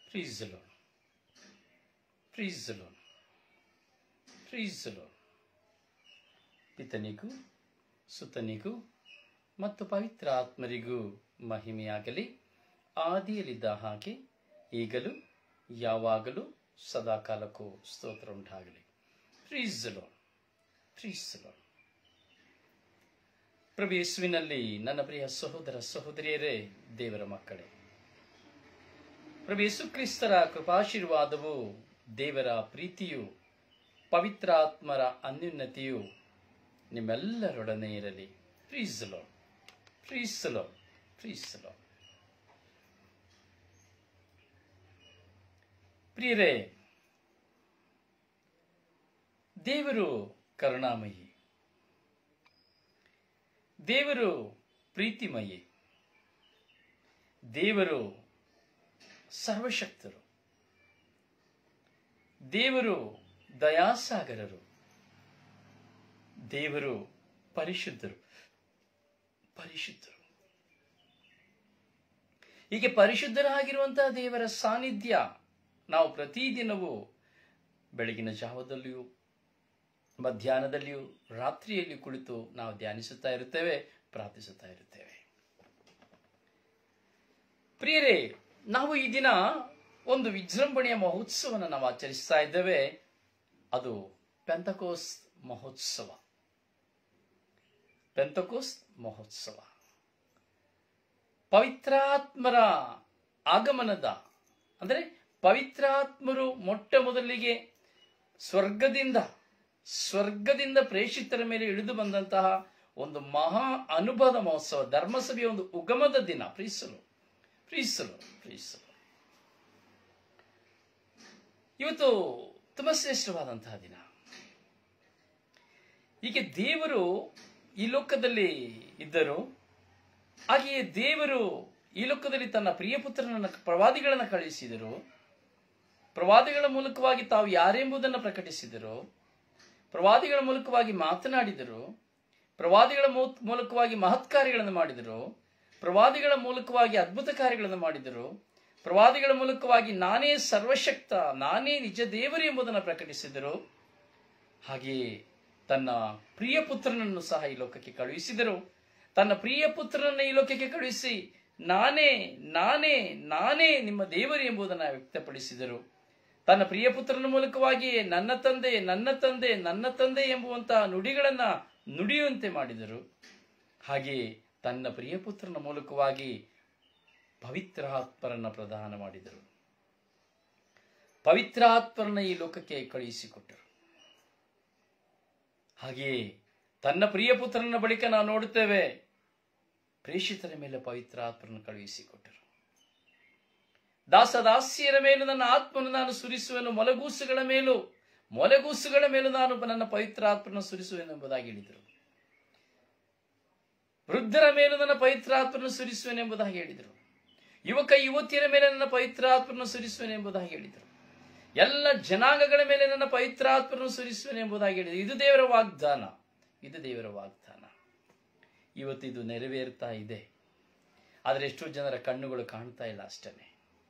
Praise the Lord. Praise the Lord. Praise the Lord. ಪಿತನಿಗೂ ಸುತನಿಗೂ ಮತ್ತು ಪವಿತ್ರ ಆತ್ಮರಿಗೂ ಮಹಿಮೆಯಾಗಲಿ ಆದಿಯಲ್ಲಿದ್ದ ಹಾಗೆ ಈಗಲೂ ಯಾವಾಗಲೂ ಸದಾಕಾಲಕ್ಕೂ ಸ್ತೋತ್ರ ಉಂಟಾಗಲಿ ಪ್ರೀಸ್ ಲಾರ್ಡ್ ಪ್ರೀಸ್ ಲಾರ್ಡ್ ಪ್ರಭು ಯೇಸುವಿನಲ್ಲಿ ನನ್ನ ಪ್ರಿಯ ಸಹೋದರ ಸಹೋದರಿಯರೇ ದೇವರ ಮಕ್ಕಳೇ ಪ್ರಭು ಯೇಸು ಕ್ರಿಸ್ತರ ಕೃಪಾಶೀರ್ವಾದವು ದೇವರ ಪ್ರೀತಿಯು ಪವಿತ್ರಾತ್ಮರ ಅನ್ಯುನ್ನತಿಯು ನಿಮ್ಮೆಲ್ಲರೊಡನೆ ಇರಲಿ praise lord praise lord praise lord ಪ್ರಿಯರೇ ದೇವರು ಕರುಣಾಮಯಿ ದೇವರು ಪ್ರೀತಿಮಯಿ ದೇವರು ಸರ್ವಶಕ್ತರು ದೇವರು ದಯಾಸಾಗರರು ದೇವರು ಪರಿಶುದ್ಧರು ಪರಿಶುದ್ಧರು ಹೀಗೆ ಪರಿಶುದ್ಧರಾಗಿರುವಂತಹ ದೇವರ ಸಾನ್ನಿಧ್ಯ ನಾವು ಪ್ರತಿದಿನವೂ ಬೆಳಗಿನ ಜಾವದಲ್ಲಿಯೂ ಮಧ್ಯಾಹ್ನದಲ್ಲಿಯೂ ರಾತ್ರಿಯಲ್ಲಿ ಕುಳಿತು ನಾವು ಧ್ಯಾನಿಸುತ್ತಾ ಇರುತ್ತೇವೆ ಪ್ರಾರ್ಥಿಸುತ್ತಾ ಇರುತ್ತೇವೆ ಪ್ರಿಯರೇ ನಾವು ಈ ದಿನ ಒಂದು ವಿಜೃಂಭಣೆಯ ಮಹೋತ್ಸವನ ನಾವು ಆಚರಿಸ್ತಾ ಇದ್ದೇವೆ ಅದು ಪೆಂತಕೋಸ್ ಮಹೋತ್ಸವ ಪೆಂತಕೋಸ್ ಮಹೋತ್ಸವ ಪವಿತ್ರಾತ್ಮರ ಆಗಮನದ ಅಂದರೆ ಪವಿತ್ರಾತ್ಮರು ಮೊಟ್ಟ ಮೊದಲಿಗೆ ಸ್ವರ್ಗದಿಂದ ಸ್ವರ್ಗದಿಂದ ಪ್ರೇಷಿತರ ಮೇಲೆ ಇಳಿದು ಬಂದಂತಹ ಒಂದು ಮಹಾ ಅನುಭವದ ಮಹೋತ್ಸವ ಧರ್ಮಸಭೆಯ ಒಂದು ಉಗಮದ ದಿನ ಪ್ರೀಸಲು ಪ್ರೀಸಲು ಪ್ರೀಸಲು ಇವತ್ತು ತುಂಬಾ ಶ್ರೇಷ್ಠವಾದಂತಹ ದಿನ ಹೀಗೆ ದೇವರು ಈ ಲೋಕದಲ್ಲಿ ಇದ್ದರು ಹಾಗೆಯೇ ದೇವರು ಈ ಲೋಕದಲ್ಲಿ ತನ್ನ ಪ್ರಿಯ ಪುತ್ರನನ್ನ ಪ್ರವಾದಿಗಳನ್ನು ಕಳುಹಿಸಿದರು ಪ್ರವಾದಿಗಳ ಮೂಲಕವಾಗಿ ತಾವು ಯಾರೆಂಬುದನ್ನು ಪ್ರಕಟಿಸಿದರು ಪ್ರವಾದಿಗಳ ಮೂಲಕವಾಗಿ ಮಾತನಾಡಿದರು ಪ್ರವಾದಿಗಳ ಮೂಲಕವಾಗಿ ಮಹತ್ ಕಾರ್ಯಗಳನ್ನು ಮಾಡಿದರು ಪ್ರವಾದಿಗಳ ಮೂಲಕವಾಗಿ ಅದ್ಭುತ ಕಾರ್ಯಗಳನ್ನು ಮಾಡಿದರು ಪ್ರವಾದಿಗಳ ಮೂಲಕವಾಗಿ ನಾನೇ ಸರ್ವಶಕ್ತ ನಾನೇ ನಿಜ ದೇವರು ಎಂಬುದನ್ನು ಪ್ರಕಟಿಸಿದರು ಹಾಗೆಯೇ ತನ್ನ ಪ್ರಿಯ ಪುತ್ರನನ್ನು ಸಹ ಈ ಲೋಕಕ್ಕೆ ಕಳುಹಿಸಿದರು ತನ್ನ ಪ್ರಿಯ ಪುತ್ರನನ್ನು ಈ ಲೋಕಕ್ಕೆ ಕಳುಹಿಸಿ ನಾನೇ ನಾನೇ ನಾನೇ ನಿಮ್ಮ ದೇವರು ಎಂಬುದನ್ನು ವ್ಯಕ್ತಪಡಿಸಿದರು ತನ್ನ ಪ್ರಿಯ ಪುತ್ರನ ಮೂಲಕವಾಗಿ ನನ್ನ ತಂದೆ ನನ್ನ ತಂದೆ ನನ್ನ ತಂದೆ ಎಂಬುವಂತಹ ನುಡಿಗಳನ್ನ ನುಡಿಯುವಂತೆ ಮಾಡಿದರು ಹಾಗೆಯೇ ತನ್ನ ಪ್ರಿಯ ಪುತ್ರನ ಮೂಲಕವಾಗಿ ಪವಿತ್ರಾತ್ಮರನ್ನ ಪ್ರದಾನ ಮಾಡಿದರು ಪವಿತ್ರಾತ್ಮರನ್ನ ಈ ಲೋಕಕ್ಕೆ ಕಳುಹಿಸಿಕೊಟ್ಟರು ಹಾಗೆಯೇ ತನ್ನ ಪ್ರಿಯ ಪುತ್ರನ ಬಳಿಕ ನಾವು ನೋಡುತ್ತೇವೆ ಪ್ರೇಷಿತರ ಮೇಲೆ ಪವಿತ್ರಾತ್ಮರನ್ನು ಕಳುಹಿಸಿಕೊಟ್ಟರು ದಾಸದಾಸಿಯರ ಮೇಲೂ ನನ್ನ ಆತ್ಮನು ನಾನು ಸುರಿಸುವೆನು ಮೊಲಗೂಸುಗಳ ಮೇಲೂ ಮೊಲಗೂಸುಗಳ ಮೇಲೂ ನಾನು ನನ್ನ ಪವಿತ್ರಾತ್ಮನ ಸುರಿಸುವೆನು ಎಂಬುದಾಗಿ ಹೇಳಿದರು ವೃದ್ಧರ ಮೇಲೂ ನನ್ನ ಪವಿತ್ರಾತ್ಮನ ಸುರಿಸುವೆನು ಎಂಬುದಾಗಿ ಹೇಳಿದರು ಯುವಕ ಯುವತಿಯರ ಮೇಲೆ ನನ್ನ ಪವಿತ್ರಾತ್ಮನ ಸುರಿಸುವೆನು ಎಂಬುದಾಗಿ ಹೇಳಿದರು ಎಲ್ಲ ಜನಾಂಗಗಳ ಮೇಲೆ ನನ್ನ ಪವಿತ್ರಾತ್ಮನ ಸುರಿಸುವೆನು ಎಂಬುದಾಗಿ ಹೇಳಿದರು ಇದು ದೇವರ ವಾಗ್ದಾನ ಇದು ದೇವರ ವಾಗ್ದಾನ ಇವತ್ತು ಇದು ನೆರವೇರ್ತಾ ಇದೆ ಆದರೆ ಎಷ್ಟೋ ಜನರ ಕಣ್ಣುಗಳು ಕಾಣ್ತಾ ಇಲ್ಲ ಅಷ್ಟೇ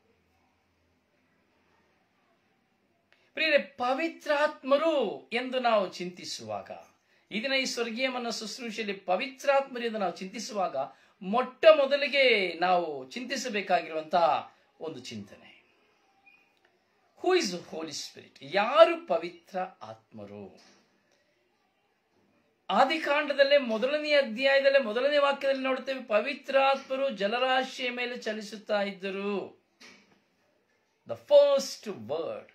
ಪ್ರಿಯರೇ ಪವಿತ್ರಾತ್ಮರು ಎಂದು ನಾವು ಚಿಂತಿಸುವಾಗ ಈ ದಿನ ಈ ಸ್ವರ್ಗೀಯ ಮನ್ನ ಶುಶ್ರೂಷೆಯಲ್ಲಿ ಪವಿತ್ರಾತ್ಮರು ಎಂದು ನಾವು ಚಿಂತಿಸುವಾಗ ಮೊಟ್ಟ ಮೊದಲಿಗೆ ನಾವು ಚಿಂತಿಸಬೇಕಾಗಿರುವಂತಹ ಒಂದು ಚಿಂತನೆ ಹೂ ಇಸ್ ಹೋಲಿ ಸ್ಪಿರಿಟ್ ಯಾರು ಪವಿತ್ರ ಆತ್ಮರು ಆದಿಕಾಂಡದಲ್ಲೇ ಮೊದಲನೇ ಅಧ್ಯಾಯದಲ್ಲೇ ಮೊದಲನೇ ವಾಕ್ಯದಲ್ಲಿ ನೋಡುತ್ತೇವೆ ಪವಿತ್ರಾತ್ಮರು ಜಲರಾಶಿಯ ಮೇಲೆ ಚಲಿಸುತ್ತಾ ಇದ್ದರು ದ ಫಸ್ಟ್ ವರ್ಡ್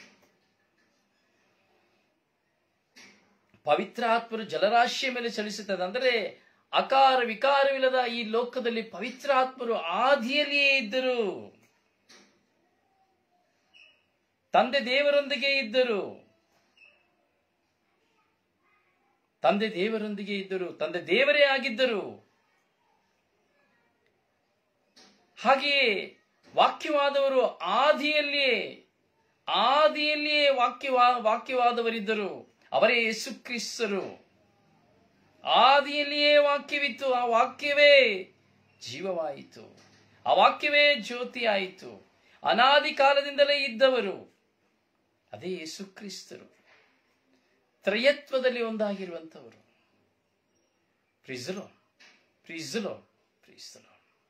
ಪವಿತ್ರಾತ್ಮರು ಜಲರಾಶಿಯ ಮೇಲೆ ಚಲಿಸುತ್ತದೆ ಅಂದರೆ ಅಕಾರ ವಿಕಾರವಿಲ್ಲದ ಈ ಲೋಕದಲ್ಲಿ ಪವಿತ್ರಾತ್ಮರು ಆದಿಯಲ್ಲಿಯೇ ಇದ್ದರು ತಂದೆ ದೇವರೊಂದಿಗೆ ಇದ್ದರು ತಂದೆ ದೇವರೊಂದಿಗೆ ಇದ್ದರು ತಂದೆ ದೇವರೇ ಆಗಿದ್ದರು ಹಾಗೆಯೇ ವಾಕ್ಯವಾದವರು ಆದಿಯಲ್ಲಿಯೇ ಆದಿಯಲ್ಲಿಯೇ ವಾಕ್ಯವಾ ವಾಕ್ಯವಾದವರಿದ್ದರು ಅವರೇ ಯೇಸು ಕ್ರಿಸ್ತರು ಆದಿಯಲ್ಲಿಯೇ ವಾಕ್ಯವಿತ್ತು ಆ ವಾಕ್ಯವೇ ಜೀವವಾಯಿತು ಆ ವಾಕ್ಯವೇ ಜ್ಯೋತಿ ಆಯಿತು ಅನಾದಿ ಕಾಲದಿಂದಲೇ ಇದ್ದವರು ಅದೇ ಯೇಸು ಕ್ರಿಸ್ತರು ತ್ರಯತ್ವದಲ್ಲಿ ಒಂದಾಗಿರುವಂತವರು ಪ್ರಿಸಲೋ ಪ್ರಿಸಲೋ ಪ್ರಿಸಲೋ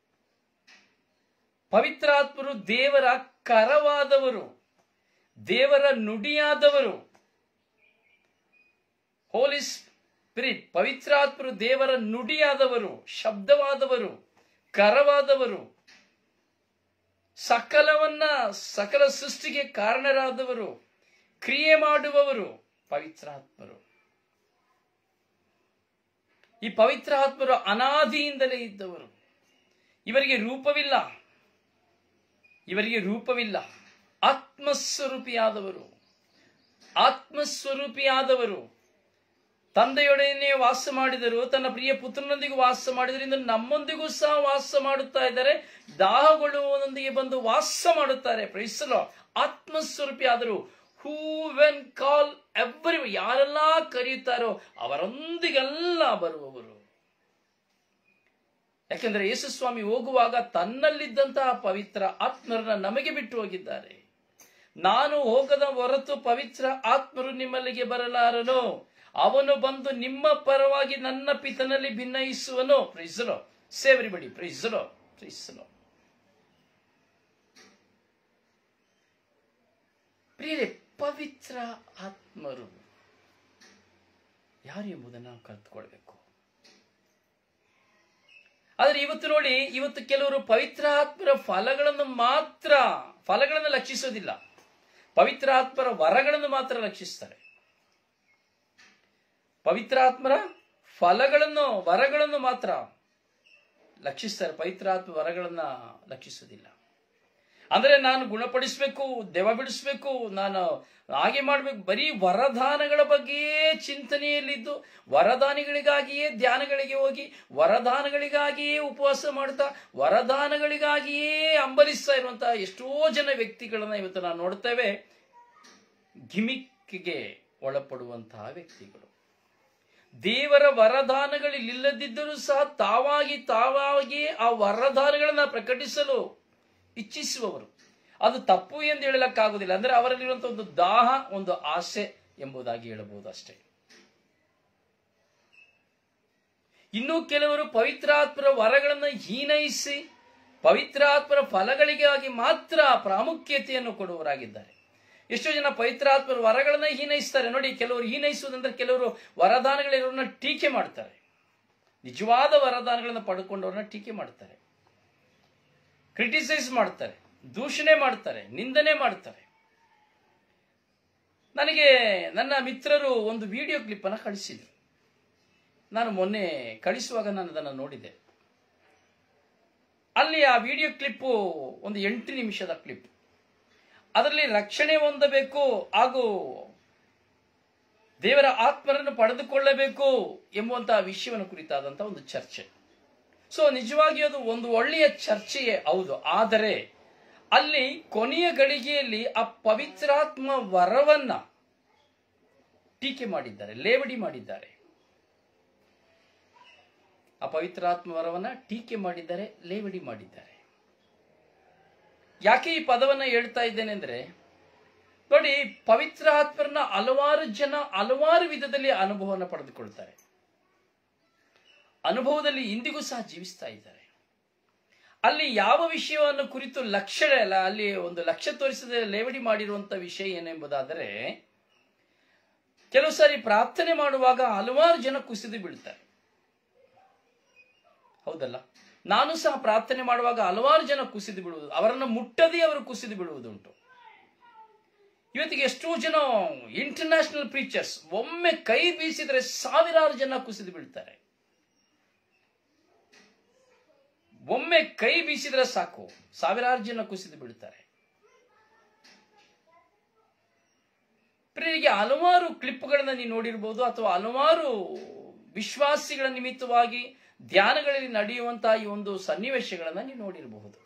ಪವಿತ್ರಾತ್ಮರು ದೇವರ ಕರವಾದವರು ದೇವರ ನುಡಿಯಾದವರು ಹೋಲಿ ಸ್ಪಿರಿಟ್ ಪವಿತ್ರಾತ್ಮರು ದೇವರ ನುಡಿಯಾದವರು ಶಬ್ದವಾದವರು ಕರವಾದವರು ಸಕಲವನ್ನ ಸಕಲ ಸೃಷ್ಟಿಗೆ ಕಾರಣರಾದವರು ಕ್ರಿಯೆ ಮಾಡುವವರು ಪವಿತ್ರಾತ್ಮರು ಈ ಪವಿತ್ರಾತ್ಮರು ಅನಾದಿಯಿಂದಲೇ ಇದ್ದವರು ಇವರಿಗೆ ರೂಪವಿಲ್ಲ ಇವರಿಗೆ ರೂಪವಿಲ್ಲ ಆತ್ಮಸ್ವರೂಪಿಯಾದವರು ಆತ್ಮಸ್ವರೂಪಿಯಾದವರು ತಂದೆಯೊಡನೆ ವಾಸ ಮಾಡಿದರು ತನ್ನ ಪ್ರಿಯ ಪುತ್ರನೊಂದಿಗೆ ವಾಸ ಮಾಡಿದ್ರಿಂದ ನಮ್ಮೊಂದಿಗೂ ಸಹ ವಾಸ ಮಾಡುತ್ತಾ ಇದ್ದಾರೆ ದಾಹಗೊಳ್ಳುವನೊಂದಿಗೆ ಬಂದು ವಾಸ ಮಾಡುತ್ತಾರೆ ಪ್ರೈಸಲೋ ಆತ್ಮಸ್ವರೂಪಿಯಾದರು ಹೂ ವೆನ್ ಕಾಲ್ ಎವ್ರಿ ಯಾರೆಲ್ಲ ಕರೆಯುತ್ತಾರೋ ಅವರೊಂದಿಗೆಲ್ಲ ಬರುವವರು ಯಾಕೆಂದ್ರೆ ಯೇಸುಸ್ವಾಮಿ ಹೋಗುವಾಗ ತನ್ನಲ್ಲಿದ್ದಂತಹ ಪವಿತ್ರ ಆತ್ಮರನ್ನ ನಮಗೆ ಬಿಟ್ಟು ಹೋಗಿದ್ದಾರೆ ನಾನು ಹೋಗದ ಹೊರತು ಪವಿತ್ರ ಆತ್ಮರು ನಿಮ್ಮಲ್ಲಿಗೆ ಬರಲಾರನು ಅವನು ಬಂದು ನಿಮ್ಮ ಪರವಾಗಿ ನನ್ನ ಪಿತನಲ್ಲಿ ಭಿನ್ನಯಿಸುವನು ಪ್ರಿಸಲೋ ಸೇವರಿ ಬಡಿ ಪ್ರಿಸಲೋ ಪ್ರಿಸಲೋ ಪ್ರಿಯರೇ ಪವಿತ್ರ ಆತ್ಮರು ಯಾರು ಎಂಬುದನ್ನು ನಾವು ಕಲ್ತ್ಕೊಳ್ಬೇಕು ಆದ್ರೆ ಇವತ್ತು ನೋಡಿ ಇವತ್ತು ಕೆಲವರು ಪವಿತ್ರ ಆತ್ಮರ ಫಲಗಳನ್ನು ಮಾತ್ರ ಫಲಗಳನ್ನು ಲಕ್ಷಿಸೋದಿಲ್ಲ ಪವಿತ್ರ ಆತ್ಮರ ವರಗಳನ್ನು ಮಾತ್ರ ಲಕ್ಷಿಸ್ತಾರೆ ಪವಿತ್ರಾತ್ಮರ ಫಲಗಳನ್ನು ವರಗಳನ್ನು ಮಾತ್ರ ಲಕ್ಷಿಸ್ತಾರೆ ಪವಿತ್ರಾತ್ಮ ವರಗಳನ್ನ ಲಕ್ಷಿಸೋದಿಲ್ಲ ಅಂದ್ರೆ ನಾನು ಗುಣಪಡಿಸ್ಬೇಕು ದೆವ ಬಿಡಿಸ್ಬೇಕು ನಾನು ಹಾಗೆ ಮಾಡ್ಬೇಕು ಬರೀ ವರದಾನಗಳ ಬಗ್ಗೆಯೇ ಚಿಂತನೆಯಲ್ಲಿದ್ದು ವರದಾನಿಗಳಿಗಾಗಿಯೇ ಧ್ಯಾನಗಳಿಗೆ ಹೋಗಿ ವರದಾನಗಳಿಗಾಗಿಯೇ ಉಪವಾಸ ಮಾಡ್ತಾ ವರದಾನಗಳಿಗಾಗಿಯೇ ಅಂಬಲಿಸ್ತಾ ಇರುವಂತಹ ಎಷ್ಟೋ ಜನ ವ್ಯಕ್ತಿಗಳನ್ನ ಇವತ್ತು ನಾವು ನೋಡ್ತೇವೆ ಗಿಮಿಕ್ಗೆ ಒಳಪಡುವಂತಹ ವ್ಯಕ್ತಿಗಳು ದೇವರ ವರದಾನಗಳಿಲ್ಲದಿದ್ದರೂ ಸಹ ತಾವಾಗಿ ತಾವಾಗಿ ಆ ವರದಾನಗಳನ್ನ ಪ್ರಕಟಿಸಲು ಇಚ್ಛಿಸುವವರು ಅದು ತಪ್ಪು ಎಂದು ಹೇಳಲಕ್ಕಾಗುವುದಿಲ್ಲ ಅಂದ್ರೆ ಅವರಲ್ಲಿರುವಂತಹ ಒಂದು ದಾಹ ಒಂದು ಆಸೆ ಎಂಬುದಾಗಿ ಹೇಳಬಹುದು ಅಷ್ಟೇ ಇನ್ನು ಕೆಲವರು ಪವಿತ್ರಾತ್ಮರ ವರಗಳನ್ನು ಹೀನೈಸಿ ಪವಿತ್ರಾತ್ಮರ ಫಲಗಳಿಗಾಗಿ ಮಾತ್ರ ಪ್ರಾಮುಖ್ಯತೆಯನ್ನು ಕೊಡುವವರಾಗಿದ್ದಾರೆ ಎಷ್ಟೋ ಜನ ಪವಿತ್ರಾತ್ಮರ ವರಗಳನ್ನ ಹೀನೈಸ್ತಾರೆ ನೋಡಿ ಕೆಲವರು ಹೀನೈಸುವುದಂದ್ರೆ ಕೆಲವರು ವರದಾನಗಳಿರೋರನ್ನ ಟೀಕೆ ಮಾಡ್ತಾರೆ ನಿಜವಾದ ವರದಾನಗಳನ್ನು ಪಡ್ಕೊಂಡವ್ರನ್ನ ಟೀಕೆ ಮಾಡ್ತಾರೆ ಕ್ರಿಟಿಸೈಸ್ ಮಾಡ್ತಾರೆ ದೂಷಣೆ ಮಾಡ್ತಾರೆ ನಿಂದನೆ ಮಾಡ್ತಾರೆ ನನಗೆ ನನ್ನ ಮಿತ್ರರು ಒಂದು ವಿಡಿಯೋ ಕ್ಲಿಪ್ ಅನ್ನು ಕಳಿಸಿದ್ರು ನಾನು ಮೊನ್ನೆ ಕಳಿಸುವಾಗ ನಾನು ಅದನ್ನು ನೋಡಿದೆ ಅಲ್ಲಿ ಆ ವಿಡಿಯೋ ಕ್ಲಿಪ್ಪು ಒಂದು ಎಂಟು ನಿಮಿಷದ ಕ್ಲಿಪ್ ಅದರಲ್ಲಿ ರಕ್ಷಣೆ ಹೊಂದಬೇಕು ಹಾಗೂ ದೇವರ ಆತ್ಮರನ್ನು ಪಡೆದುಕೊಳ್ಳಬೇಕು ಎಂಬುವಂತಹ ವಿಷಯವನ್ನು ಕುರಿತಾದಂತಹ ಒಂದು ಚರ್ಚೆ ಸೊ ನಿಜವಾಗಿ ಅದು ಒಂದು ಒಳ್ಳೆಯ ಚರ್ಚೆಯೇ ಹೌದು ಆದರೆ ಅಲ್ಲಿ ಕೊನೆಯ ಗಳಿಗೆಯಲ್ಲಿ ಆ ಪವಿತ್ರಾತ್ಮ ವರವನ್ನ ಟೀಕೆ ಮಾಡಿದ್ದಾರೆ ಲೇವಡಿ ಮಾಡಿದ್ದಾರೆ ಆ ಪವಿತ್ರಾತ್ಮ ವರವನ್ನ ಟೀಕೆ ಮಾಡಿದ್ದಾರೆ ಲೇವಡಿ ಮಾಡಿದ್ದಾರೆ ಯಾಕೆ ಈ ಪದವನ್ನ ಹೇಳ್ತಾ ಇದ್ದೇನೆ ಅಂದ್ರೆ ನೋಡಿ ಪವಿತ್ರ ಆತ್ಮರನ್ನ ಹಲವಾರು ಜನ ಹಲವಾರು ವಿಧದಲ್ಲಿ ಅನುಭವವನ್ನು ಪಡೆದುಕೊಳ್ತಾರೆ ಅನುಭವದಲ್ಲಿ ಇಂದಿಗೂ ಸಹ ಜೀವಿಸ್ತಾ ಇದ್ದಾರೆ ಅಲ್ಲಿ ಯಾವ ವಿಷಯವನ್ನು ಕುರಿತು ಲಕ್ಷ್ಯ ಅಲ್ಲ ಅಲ್ಲಿ ಒಂದು ಲಕ್ಷ್ಯ ತೋರಿಸದೆ ಲೇವಡಿ ಮಾಡಿರುವಂತ ವಿಷಯ ಏನೆಂಬುದಾದರೆ ಕೆಲವು ಸಾರಿ ಪ್ರಾರ್ಥನೆ ಮಾಡುವಾಗ ಹಲವಾರು ಜನ ಕುಸಿದು ಬೀಳ್ತಾರೆ ಹೌದಲ್ಲ ನಾನು ಸಹ ಪ್ರಾರ್ಥನೆ ಮಾಡುವಾಗ ಹಲವಾರು ಜನ ಕುಸಿದು ಬಿಡುವುದು ಅವರನ್ನು ಮುಟ್ಟದೇ ಅವರು ಕುಸಿದು ಬಿಡುವುದುಂಟು ಇವತ್ತಿಗೆ ಎಷ್ಟೋ ಜನ ಇಂಟರ್ನ್ಯಾಷನಲ್ ಪ್ರೀಚರ್ಸ್ ಒಮ್ಮೆ ಕೈ ಬೀಸಿದ್ರೆ ಸಾವಿರಾರು ಜನ ಕುಸಿದು ಬೀಳ್ತಾರೆ ಒಮ್ಮೆ ಕೈ ಬೀಸಿದ್ರೆ ಸಾಕು ಸಾವಿರಾರು ಜನ ಕುಸಿದು ಬೀಳ್ತಾರೆ ಪ್ರಿಯರಿಗೆ ಹಲವಾರು ಕ್ಲಿಪ್ಗಳನ್ನ ನೀವು ನೋಡಿರ್ಬೋದು ಅಥವಾ ಹಲವಾರು ವಿಶ್ವಾಸಿಗಳ ನಿಮಿತ್ತವಾಗಿ ಧ್ಯಾನಗಳಲ್ಲಿ ನಡೆಯುವಂತಹ ಈ ಒಂದು ಸನ್ನಿವೇಶಗಳನ್ನ ನೀವು ನೋಡಿರಬಹುದು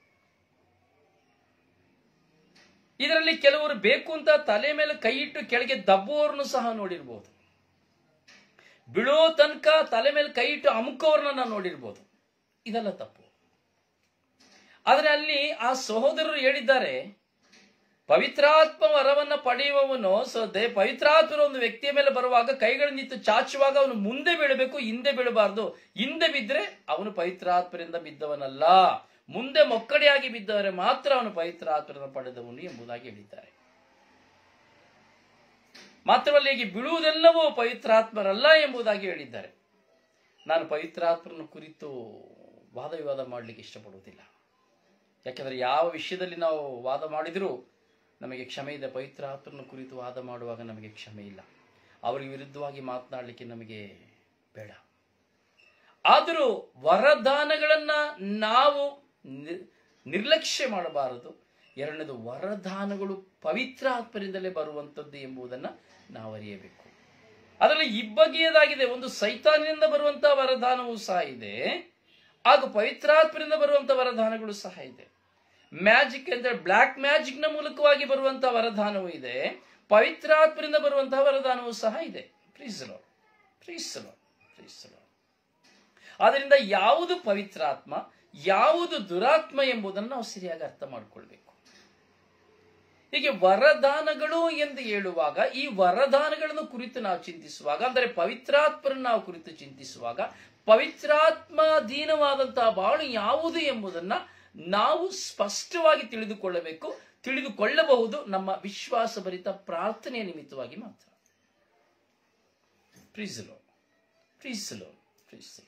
ಇದರಲ್ಲಿ ಕೆಲವರು ಬೇಕು ಅಂತ ತಲೆ ಮೇಲೆ ಕೈ ಇಟ್ಟು ಕೆಳಗೆ ದಬ್ಬುವವರನ್ನು ಸಹ ನೋಡಿರ್ಬೋದು ಬೀಳೋ ತನಕ ತಲೆ ಮೇಲೆ ಕೈ ಇಟ್ಟು ಅಮುಕವ್ರನ್ನ ನಾವು ನೋಡಿರ್ಬೋದು ಇದೆಲ್ಲ ತಪ್ಪು ಆದರೆ ಅಲ್ಲಿ ಆ ಸಹೋದರರು ಹೇಳಿದ್ದಾರೆ ಪವಿತ್ರಾತ್ಮ ವರವನ್ನ ಪಡೆಯುವವನು ಸೊ ದೇ ಪವಿತ್ರಾತ್ಮರ ಒಂದು ವ್ಯಕ್ತಿಯ ಮೇಲೆ ಬರುವಾಗ ಕೈಗಳನ್ನಿತ್ತು ಚಾಚುವಾಗ ಅವನು ಮುಂದೆ ಬೀಳಬೇಕು ಹಿಂದೆ ಬೀಳಬಾರದು ಹಿಂದೆ ಬಿದ್ದರೆ ಅವನು ಪವಿತ್ರಾತ್ಮರಿಂದ ಬಿದ್ದವನಲ್ಲ ಮುಂದೆ ಮೊಕ್ಕಡೆಯಾಗಿ ಬಿದ್ದವರೆ ಮಾತ್ರ ಅವನು ಪವಿತ್ರಾತ್ಮರನ್ನು ಪಡೆದವನು ಎಂಬುದಾಗಿ ಹೇಳಿದ್ದಾರೆ ಮಾತ್ರವಲ್ಲ ಹೀಗೆ ಬೀಳುವುದೆಲ್ಲವೂ ಪವಿತ್ರಾತ್ಮರಲ್ಲ ಎಂಬುದಾಗಿ ಹೇಳಿದ್ದಾರೆ ನಾನು ಪವಿತ್ರಾತ್ಮರನ್ನು ಕುರಿತು ವಾದ ವಿವಾದ ಮಾಡಲಿಕ್ಕೆ ಇಷ್ಟಪಡುವುದಿಲ್ಲ ಯಾಕೆಂದರೆ ಯಾವ ವಿಷಯದಲ್ಲಿ ನಾವು ವಾದ ಮಾಡಿದರೂ ನಮಗೆ ಕ್ಷಮೆ ಇದೆ ಪವಿತ್ರ ಆತ್ಮನ ಕುರಿತು ವಾದ ಮಾಡುವಾಗ ನಮಗೆ ಕ್ಷಮೆ ಇಲ್ಲ ಅವರಿಗೆ ವಿರುದ್ಧವಾಗಿ ಮಾತನಾಡಲಿಕ್ಕೆ ನಮಗೆ ಬೇಡ ಆದರೂ ವರದಾನಗಳನ್ನ ನಾವು ನಿರ್- ನಿರ್ಲಕ್ಷ್ಯ ಮಾಡಬಾರದು ಎರಡನೇದು ವರದಾನಗಳು ಪವಿತ್ರ ಆತ್ಮರಿಂದಲೇ ಬರುವಂಥದ್ದು ಎಂಬುದನ್ನು ನಾವು ಅರಿಯಬೇಕು ಅದರಲ್ಲಿ ಇಬ್ಬಗೆಯದಾಗಿದೆ ಒಂದು ಸೈತಾನಿನಿಂದ ಬರುವಂತಹ ವರದಾನವೂ ಸಹ ಇದೆ ಹಾಗೂ ಪವಿತ್ರಾತ್ಮರಿಂದ ಬರುವಂತಹ ವರದಾನಗಳು ಸಹ ಇದೆ ಮ್ಯಾಜಿಕ್ ಅಂದ್ರೆ ಬ್ಲ್ಯಾಕ್ ಮ್ಯಾಜಿಕ್ ನ ಮೂಲಕವಾಗಿ ಬರುವಂತಹ ವರದಾನವೂ ಇದೆ ಪವಿತ್ರಾತ್ಮರಿಂದ ಬರುವಂತಹ ವರದಾನವೂ ಸಹ ಇದೆ ಪ್ರೀಸಲೋ ಪ್ರೀಸಲೋ ಪ್ರೀಸಲೋ ಆದ್ರಿಂದ ಯಾವುದು ಪವಿತ್ರಾತ್ಮ ಯಾವುದು ದುರಾತ್ಮ ಎಂಬುದನ್ನು ನಾವು ಸರಿಯಾಗಿ ಅರ್ಥ ಮಾಡಿಕೊಳ್ಬೇಕು ಹೀಗೆ ವರದಾನಗಳು ಎಂದು ಹೇಳುವಾಗ ಈ ವರದಾನಗಳನ್ನು ಕುರಿತು ನಾವು ಚಿಂತಿಸುವಾಗ ಅಂದರೆ ಪವಿತ್ರಾತ್ಮರನ್ನು ನಾವು ಕುರಿತು ಚಿಂತಿಸುವಾಗ ಪವಿತ್ರಾತ್ಮಾಧೀನವಾದಂತಹ ಬಾಳು ಯಾವುದು ಎಂಬುದನ್ನ ನಾವು ಸ್ಪಷ್ಟವಾಗಿ ತಿಳಿದುಕೊಳ್ಳಬೇಕು ತಿಳಿದುಕೊಳ್ಳಬಹುದು ನಮ್ಮ ವಿಶ್ವಾಸಭರಿತ ಪ್ರಾರ್ಥನೆಯ ನಿಮಿತ್ತವಾಗಿ ಮಾತ್ರ ಪ್ರೀಸಲೋ ಪ್ರೀಸಲೋ ಪ್ರೀಸಲೋ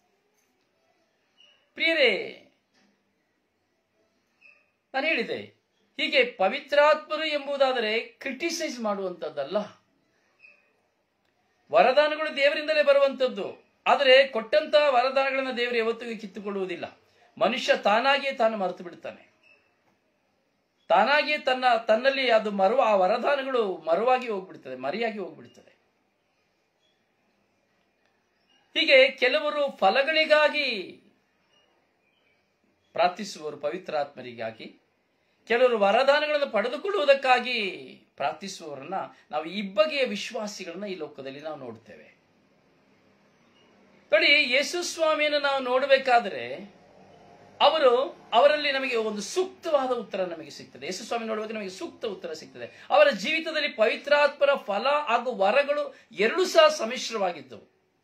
ಪ್ರಿಯರೇ ನಾನು ಹೇಳಿದೆ ಹೀಗೆ ಪವಿತ್ರಾತ್ಮರು ಎಂಬುದಾದರೆ ಕ್ರಿಟಿಸೈಸ್ ಮಾಡುವಂಥದ್ದಲ್ಲ ವರದಾನಗಳು ದೇವರಿಂದಲೇ ಬರುವಂಥದ್ದು ಆದರೆ ಕೊಟ್ಟಂತಹ ವರದಾನಗಳನ್ನು ದೇವರು ಯಾವತ್ತಿಗೂ ಕಿತ್ತುಕೊಳ್ಳುವುದಿಲ್ಲ ಮನುಷ್ಯ ತಾನಾಗಿಯೇ ತಾನು ಮರೆತು ಬಿಡ್ತಾನೆ ತಾನಾಗಿಯೇ ತನ್ನ ತನ್ನಲ್ಲಿ ಅದು ಮರುವ ಆ ವರದಾನಗಳು ಮರುವಾಗಿ ಹೋಗ್ಬಿಡ್ತದೆ ಮರಿಯಾಗಿ ಹೋಗ್ಬಿಡ್ತದೆ ಹೀಗೆ ಕೆಲವರು ಫಲಗಳಿಗಾಗಿ ಪ್ರಾರ್ಥಿಸುವವರು ಪವಿತ್ರಾತ್ಮರಿಗಾಗಿ ಕೆಲವರು ವರದಾನಗಳನ್ನು ಪಡೆದುಕೊಳ್ಳುವುದಕ್ಕಾಗಿ ಪ್ರಾರ್ಥಿಸುವವರನ್ನ ನಾವು ಇಬ್ಬಗೆಯ ವಿಶ್ವಾಸಿಗಳನ್ನ ಈ ಲೋಕದಲ್ಲಿ ನಾವು ನೋಡ್ತೇವೆ ನೋಡಿ ಯೇಸು ಸ್ವಾಮಿಯನ್ನು ನಾವು ನೋಡಬೇಕಾದ್ರೆ ಅವರು ಅವರಲ್ಲಿ ನಮಗೆ ಒಂದು ಸೂಕ್ತವಾದ ಉತ್ತರ ನಮಗೆ ಸಿಗ್ತದೆ ಯೇಸು ಸ್ವಾಮಿ ನೋಡುವಾಗ ನಮಗೆ ಸೂಕ್ತ ಉತ್ತರ ಸಿಗ್ತದೆ ಅವರ ಜೀವಿತದಲ್ಲಿ ಪವಿತ್ರಾತ್ಮರ ಫಲ ಹಾಗೂ ವರಗಳು ಎರಡೂ ಸಹ ಸಮ್ಮಿಶ್ರವಾಗಿದ್ದವು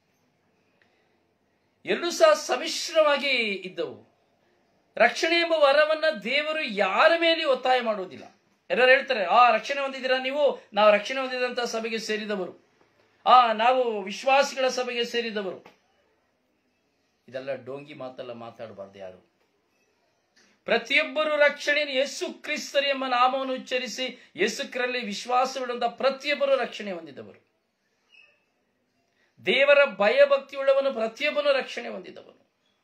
ಎರಡೂ ಸಹ ಸಮ್ಮಿಶ್ರವಾಗಿ ಇದ್ದವು ರಕ್ಷಣೆ ಎಂಬ ವರವನ್ನ ದೇವರು ಯಾರ ಮೇಲೆ ಒತ್ತಾಯ ಮಾಡುವುದಿಲ್ಲ ಎಲ್ಲರೂ ಹೇಳ್ತಾರೆ ಆ ರಕ್ಷಣೆ ಹೊಂದಿದ್ದೀರಾ ನೀವು ನಾವು ರಕ್ಷಣೆ ಹೊಂದಿದಂತಹ ಸಭೆಗೆ ಸೇರಿದವರು ಆ ನಾವು ವಿಶ್ವಾಸಿಗಳ ಸಭೆಗೆ ಸೇರಿದವರು ಇದೆಲ್ಲ ಡೋಂಗಿ ಮಾತೆಲ್ಲ ಮಾತಾಡಬಾರ್ದು ಯಾರು ಪ್ರತಿಯೊಬ್ಬರು ರಕ್ಷಣೆಯನ್ನು ಯೇಸು ಕ್ರಿಸ್ತರು ಎಂಬ ನಾಮವನ್ನು ಉಚ್ಚರಿಸಿ ಯೇಸುಕ್ರಲ್ಲಿ ವಿಶ್ವಾಸವಿಡುವಂತಹ ಪ್ರತಿಯೊಬ್ಬರು ರಕ್ಷಣೆ ಹೊಂದಿದವರು ದೇವರ ಭಯಭಕ್ತಿಯುಳ್ಳವನು ಪ್ರತಿಯೊಬ್ಬನು ರಕ್ಷಣೆ ಹೊಂದಿದವನು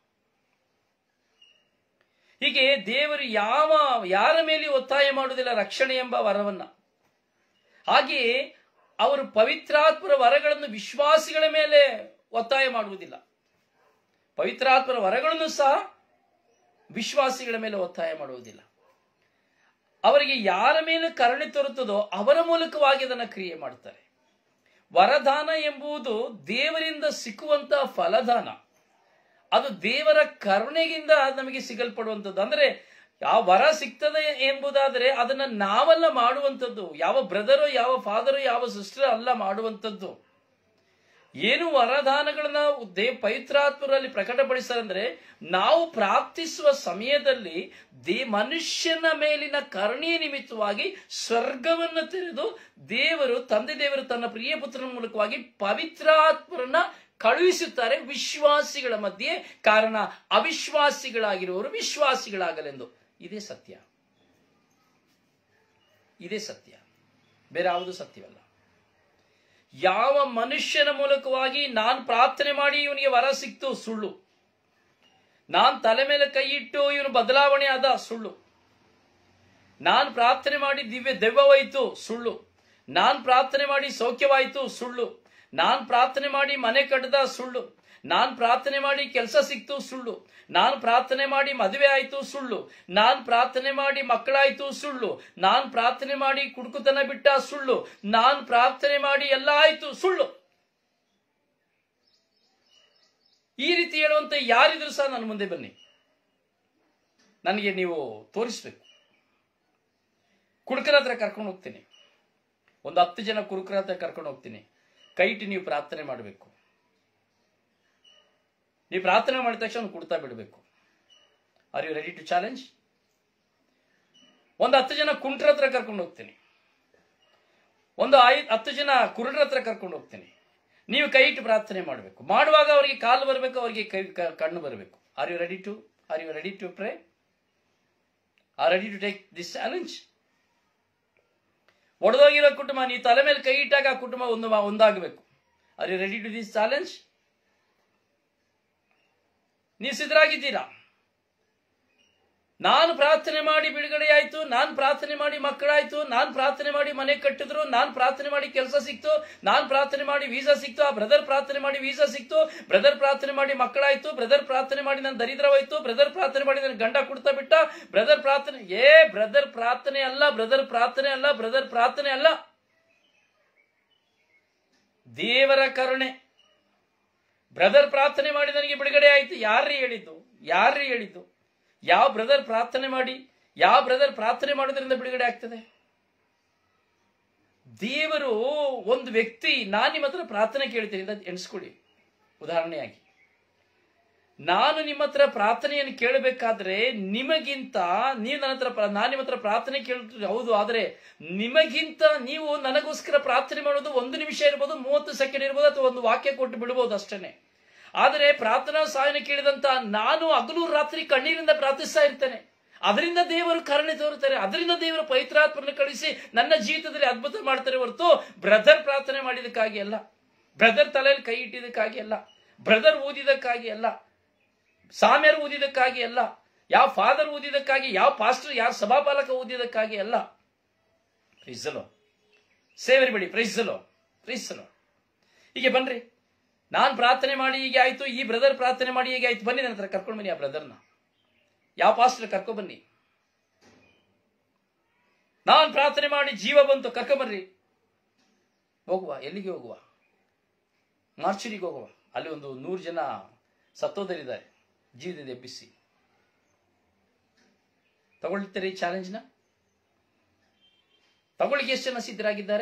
ಹೀಗೆ ದೇವರು ಯಾವ ಯಾರ ಮೇಲೆ ಒತ್ತಾಯ ಮಾಡುವುದಿಲ್ಲ ರಕ್ಷಣೆ ಎಂಬ ವರವನ್ನ ಹಾಗೆಯೇ ಅವರು ಪವಿತ್ರಾತ್ಮರ ವರಗಳನ್ನು ವಿಶ್ವಾಸಿಗಳ ಮೇಲೆ ಒತ್ತಾಯ ಮಾಡುವುದಿಲ್ಲ ಪವಿತ್ರಾತ್ಮರ ವರಗಳನ್ನು ಸಹ ವಿಶ್ವಾಸಿಗಳ ಮೇಲೆ ಒತ್ತಾಯ ಮಾಡುವುದಿಲ್ಲ ಅವರಿಗೆ ಯಾರ ಮೇಲೆ ಕರುಣೆ ತೋರುತ್ತದೋ ಅವರ ಮೂಲಕವಾಗಿ ಅದನ್ನು ಕ್ರಿಯೆ ಮಾಡ್ತಾರೆ ವರದಾನ ಎಂಬುದು ದೇವರಿಂದ ಸಿಕ್ಕುವಂತಹ ಫಲದಾನ ಅದು ದೇವರ ಕರುಣೆಗಿಂದ ನಮಗೆ ಸಿಗಲ್ಪಡುವಂಥದ್ದು ಅಂದ್ರೆ ಯಾವ ವರ ಸಿಗ್ತದೆ ಎಂಬುದಾದರೆ ಅದನ್ನ ನಾವೆಲ್ಲ ಮಾಡುವಂಥದ್ದು ಯಾವ ಬ್ರದರು ಯಾವ ಫಾದರು ಯಾವ ಸಿಸ್ಟರ್ ಅಲ್ಲ ಮಾಡುವಂಥದ್ದು ಏನು ವರದಾನಗಳನ್ನ ದೇ ಪವಿತ್ರಾತ್ಮರಲ್ಲಿ ಪ್ರಕಟಪಡಿಸ್ತಾರೆ ಅಂದ್ರೆ ನಾವು ಪ್ರಾರ್ಥಿಸುವ ಸಮಯದಲ್ಲಿ ದೇ ಮನುಷ್ಯನ ಮೇಲಿನ ಕರುಣೆಯ ನಿಮಿತ್ತವಾಗಿ ಸ್ವರ್ಗವನ್ನು ತೆರೆದು ದೇವರು ತಂದೆ ದೇವರು ತನ್ನ ಪ್ರಿಯ ಪುತ್ರನ ಮೂಲಕವಾಗಿ ಪವಿತ್ರಾತ್ಮರನ್ನ ಕಳುಹಿಸುತ್ತಾರೆ ವಿಶ್ವಾಸಿಗಳ ಮಧ್ಯೆ ಕಾರಣ ಅವಿಶ್ವಾಸಿಗಳಾಗಿರುವವರು ವಿಶ್ವಾಸಿಗಳಾಗಲೆಂದು ಇದೇ ಸತ್ಯ ಇದೇ ಸತ್ಯ ಬೇರೆ ಯಾವುದು ಸತ್ಯವಲ್ಲ ಯಾವ ಮನುಷ್ಯನ ಮೂಲಕವಾಗಿ ನಾನು ಪ್ರಾರ್ಥನೆ ಮಾಡಿ ಇವನಿಗೆ ವರ ಸಿಕ್ತು ಸುಳ್ಳು ನಾನು ತಲೆ ಮೇಲೆ ಕೈ ಇಟ್ಟು ಇವನು ಬದಲಾವಣೆ ಆದ ಸುಳ್ಳು ನಾನು ಪ್ರಾರ್ಥನೆ ಮಾಡಿ ದಿವ್ಯ ದೆವ್ವವಾಯಿತು ಸುಳ್ಳು ನಾನು ಪ್ರಾರ್ಥನೆ ಮಾಡಿ ಸೌಖ್ಯವಾಯಿತು ಸುಳ್ಳು ನಾನು ಪ್ರಾರ್ಥನೆ ಮಾಡಿ ಮನೆ ಕಟ್ಟದ ಸುಳ್ಳು ನಾನು ಪ್ರಾರ್ಥನೆ ಮಾಡಿ ಕೆಲಸ ಸಿಕ್ತು ಸುಳ್ಳು ನಾನು ಪ್ರಾರ್ಥನೆ ಮಾಡಿ ಮದುವೆ ಆಯಿತು ಸುಳ್ಳು ನಾನು ಪ್ರಾರ್ಥನೆ ಮಾಡಿ ಮಕ್ಕಳಾಯ್ತು ಸುಳ್ಳು ನಾನು ಪ್ರಾರ್ಥನೆ ಮಾಡಿ ಕುಡುಕುತನ ಬಿಟ್ಟ ಸುಳ್ಳು ನಾನು ಪ್ರಾರ್ಥನೆ ಮಾಡಿ ಎಲ್ಲ ಆಯ್ತು ಸುಳ್ಳು ಈ ರೀತಿ ಹೇಳುವಂತ ಯಾರಿದ್ರು ಸಹ ನನ್ನ ಮುಂದೆ ಬನ್ನಿ ನನಗೆ ನೀವು ತೋರಿಸ್ಬೇಕು ಕುಡುಕರ ಹತ್ರ ಕರ್ಕೊಂಡು ಹೋಗ್ತೀನಿ ಒಂದು ಹತ್ತು ಜನ ಕುರುಕರ ಹತ್ರ ಕರ್ಕೊಂಡು ಹೋಗ್ತೀನಿ ಕೈ ಇಟ್ಟು ನೀವು ಪ್ರಾರ್ಥನೆ ಮಾಡಬೇಕು ನೀವು ಪ್ರಾರ್ಥನೆ ಮಾಡಿದ ತಕ್ಷಣ ಅವ್ನು ಕುಡ್ತಾ ಬಿಡಬೇಕು are you ready to challenge ಒಂದು ಹತ್ತು ಜನ ಕುಂಟ್ರ ಹತ್ರ ಕರ್ಕೊಂಡು ಹೋಗ್ತೀನಿ ಒಂದು ಐದು ಹತ್ತು ಜನ ಕುರುಡ್ರ ಹತ್ರ ಕರ್ಕೊಂಡು ಹೋಗ್ತೀನಿ ನೀವು ಕೈ ಇಟ್ಟು ಪ್ರಾರ್ಥನೆ ಮಾಡಬೇಕು ಮಾಡುವಾಗ ಅವರಿಗೆ ಕಾಲು ಬರಬೇಕು ಅವರಿಗೆ ಕೈ ಕ- ಕಣ್ಣು ಬರಬೇಕು are you ready to are you ready to pray are ready to take this challenge ಒಡೆದೋಗಿರೋ ಕುಟುಂಬ ನೀವು ತಲೆ ಮೇಲೆ ಕೈ ಇಟ್ಟಾಗ ಆ ಕುಟುಂಬ ಒಂದು ಒಂದಾಗಬೇಕು are you ready to this challenge ನೀವು ಸಿದ್ಧರಾಗಿದ್ದೀರಾ ನಾನು ಪ್ರಾರ್ಥನೆ ಮಾಡಿ ಬಿಡುಗಡೆ ಆಯ್ತು ನಾನು ಪ್ರಾರ್ಥನೆ ಮಾಡಿ ಮಕ್ಕಳಾಯ್ತು ನಾನು ಪ್ರಾರ್ಥನೆ ಮಾಡಿ ಮನೆ ಕಟ್ಟಿದ್ರು ನಾನು ಪ್ರಾರ್ಥನೆ ಮಾಡಿ ಕೆಲಸ ಸಿಕ್ತು ನಾನು ಪ್ರಾರ್ಥನೆ ಮಾಡಿ ವೀಸಾ ಸಿಕ್ತು ಆ ಬ್ರದರ್ ಪ್ರಾರ್ಥನೆ ಮಾಡಿ ವೀಸಾ ಸಿಕ್ತು ಬ್ರದರ್ ಪ್ರಾರ್ಥನೆ ಮಾಡಿ ಮಕ್ಕಳಾಯ್ತು ಬ್ರದರ್ ಪ್ರಾರ್ಥನೆ ಮಾಡಿ ನನ್ನ ದರಿದ್ರವಾಯ್ತು ಬ್ರದರ್ ಪ್ರಾರ್ಥನೆ ಮಾಡಿ ನನ್ನ ಗಂಡ ಕುಡ್ತಾ ಬಿಟ್ಟ ಬ್ರದರ್ ಪ್ರಾರ್ಥನೆ ಏ ಬ್ರದರ್ ಪ್ರಾರ್ಥನೆ ಅಲ್ಲ ಬ್ರದರ್ ಪ್ರಾರ್ಥನೆ ಅಲ್ಲ ಬ್ರದರ್ ಪ್ರಾರ್ಥನೆ ಅಲ್ಲ ದೇವರ ಕರುಣೆ ಬ್ರದರ್ ಪ್ರಾರ್ಥನೆ ಮಾಡಿ ನನಗೆ ಬಿಡುಗಡೆ ಆಯ್ತು ಯಾರ್ರೀ ಹೇಳಿದ್ದು ಯಾರ್ರೀ ಹೇಳಿದ್ದು ಯಾವ ಬ್ರದರ್ ಪ್ರಾರ್ಥನೆ ಮಾಡಿ ಯಾವ ಬ್ರದರ್ ಪ್ರಾರ್ಥನೆ ಮಾಡೋದ್ರಿಂದ ಬಿಡುಗಡೆ ಆಗ್ತದೆ ದೇವರು ಒಂದು ವ್ಯಕ್ತಿ ನಾನು ನಿಮ್ಮ ಹತ್ರ ಪ್ರಾರ್ಥನೆ ಕೇಳ್ತೀನಿ ಅಂತ ಎಣಿಸ್ಕೊಳ್ಳಿ ಉದಾಹರಣೆಯಾಗಿ ನಾನು ನಿಮ್ಮ ಹತ್ರ ಪ್ರಾರ್ಥನೆಯನ್ನು ಕೇಳಬೇಕಾದ್ರೆ ನಿಮಗಿಂತ ನೀವು ನನ್ನ ಹತ್ರ ಪ್ರ- ನಾನು ನಿಮ್ಮ ಹತ್ರ ಪ್ರಾರ್ಥನೆ ಕೇಳ್ತೀರಿ ಹೌದು ಆದರೆ ನಿಮಗಿಂತ ನೀವು ನನಗೋಸ್ಕರ ಪ್ರಾರ್ಥನೆ ಮಾಡೋದು ಒಂದು ನಿಮಿಷ ಇರ್ಬೋದು ಮೂವತ್ತು ಸೆಕೆಂಡ್ ಇರ್ಬೋದು ಅಥವಾ ಒಂದು ವಾಕ್ಯ ಕೊಟ್ಟು ಬಿಡ್ಬೋದು ಅಷ್ಟೇನೆ ಆದರೆ ಪ್ರಾರ್ಥನಾ ಸಹಾಯನ ಕೇಳಿದಂತ ನಾನು ಹಗಲು ರಾತ್ರಿ ಕಣ್ಣೀರಿಂದ ಪ್ರಾರ್ಥಿಸ್ತಾ ಇರ್ತೇನೆ ಅದರಿಂದ ದೇವರು ಕರುಣೆ ತೋರುತ್ತಾರೆ ಅದರಿಂದ ದೇವರು ಪವಿತ್ರಾತ್ಮನ ಕಳಿಸಿ ನನ್ನ ಜೀವಿತದಲ್ಲಿ ಅದ್ಭುತ ಮಾಡ್ತಾರೆ ಹೊರತು ಬ್ರದರ್ ಪ್ರಾರ್ಥನೆ ಮಾಡಿದಕ್ಕಾಗಿ ಅಲ್ಲ ಬ್ರದರ್ ತಲೆಯಲ್ಲಿ ಕೈ ಇಟ್ಟಿದ್ದಕ್ಕಾಗಿ ಅಲ್ಲ ಬ್ರದರ್ ಊದಿದಕ್ಕಾಗಿ ಅಲ್ಲ ಸಾಮ್ಯರು ಊದಿದಕ್ಕಾಗಿ ಅಲ್ಲ ಯಾವ ಫಾದರ್ ಊದಿದಕ್ಕಾಗಿ ಯಾವ ಪಾಸ್ಟರ್ ಯಾವ ಸಭಾಪಾಲಕ ಊದಿದಕ್ಕಾಗಿ ಅಲ್ಲ ಪ್ರಿಸಲೋ ಸೇವರಿ ಬಿಡಿ ಪ್ರೈಸಲೋ ಪ್ರೈಸಲೋ ಹೀಗೆ ಬನ್ರಿ ನಾನು ಪ್ರಾರ್ಥನೆ ಮಾಡಿ ಹೀಗೆ ಆಯ್ತು ಈ ಬ್ರದರ್ ಪ್ರಾರ್ಥನೆ ಮಾಡಿ ಹೀಗೆ ಆಯ್ತು ಬನ್ನಿ ನನ್ನ ಹತ್ರ ಕರ್ಕೊಂಡು ಬನ್ನಿ ಆ ಬ್ರದರ್ನ ಯಾವ ಪಾಸ್ಟರ್ ಕರ್ಕೊ ಬನ್ನಿ ನಾನು ಪ್ರಾರ್ಥನೆ ಮಾಡಿ ಜೀವ ಬಂತು ಕರ್ಕೊಂಬರ್ರಿ ಹೋಗುವ ಎಲ್ಲಿಗೆ ಹೋಗುವ ಮಾರ್ಚುರಿಗೆ ಹೋಗುವ ಅಲ್ಲಿ ಒಂದು ನೂರು ಜನ ಸತ್ತೋದರಿದ್ದಾರೆ ಜೀವದಿಂದ ಎಬ್ಬಿಸಿ ತಗೊಳ್ತೀರಿ ಈ ಚಾಲೆಂಜ್ನ ತಗೊಳ್ಳಿಕ್ಕೆ ಎಷ್ಟು ಜನ ಸಿದ್ಧರಾಗಿದ್ದಾರೆ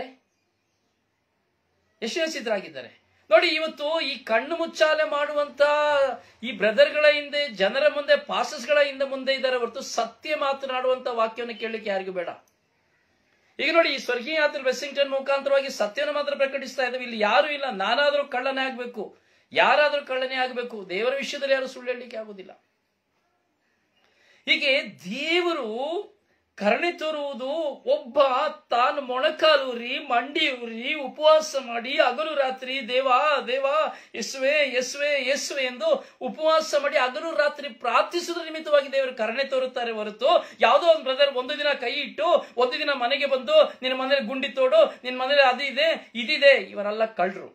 ಎಷ್ಟು ಜನ ಸಿದ್ಧರಾಗಿದ್ದಾರೆ ನೋಡಿ ಇವತ್ತು ಈ ಕಣ್ಣು ಮುಚ್ಚಾಲೆ ಮಾಡುವಂತ ಈ ಬ್ರದರ್ಗಳ ಹಿಂದೆ ಜನರ ಮುಂದೆ ಪಾಸಸ್ಗಳ ಹಿಂದೆ ಮುಂದೆ ಇದ್ದಾರೆ ಹೊರತು ಸತ್ಯ ಮಾತನಾಡುವಂತ ವಾಕ್ಯವನ್ನು ಕೇಳಲಿಕ್ಕೆ ಯಾರಿಗೂ ಬೇಡ ಈಗ ನೋಡಿ ಈ ಸ್ವರ್ಗೀಯ ಯಾತ್ರೆ ವೆಸ್ಟಿಂಗ್ಟನ್ ಮುಖಾಂತರವಾಗಿ ಸತ್ಯನ ಮಾತ್ರ ಪ್ರಕಟಿಸ್ತಾ ಇದ್ದಾವೆ ಇಲ್ಲಿ ಯಾರು ಇಲ್ಲ ನಾನಾದ್ರೂ ಕಳ್ಳನೇ ಆಗ್ಬೇಕು ಯಾರಾದ್ರೂ ಕಳ್ಳನೇ ಆಗ್ಬೇಕು ದೇವರ ವಿಷಯದಲ್ಲಿ ಯಾರು ಸುಳ್ಳು ಹೇಳಲಿಕ್ಕೆ ಆಗುದಿಲ್ಲ ಹೀಗೆ ದೇವರು ಕರುಣೆ ತೋರುವುದು ಒಬ್ಬ ತಾನು ಮೊಣಕಾಲೂರಿ ಮಂಡಿಯೂರಿ ಉಪವಾಸ ಮಾಡಿ ಹಗಲು ರಾತ್ರಿ ದೇವಾ ದೇವಾ ಯಸ್ವೆ ಯಸ್ವೆ ಯಸ್ವೆ ಎಂದು ಉಪವಾಸ ಮಾಡಿ ಹಗಲು ರಾತ್ರಿ ಪ್ರಾರ್ಥಿಸುವುದರ ನಿಮಿತ್ತವಾಗಿ ದೇವರು ಕರುಣೆ ತೋರುತ್ತಾರೆ ಹೊರತು ಯಾವುದೋ ಒಂದು ಬ್ರದರ್ ಒಂದು ದಿನ ಕೈ ಇಟ್ಟು ಒಂದು ದಿನ ಮನೆಗೆ ಬಂದು ನಿನ್ನ ಮನೇಲಿ ಗುಂಡಿ ತೋಡು ನಿನ್ನ ಮನೇಲಿ ಅದು ಇದೆ ಇದಿದೆ ಇವರೆಲ್ಲ ಕಳ್ಳರು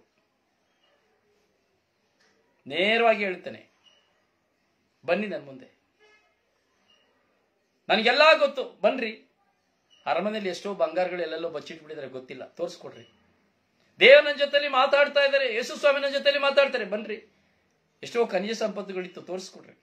ನೇರವಾಗಿ ಹೇಳ್ತೇನೆ ಬನ್ನಿ ನನ್ನ ಮುಂದೆ ನನಗೆಲ್ಲ ಗೊತ್ತು ಬನ್ರಿ ಅರಮನೆಯಲ್ಲಿ ಎಷ್ಟೋ ಬಂಗಾರಗಳು ಎಲ್ಲೆಲ್ಲೋ ಬಚ್ಚಿಟ್ಬಿಟ್ಟಿದ್ದಾರೆ ಗೊತ್ತಿಲ್ಲ ತೋರಿಸ್ಕೊಡ್ರಿ ದೇವರ ನನ್ನ ಜೊತೆಲಿ ಮಾತಾಡ್ತಾ ಇದ್ದಾರೆ ಯೇಸು ಸ್ವಾಮಿ ನನ್ನ ಜೊತೆಲಿ ಮಾತಾಡ್ತಾರೆ ಬನ್ರಿ ಎಷ್ಟೋ ಖನಿಜ ಸಂಪತ್ತುಗಳಿತ್ತು ತೋರಿಸ್ಕೊಡ್ರಿ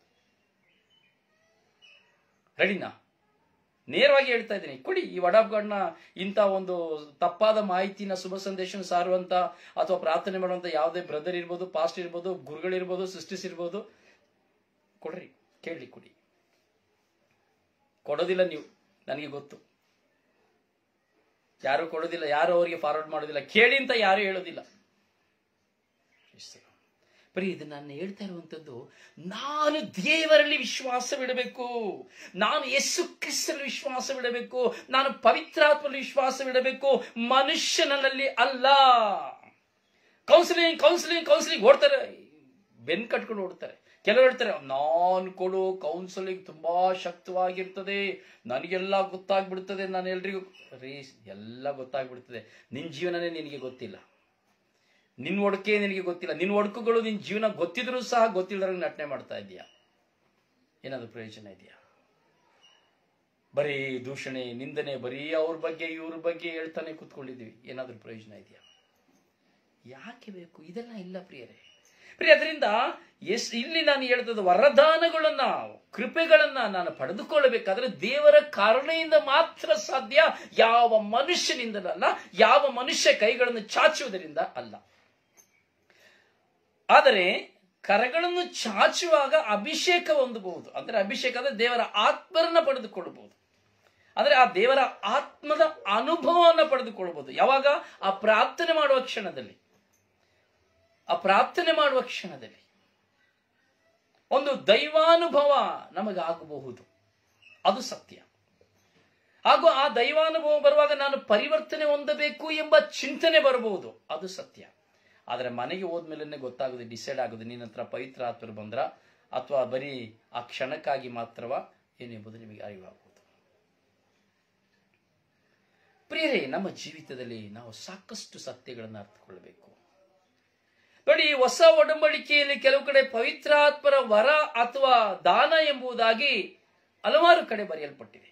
ರೆಡಿನಾ ನೇರವಾಗಿ ಹೇಳ್ತಾ ಇದ್ದೀನಿ ಕೊಡಿ ಈ ವಡಾಬ್ಗಳನ್ನ ಇಂಥ ಒಂದು ತಪ್ಪಾದ ಮಾಹಿತಿನ ಶುಭ ಸಂದೇಶ ಸಾರುವಂತ ಅಥವಾ ಪ್ರಾರ್ಥನೆ ಮಾಡುವಂತ ಯಾವುದೇ ಬ್ರದರ್ ಇರ್ಬೋದು ಪಾಸ್ಟ್ ಇರ್ಬೋದು ಗುರುಗಳಿರ್ಬೋದು ಸಿಸ್ಟರ್ಸ್ ಇರ್ಬೋದು ಕೊಡ್ರಿ ಕೇಳಿ ಕೊಡಿ ಕೊಡೋದಿಲ್ಲ ನೀವು ನನಗೆ ಗೊತ್ತು ಯಾರು ಕೊಡೋದಿಲ್ಲ ಯಾರು ಅವರಿಗೆ ಫಾರ್ವರ್ಡ್ ಮಾಡೋದಿಲ್ಲ ಕೇಳಿ ಅಂತ ಯಾರು ಹೇಳೋದಿಲ್ಲ ಬರೀ ಇದು ನಾನು ಹೇಳ್ತಾ ಇರುವಂತದ್ದು ನಾನು ದೇವರಲ್ಲಿ ವಿಶ್ವಾಸವಿಡಬೇಕು ನಾನು ಯೇಸು ಕ್ರಿಸ್ತರಲ್ಲಿ ವಿಶ್ವಾಸವಿಡಬೇಕು ನಾನು ಪವಿತ್ರಾತ್ಮಲ್ಲಿ ವಿಶ್ವಾಸವಿಡಬೇಕು ಮನುಷ್ಯನಲ್ಲಿ ಅಲ್ಲ ಕೌನ್ಸಿಲಿಂಗ್ ಕೌನ್ಸಿಲಿಂಗ್ ಕೌನ್ಸಿಲಿಂಗ್ ಓಡ್ತಾರೆ ಬೆನ್ ಕಟ್ಕೊಂಡು ಓಡ್ತಾರೆ ಕೆಲವರು ಹೇಳ್ತಾರೆ ನಾನು ಕೊಡು ಕೌನ್ಸಿಲಿಂಗ್ ತುಂಬಾ ಶಕ್ತವಾಗಿರ್ತದೆ ನನಗೆಲ್ಲ ಗೊತ್ತಾಗ್ಬಿಡ್ತದೆ ನಾನು ಎಲ್ರಿಗೂ ರೀ ಎಲ್ಲ ಗೊತ್ತಾಗ್ಬಿಡ್ತದೆ ನಿನ್ ಜೀವನನೇ ನಿನಗೆ ಗೊತ್ತಿಲ್ಲ ನಿನ್ ಒಡಕೆ ನಿನಗೆ ಗೊತ್ತಿಲ್ಲ ನಿನ್ ಒಡಕುಗಳು ನಿನ್ ಜೀವನ ಗೊತ್ತಿದ್ರು ಸಹ ಗೊತ್ತಿಲ್ಲದಂಗೆ ನಟನೆ ಮಾಡ್ತಾ ಇದೀಯಾ ಏನಾದ್ರು ಪ್ರಯೋಜನ ಇದೆಯಾ ಬರೀ ದೂಷಣೆ ನಿಂದನೆ ಬರೀ ಅವ್ರ ಬಗ್ಗೆ ಇವ್ರ ಬಗ್ಗೆ ಹೇಳ್ತಾನೆ ಕೂತ್ಕೊಂಡಿದೀವಿ ಏನಾದ್ರೂ ಪ್ರಯೋಜನ ಇದೆಯಾ ಯಾಕೆ ಬೇಕು ಇದೆಲ್ಲ ಇಲ್ಲ ಪ್ರಿಯರೇ ಪ್ರಿಯ ಅದರಿಂದ ಎಸ್ ಇಲ್ಲಿ ನಾನು ಹೇಳ್ತದ ವರದಾನಗಳನ್ನ ಕೃಪೆಗಳನ್ನ ನಾನು ಪಡೆದುಕೊಳ್ಳಬೇಕಾದ್ರೆ ದೇವರ ಕಾರಣೆಯಿಂದ ಮಾತ್ರ ಸಾಧ್ಯ ಯಾವ ಮನುಷ್ಯನಿಂದಲಲ್ಲ ಯಾವ ಮನುಷ್ಯ ಕೈಗಳನ್ನು ಚಾಚುವುದರಿಂದ ಅಲ್ಲ ಆದರೆ ಕರಗಳನ್ನು ಚಾಚುವಾಗ ಅಭಿಷೇಕ ಹೊಂದಬಹುದು ಅಂದ್ರೆ ಅಭಿಷೇಕ ಅಂದ್ರೆ ದೇವರ ಆತ್ಮರನ್ನ ಪಡೆದುಕೊಳ್ಳಬಹುದು ಅಂದ್ರೆ ಆ ದೇವರ ಆತ್ಮದ ಅನುಭವವನ್ನು ಪಡೆದುಕೊಳ್ಳಬಹುದು ಯಾವಾಗ ಆ ಪ್ರಾರ್ಥನೆ ಮಾಡುವ ಕ್ಷಣದಲ್ಲಿ ಆ ಪ್ರಾರ್ಥನೆ ಮಾಡುವ ಕ್ಷಣದಲ್ಲಿ ಒಂದು ದೈವಾನುಭವ ನಮಗಾಗಬಹುದು ಅದು ಸತ್ಯ ಹಾಗೂ ಆ ದೈವಾನುಭವ ಬರುವಾಗ ನಾನು ಪರಿವರ್ತನೆ ಹೊಂದಬೇಕು ಎಂಬ ಚಿಂತನೆ ಬರಬಹುದು ಅದು ಸತ್ಯ ಆದರೆ ಮನೆಗೆ ಹೋದ್ಮೇಲೆ ಗೊತ್ತಾಗುದು ಡಿಸೈಡ್ ಆಗುದು ನಿನ್ನ ಹತ್ರ ಪವಿತ್ರ ಆತ್ಮರು ಬಂದ್ರ ಅಥವಾ ಬರೀ ಆ ಕ್ಷಣಕ್ಕಾಗಿ ಮಾತ್ರವ ಏನೆಂಬುದು ನಿಮಗೆ ಅರಿವಾಗುವುದು ಪ್ರಿಯರೇ ನಮ್ಮ ಜೀವಿತದಲ್ಲಿ ನಾವು ಸಾಕಷ್ಟು ಸತ್ಯಗಳನ್ನು ಅರ್ಥಕೊಳ್ಳಬೇಕು ನೋಡಿ ಹೊಸ ಒಡಂಬಡಿಕೆಯಲ್ಲಿ ಕೆಲವು ಕಡೆ ಪವಿತ್ರಾತ್ಮರ ವರ ಅಥವಾ ದಾನ ಎಂಬುದಾಗಿ ಹಲವಾರು ಕಡೆ ಬರೆಯಲ್ಪಟ್ಟಿದೆ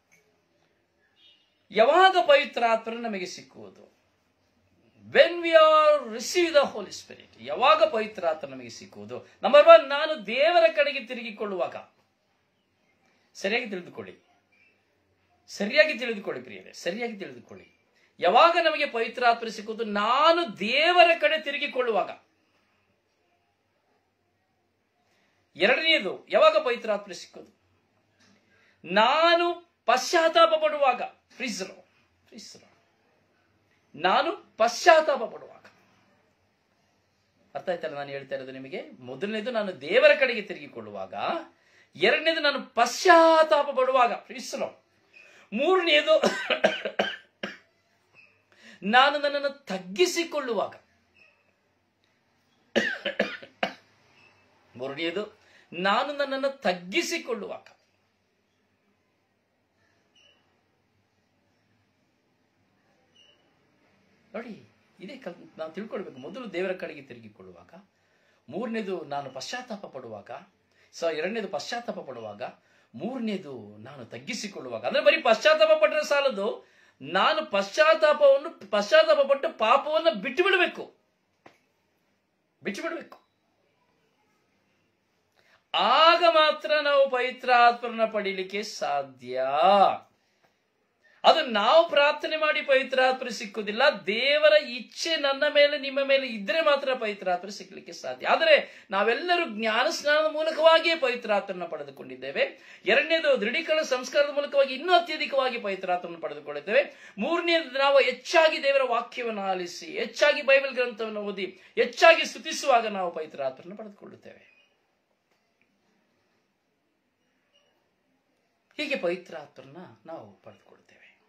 ಯಾವಾಗ ಪವಿತ್ರಾತ್ಮರ ನಮಗೆ ಸಿಕ್ಕುವುದು when we are receive the holy spirit ಯಾವಾಗ ಪವಿತ್ರಾತ್ಮ ನಮಗೆ ಸಿಕ್ಕುವುದು ನಂಬರ್ ಒನ್ ನಾನು ದೇವರ ಕಡೆಗೆ ತಿರುಗಿಕೊಳ್ಳುವಾಗ ಸರಿಯಾಗಿ ತಿಳಿದುಕೊಳ್ಳಿ ಸರಿಯಾಗಿ ತಿಳಿದುಕೊಳ್ಳಿ ಪ್ರಿಯರೇ ಸರಿಯಾಗಿ ತಿಳಿದುಕೊಳ್ಳಿ ಯಾವಾಗ ನಮಗೆ ಪವಿತ್ರಾತ್ಮ ಸಿಕ್ಕುವುದು ನಾನು ದೇವರ ಕಡೆ ತಿರುಗಿಕೊಳ್ಳುವಾಗ ಎರಡನೆಯದು ಯಾವಾಗ ಪವಿತ್ರಾತ್ಮ ಸಿಕ್ಕುದು ನಾನು ಪಶ್ಚಾತ್ತಾಪ ಪಡುವಾಗ ಫ್ರಿಜ್ರು ಫ್ರಿಜ್ರು ನಾನು ಪಶ್ಚಾತ್ತಾಪ ಪಡುವಾಗ ಅರ್ಥ ಆಯ್ತಲ್ಲ ನಾನು ಹೇಳ್ತಾ ಇರೋದು ನಿಮಗೆ ಮೊದಲನೇದು ನಾನು ದೇವರ ಕಡೆಗೆ ತಿರುಗಿಕೊಳ್ಳುವಾಗ ಎರಡನೇದು ನಾನು ಪಶ್ಚಾತ್ತಾಪ ಪಡುವಾಗ ಫ್ರಿಸ್ರು ಮೂರನೆಯದು ನಾನು ನನ್ನನ್ನು ತಗ್ಗಿಸಿಕೊಳ್ಳುವಾಗ ಮೂರನೆಯದು ನಾನು ನನ್ನನ್ನು ತಗ್ಗಿಸಿಕೊಳ್ಳುವಾಗ ನೋಡಿ ಇದೇ ಕಲ್ ನಾವು ತಿಳ್ಕೊಳ್ಬೇಕು ಮೊದಲು ದೇವರ ಕಡೆಗೆ ತಿರುಗಿಕೊಳ್ಳುವಾಗ ಮೂರನೇದು ನಾನು ಪಶ್ಚಾತ್ತಾಪ ಪಡುವಾಗ ಸೊ ಎರಡನೇದು ಪಶ್ಚಾತ್ತಾಪ ಪಡುವಾಗ ಮೂರನೇದು ನಾನು ತಗ್ಗಿಸಿಕೊಳ್ಳುವಾಗ ಅಂದ್ರೆ ಬರೀ ಪಶ್ಚಾತ್ತಾಪ ಪಟ್ಟರೆ ಸಾಲದು ನಾನು ಪಶ್ಚಾತ್ತಾಪವನ್ನು ಪಶ್ಚಾತ್ತಾಪ ಪಟ್ಟು ಪಾಪವನ್ನು ಬಿಟ್ಟು ಬಿಡಬೇಕು ಬಿಟ್ಟು ಬಿಡಬೇಕು ಆಗ ಮಾತ್ರ ನಾವು ಪವಿತ್ರಾತ್ಮರನ್ನ ಪಡೀಲಿಕ್ಕೆ ಸಾಧ್ಯ ಅದು ನಾವು ಪ್ರಾರ್ಥನೆ ಮಾಡಿ ಪವಿತ್ರಾತ್ಮ ಸಿಕ್ಕುವುದಿಲ್ಲ ದೇವರ ಇಚ್ಛೆ ನನ್ನ ಮೇಲೆ ನಿಮ್ಮ ಮೇಲೆ ಇದ್ರೆ ಮಾತ್ರ ಪವಿತ್ರಾತ್ಮ ಸಿಕ್ಕಲಿಕ್ಕೆ ಸಾಧ್ಯ ಆದರೆ ನಾವೆಲ್ಲರೂ ಜ್ಞಾನ ಸ್ನಾನದ ಮೂಲಕವಾಗಿಯೇ ಪವಿತ್ರಾತ್ಮನ ಪಡೆದುಕೊಂಡಿದ್ದೇವೆ ಎರಡನೇದು ದೃಢೀಕರಣ ಸಂಸ್ಕಾರದ ಮೂಲಕವಾಗಿ ಇನ್ನೂ ಅತ್ಯಧಿಕವಾಗಿ ಪವಿತ್ರಾತ್ಮನ ಪಡೆದುಕೊಂಡಿದ್ದೇವೆ ಮೂರನೇದು ನಾವು ಹೆಚ್ಚಾಗಿ ದೇವರ ವಾಕ್ಯವನ್ನು ಆಲಿಸಿ ಹೆಚ್ಚಾಗಿ ಬೈಬಲ್ ಗ್ರಂಥವನ್ನು ಓದಿ ಹೆಚ್ಚಾಗಿ ಸ್ತುತಿಸುವಾಗ ನಾವು ಪವಿತ್ರಾತ್ಮನ ಪಡೆದುಕೊಳ್ಳುತ್ತೇವೆ ಹೀಗೆ ಪವಿತ್ರಾತ್ಮರನ್ನ ನಾವು ಪಡೆದುಕೊಳ್ಳುತ್ತೇವೆ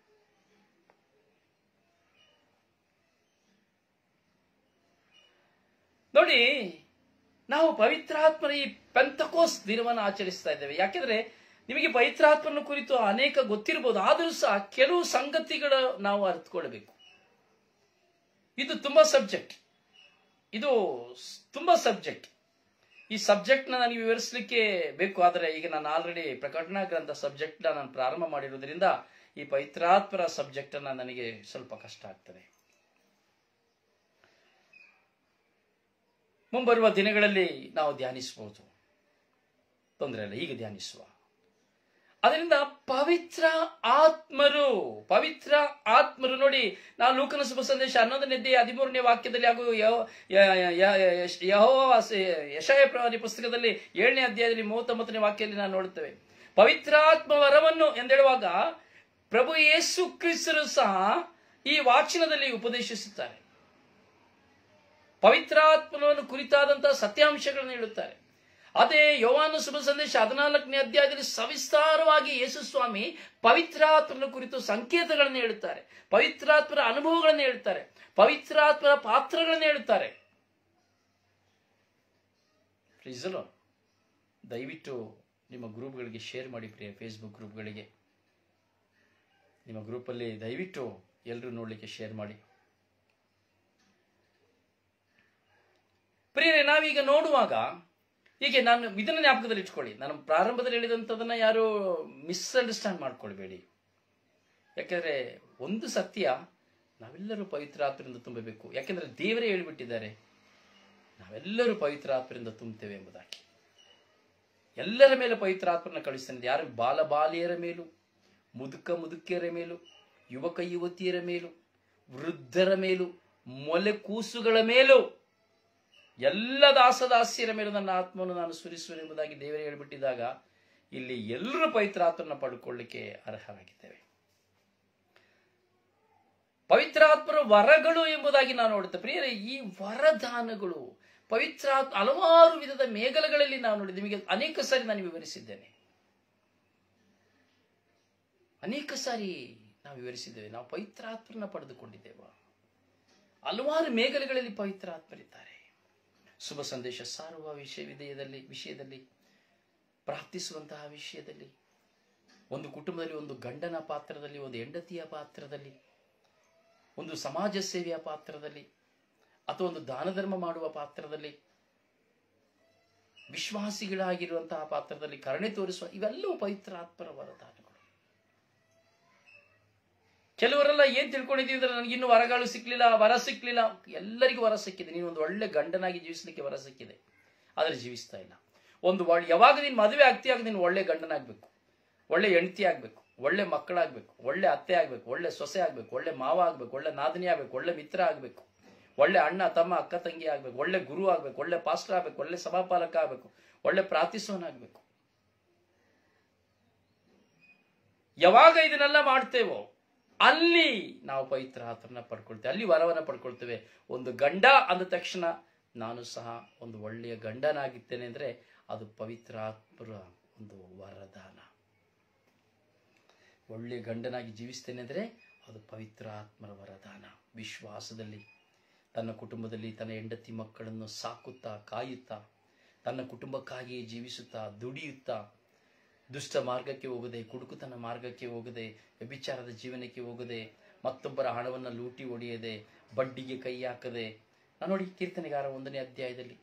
ನೋಡಿ ನಾವು ಪವಿತ್ರಾತ್ಮರ ಈ ಪೆಂತಕೋಸ್ ದಿನವನ್ನು ಆಚರಿಸ್ತಾ ಇದ್ದೇವೆ ಯಾಕೆಂದ್ರೆ ನಿಮಗೆ ಪವಿತ್ರಾತ್ಮನ ಕುರಿತು ಅನೇಕ ಗೊತ್ತಿರಬಹುದು ಆದರೂ ಸಹ ಕೆಲವು ಸಂಗತಿಗಳ ನಾವು ಅರ್ಥಕೊಳ್ಬೇಕು ಇದು ತುಂಬಾ ಸಬ್ಜೆಕ್ಟ್ ಇದು ತುಂಬಾ ಸಬ್ಜೆಕ್ಟ್ ಈ ಸಬ್ಜೆಕ್ಟ್ ನ ನನಗೆ ವಿವರಿಸಲಿಕ್ಕೆ ಬೇಕು ಆದರೆ ಈಗ ನಾನು ಆಲ್ರೆಡಿ ಪ್ರಕಟಣಾ ಗ್ರಂಥ ಸಬ್ಜೆಕ್ಟ್ ನಾನು ಪ್ರಾರಂಭ ಮಾಡಿರುವುದರಿಂದ ಈ ಪವಿತ್ರಾತ್ಮರ ಸಬ್ಜೆಕ್ಟ್ ಅನ್ನ ನನಗೆ ಸ್ವಲ್ಪ ಕಷ್ಟ ಆಗ್ತದೆ ಮುಂಬರುವ ದಿನಗಳಲ್ಲಿ ನಾವು ಧ್ಯಾನಿಸಬಹುದು ತೊಂದರೆ ಇಲ್ಲ ಈಗ ಧ್ಯಾನಿಸುವ ಅದರಿಂದ ಪವಿತ್ರ ಆತ್ಮರು ಪವಿತ್ರ ಆತ್ಮರು ನೋಡಿ ನಾವು ಲೂಕನ ಶುಭ ಸಂದೇಶ ಹನ್ನೊಂದನೇ ಹದಿಮೂರನೇ ವಾಕ್ಯದಲ್ಲಿ ಹಾಗೂ ಯಹೋ ಯಶಯ ಪ್ರವಾದಿ ಪುಸ್ತಕದಲ್ಲಿ ಏಳನೇ ಅಧ್ಯಾಯದಲ್ಲಿ ಮೂವತ್ತೊಂಬತ್ತನೇ ವಾಕ್ಯದಲ್ಲಿ ನಾವು ನೋಡುತ್ತೇವೆ ಪವಿತ್ರಾತ್ಮ ವರವನ್ನು ಎಂದೇಳುವಾಗ ಪ್ರಭು ಯೇಸು ಕ್ರಿಸ್ತರು ಸಹ ಈ ವಾಚನದಲ್ಲಿ ಉಪದೇಶಿಸುತ್ತಾರೆ ಪವಿತ್ರಾತ್ಮನವನ್ನು ಕುರಿತಾದಂತಹ ಸತ್ಯಾಂಶಗಳನ್ನು ಹೇಳುತ್ತಾರೆ ಅದೇ ಯೋವಾನ ಶುಭ ಸಂದೇಶ ಹದಿನಾಲ್ಕನೇ ಅಧ್ಯಾಯದಲ್ಲಿ ಸವಿಸ್ತಾರವಾಗಿ ಯೇಸು ಸ್ವಾಮಿ ಪವಿತ್ರಾತ್ಮನ ಕುರಿತು ಸಂಕೇತಗಳನ್ನು ಹೇಳುತ್ತಾರೆ ಪವಿತ್ರಾತ್ಮರ ಅನುಭವಗಳನ್ನು ಹೇಳುತ್ತಾರೆ ಪವಿತ್ರಾತ್ಮರ ಪಾತ್ರಗಳನ್ನು ಹೇಳುತ್ತಾರೆ ಪ್ಲೀಸಲು ದಯವಿಟ್ಟು ನಿಮ್ಮ ಗ್ರೂಪ್ಗಳಿಗೆ ಶೇರ್ ಮಾಡಿ ಪ್ರಿಯ ಫೇಸ್ಬುಕ್ ಗ್ರೂಪ್ಗಳಿಗೆ ನಿಮ್ಮ ಗ್ರೂಪಲ್ಲಿ ದಯವಿಟ್ಟು ಎಲ್ಲರೂ ನೋಡಲಿಕ್ಕೆ ಶೇರ್ ಮಾಡಿ ಪ್ರಿಯರೇ ನಾವೀಗ ನೋಡುವಾಗ ಹೀಗೆ ನಾನು ಇದನ್ನ ಜ್ಞಾಪಕದಲ್ಲಿ ಇಟ್ಕೊಳ್ಳಿ ನಾನು ಪ್ರಾರಂಭದಲ್ಲಿ ಹೇಳಿದಂಥದನ್ನ ಯಾರು ಮಿಸ್ಅಂಡರ್ಸ್ಟ್ಯಾಂಡ್ ಮಾಡ್ಕೊಳ್ಬೇಡಿ ಯಾಕೆಂದ್ರೆ ಒಂದು ಸತ್ಯ ನಾವೆಲ್ಲರೂ ಪವಿತ್ರ ಆತ್ಮರಿಂದ ತುಂಬಬೇಕು ಯಾಕೆಂದ್ರೆ ದೇವರೇ ಹೇಳಿಬಿಟ್ಟಿದ್ದಾರೆ ನಾವೆಲ್ಲರೂ ಪವಿತ್ರಾತ್ಮರಿಂದ ತುಂಬುತ್ತೇವೆ ಎಂಬುದಾಗಿ ಎಲ್ಲರ ಮೇಲೆ ಪವಿತ್ರಾತ್ಮನ ಕಳಿಸ್ತಾನೆ ಯಾರು ಬಾಲ ಬಾಲಿಯರ ಮೇಲೂ ಮುದುಕ ಮುದುಕಿಯರ ಮೇಲೂ ಯುವಕ ಯುವತಿಯರ ಮೇಲೂ ವೃದ್ಧರ ಮೇಲೂ ಮೊಲೆ ಕೂಸುಗಳ ಮೇಲೂ ಎಲ್ಲ ದಾಸದಾಸಿಯರ ಮೇಲೂ ನನ್ನ ಆತ್ಮವನ್ನು ನಾನು ಸುರಿಸುವೆ ಎಂಬುದಾಗಿ ದೇವರೇ ಹೇಳಿಬಿಟ್ಟಿದ್ದಾಗ ಇಲ್ಲಿ ಎಲ್ಲರೂ ಪವಿತ್ರಾತ್ಮನ ಪಡ್ಕೊಳ್ಳಿಕ್ಕೆ ಅರ್ಹರಾಗಿದ್ದೇವೆ ಪವಿತ್ರಾತ್ಮರ ವರಗಳು ಎಂಬುದಾಗಿ ನಾವು ನೋಡುತ್ತೇವೆ ಪ್ರಿಯರೇ ಈ ವರದಾನಗಳು ಪವಿತ್ರ ಹಲವಾರು ವಿಧದ ಮೇಘಲಗಳಲ್ಲಿ ನಾವು ನೋಡಿದ್ದೇವೆ ನಿಮಗೆ ಅನೇಕ ಸಾರಿ ನಾನು ವಿವರಿಸಿದ್ದೇನೆ ಅನೇಕ ಸಾರಿ ನಾವು ವಿವರಿಸಿದ್ದೇವೆ ನಾವು ಪವಿತ್ರಾತ್ಮರನ್ನ ಪಡೆದುಕೊಂಡಿದ್ದೇವ ಹಲವಾರು ಮೇಘಲೆಗಳಲ್ಲಿ ಪವಿತ್ರಾತ್ಮರಿದ್ದಾರೆ ಶುಭ ಸಂದೇಶ ಸಾರುವ ವಿಷಯ ವಿಧೇಯದಲ್ಲಿ ವಿಷಯದಲ್ಲಿ ಪ್ರಾರ್ಥಿಸುವಂತಹ ವಿಷಯದಲ್ಲಿ ಒಂದು ಕುಟುಂಬದಲ್ಲಿ ಒಂದು ಗಂಡನ ಪಾತ್ರದಲ್ಲಿ ಒಂದು ಹೆಂಡತಿಯ ಪಾತ್ರದಲ್ಲಿ ಒಂದು ಸಮಾಜ ಸೇವೆಯ ಪಾತ್ರದಲ್ಲಿ ಅಥವಾ ಒಂದು ದಾನ ಧರ್ಮ ಮಾಡುವ ಪಾತ್ರದಲ್ಲಿ ವಿಶ್ವಾಸಿಗಳಾಗಿರುವಂತಹ ಪಾತ್ರದಲ್ಲಿ ಕರುಣೆ ತೋರಿಸುವ ಇವೆಲ್ಲವೂ ಪವಿತ್ರಾತ್ಮರ ವರದಾನಗಳು ಕೆಲವರೆಲ್ಲ ಏನ್ ತಿಳ್ಕೊಂಡಿದ್ದೀವಿ ಅಂದ್ರೆ ನನಗೆ ಇನ್ನು ವರಗಳು ಸಿಕ್ಲಿಲ್ಲ ವರ ಸಿಕ್ಲಿಲ್ಲ ಎಲ್ಲರಿಗೂ ವರ ಸಿಕ್ಕಿದೆ ನೀನು ಒಂದು ಒಳ್ಳೆ ಗಂಡನಾಗಿ ಜೀವಿಸಲಿಕ್ಕೆ ವರ ಸಿಕ್ಕಿದೆ ಆದ್ರೆ ಜೀವಿಸ್ತಾ ಇಲ್ಲ ಒಂದು ಒಳ್ಳೆ ಯಾವಾಗ ನೀನು ಮದುವೆ ಆಗ್ತೀಯಾಗ ನೀನು ಒಳ್ಳೆ ಗಂಡನಾಗ್ಬೇಕು ಒಳ್ಳೆ ಹೆಂಡತಿ ಆಗ್ಬೇಕು ಒಳ್ಳೆ ಮಕ್ಕಳಾಗ್ಬೇಕು ಒಳ್ಳೆ ಅತ್ತೆ ಆಗ್ಬೇಕು ಒಳ್ಳೆ ಸೊಸೆ ಆಗ್ಬೇಕು ಒಳ್ಳೆ ಮಾವ ಆಗ್ಬೇಕು ಒಳ್ಳೆ ನಾದಿನಿ ಆಗ್ಬೇಕು ಒಳ್ಳೆ ಮಿತ್ರ ಆಗ್ಬೇಕು ಒಳ್ಳೆ ಅಣ್ಣ ತಮ್ಮ ಅಕ್ಕ ತಂಗಿ ಆಗ್ಬೇಕು ಒಳ್ಳೆ ಗುರು ಆಗ್ಬೇಕು ಒಳ್ಳೆ ಪಾಸ್ಟರ್ ಆಗ್ಬೇಕು ಒಳ್ಳೆ ಸಭಾಪಾಲಕ ಆಗ್ಬೇಕು ಒಳ್ಳೆ ಪ್ರಾರ್ಥಿಸೋನಾಗ್ಬೇಕು ಯಾವಾಗ ಇದನ್ನೆಲ್ಲ ಮಾಡ್ತೇವೋ ಅಲ್ಲಿ ನಾವು ಪವಿತ್ರ ಆತರನ್ನ ಪಡ್ಕೊಳ್ತೇವೆ ಅಲ್ಲಿ ವರವನ್ನ ಪಡ್ಕೊಳ್ತೇವೆ ಒಂದು ಗಂಡ ಅಂದ ತಕ್ಷಣ ನಾನು ಸಹ ಒಂದು ಒಳ್ಳೆಯ ಗಂಡನಾಗಿದ್ದೇನೆ ಅಂದ್ರೆ ಅದು ಪವಿತ್ರ ಆತ್ಮರ ಒಂದು ವರದಾನ ಒಳ್ಳೆಯ ಗಂಡನಾಗಿ ಜೀವಿಸ್ತೇನೆ ಅಂದರೆ ಅದು ಪವಿತ್ರ ಆತ್ಮರ ವರದಾನ ವಿಶ್ವಾಸದಲ್ಲಿ ತನ್ನ ಕುಟುಂಬದಲ್ಲಿ ತನ್ನ ಹೆಂಡತಿ ಮಕ್ಕಳನ್ನು ಸಾಕುತ್ತಾ ಕಾಯುತ್ತಾ ತನ್ನ ಕುಟುಂಬಕ್ಕಾಗಿಯೇ ಜೀವಿಸುತ್ತಾ ದುಡಿಯುತ್ತಾ ದುಷ್ಟ ಮಾರ್ಗಕ್ಕೆ ಹೋಗದೆ ಕುಡುಕುತನ ಮಾರ್ಗಕ್ಕೆ ಹೋಗದೆ ವ್ಯಭಿಚಾರದ ಜೀವನಕ್ಕೆ ಹೋಗದೆ ಮತ್ತೊಬ್ಬರ ಹಣವನ್ನು ಲೂಟಿ ಹೊಡೆಯದೆ ಬಡ್ಡಿಗೆ ಕೈ ಹಾಕದೆ ನಾನು ನೋಡಿ ಕೀರ್ತನೆಗಾರ ಒಂದನೇ ಅಧ್ಯಾಯದಲ್ಲಿ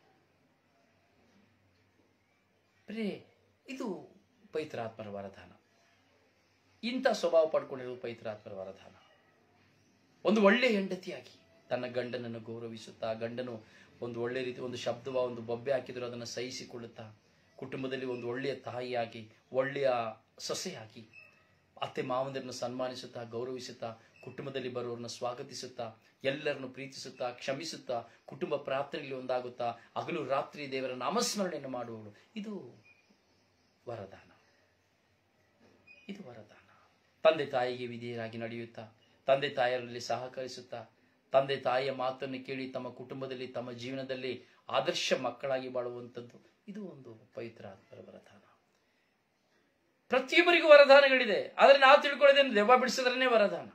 ಪ್ರೇ ಇದು ಪವಿತ್ರಾತ್ಮರ ವರದಾನ ಇಂಥ ಸ್ವಭಾವ ಪಡ್ಕೊಂಡಿರುವುದು ಪವಿತ್ರಾತ್ಮರ ವರದಾನ ಒಂದು ಒಳ್ಳೆಯ ಹೆಂಡತಿಯಾಗಿ ತನ್ನ ಗಂಡನನ್ನು ಗೌರವಿಸುತ್ತಾ ಗಂಡನು ಒಂದು ಒಳ್ಳೆ ರೀತಿ ಒಂದು ಶಬ್ದವ ಒಂದು ಬೊಬ್ಬೆ ಹಾಕಿದ್ರು ಅದನ್ನು ಸಹಿಸಿಕೊಳ್ಳುತ್ತಾ ಕುಟುಂಬದಲ್ಲಿ ಒಂದು ಒಳ್ಳೆಯ ತಾಯಿಯಾಗಿ ಒಳ್ಳೆಯ ಸೊಸೆಯಾಗಿ ಅತ್ತೆ ಮಾವಂದಿರನ್ನು ಸನ್ಮಾನಿಸುತ್ತಾ ಗೌರವಿಸುತ್ತಾ ಕುಟುಂಬದಲ್ಲಿ ಬರುವವರನ್ನು ಸ್ವಾಗತಿಸುತ್ತಾ ಎಲ್ಲರನ್ನು ಪ್ರೀತಿಸುತ್ತಾ ಕ್ಷಮಿಸುತ್ತಾ ಕುಟುಂಬ ಪ್ರಾರ್ಥನೆಯಲ್ಲಿ ಒಂದಾಗುತ್ತಾ ಹಗಲು ರಾತ್ರಿ ದೇವರ ನಾಮಸ್ಮರಣೆಯನ್ನು ಮಾಡುವವಳು ಇದು ವರದಾನ ಇದು ವರದಾನ ತಂದೆ ತಾಯಿಗೆ ವಿಧೇಯರಾಗಿ ನಡೆಯುತ್ತಾ ತಂದೆ ತಾಯರಲ್ಲಿ ಸಹಕರಿಸುತ್ತಾ ತಂದೆ ತಾಯಿಯ ಮಾತನ್ನು ಕೇಳಿ ತಮ್ಮ ಕುಟುಂಬದಲ್ಲಿ ತಮ್ಮ ಜೀವನದಲ್ಲಿ ಆದರ್ಶ ಮಕ್ಕಳಾಗಿ ಬಾಳುವಂಥದ್ದು ಇದು ಒಂದು ಪವಿತ್ರ ಆತ್ಮರ ವರದಾನ ಪ್ರತಿಯೊಬ್ಬರಿಗೂ ವರದಾನಗಳಿದೆ ಆದ್ರೆ ನಾವು ತಿಳ್ಕೊಳ್ಳೋದೇನು ದೆವ್ವ ಬಿಡಿಸಿದ್ರೇ ವರದಾನ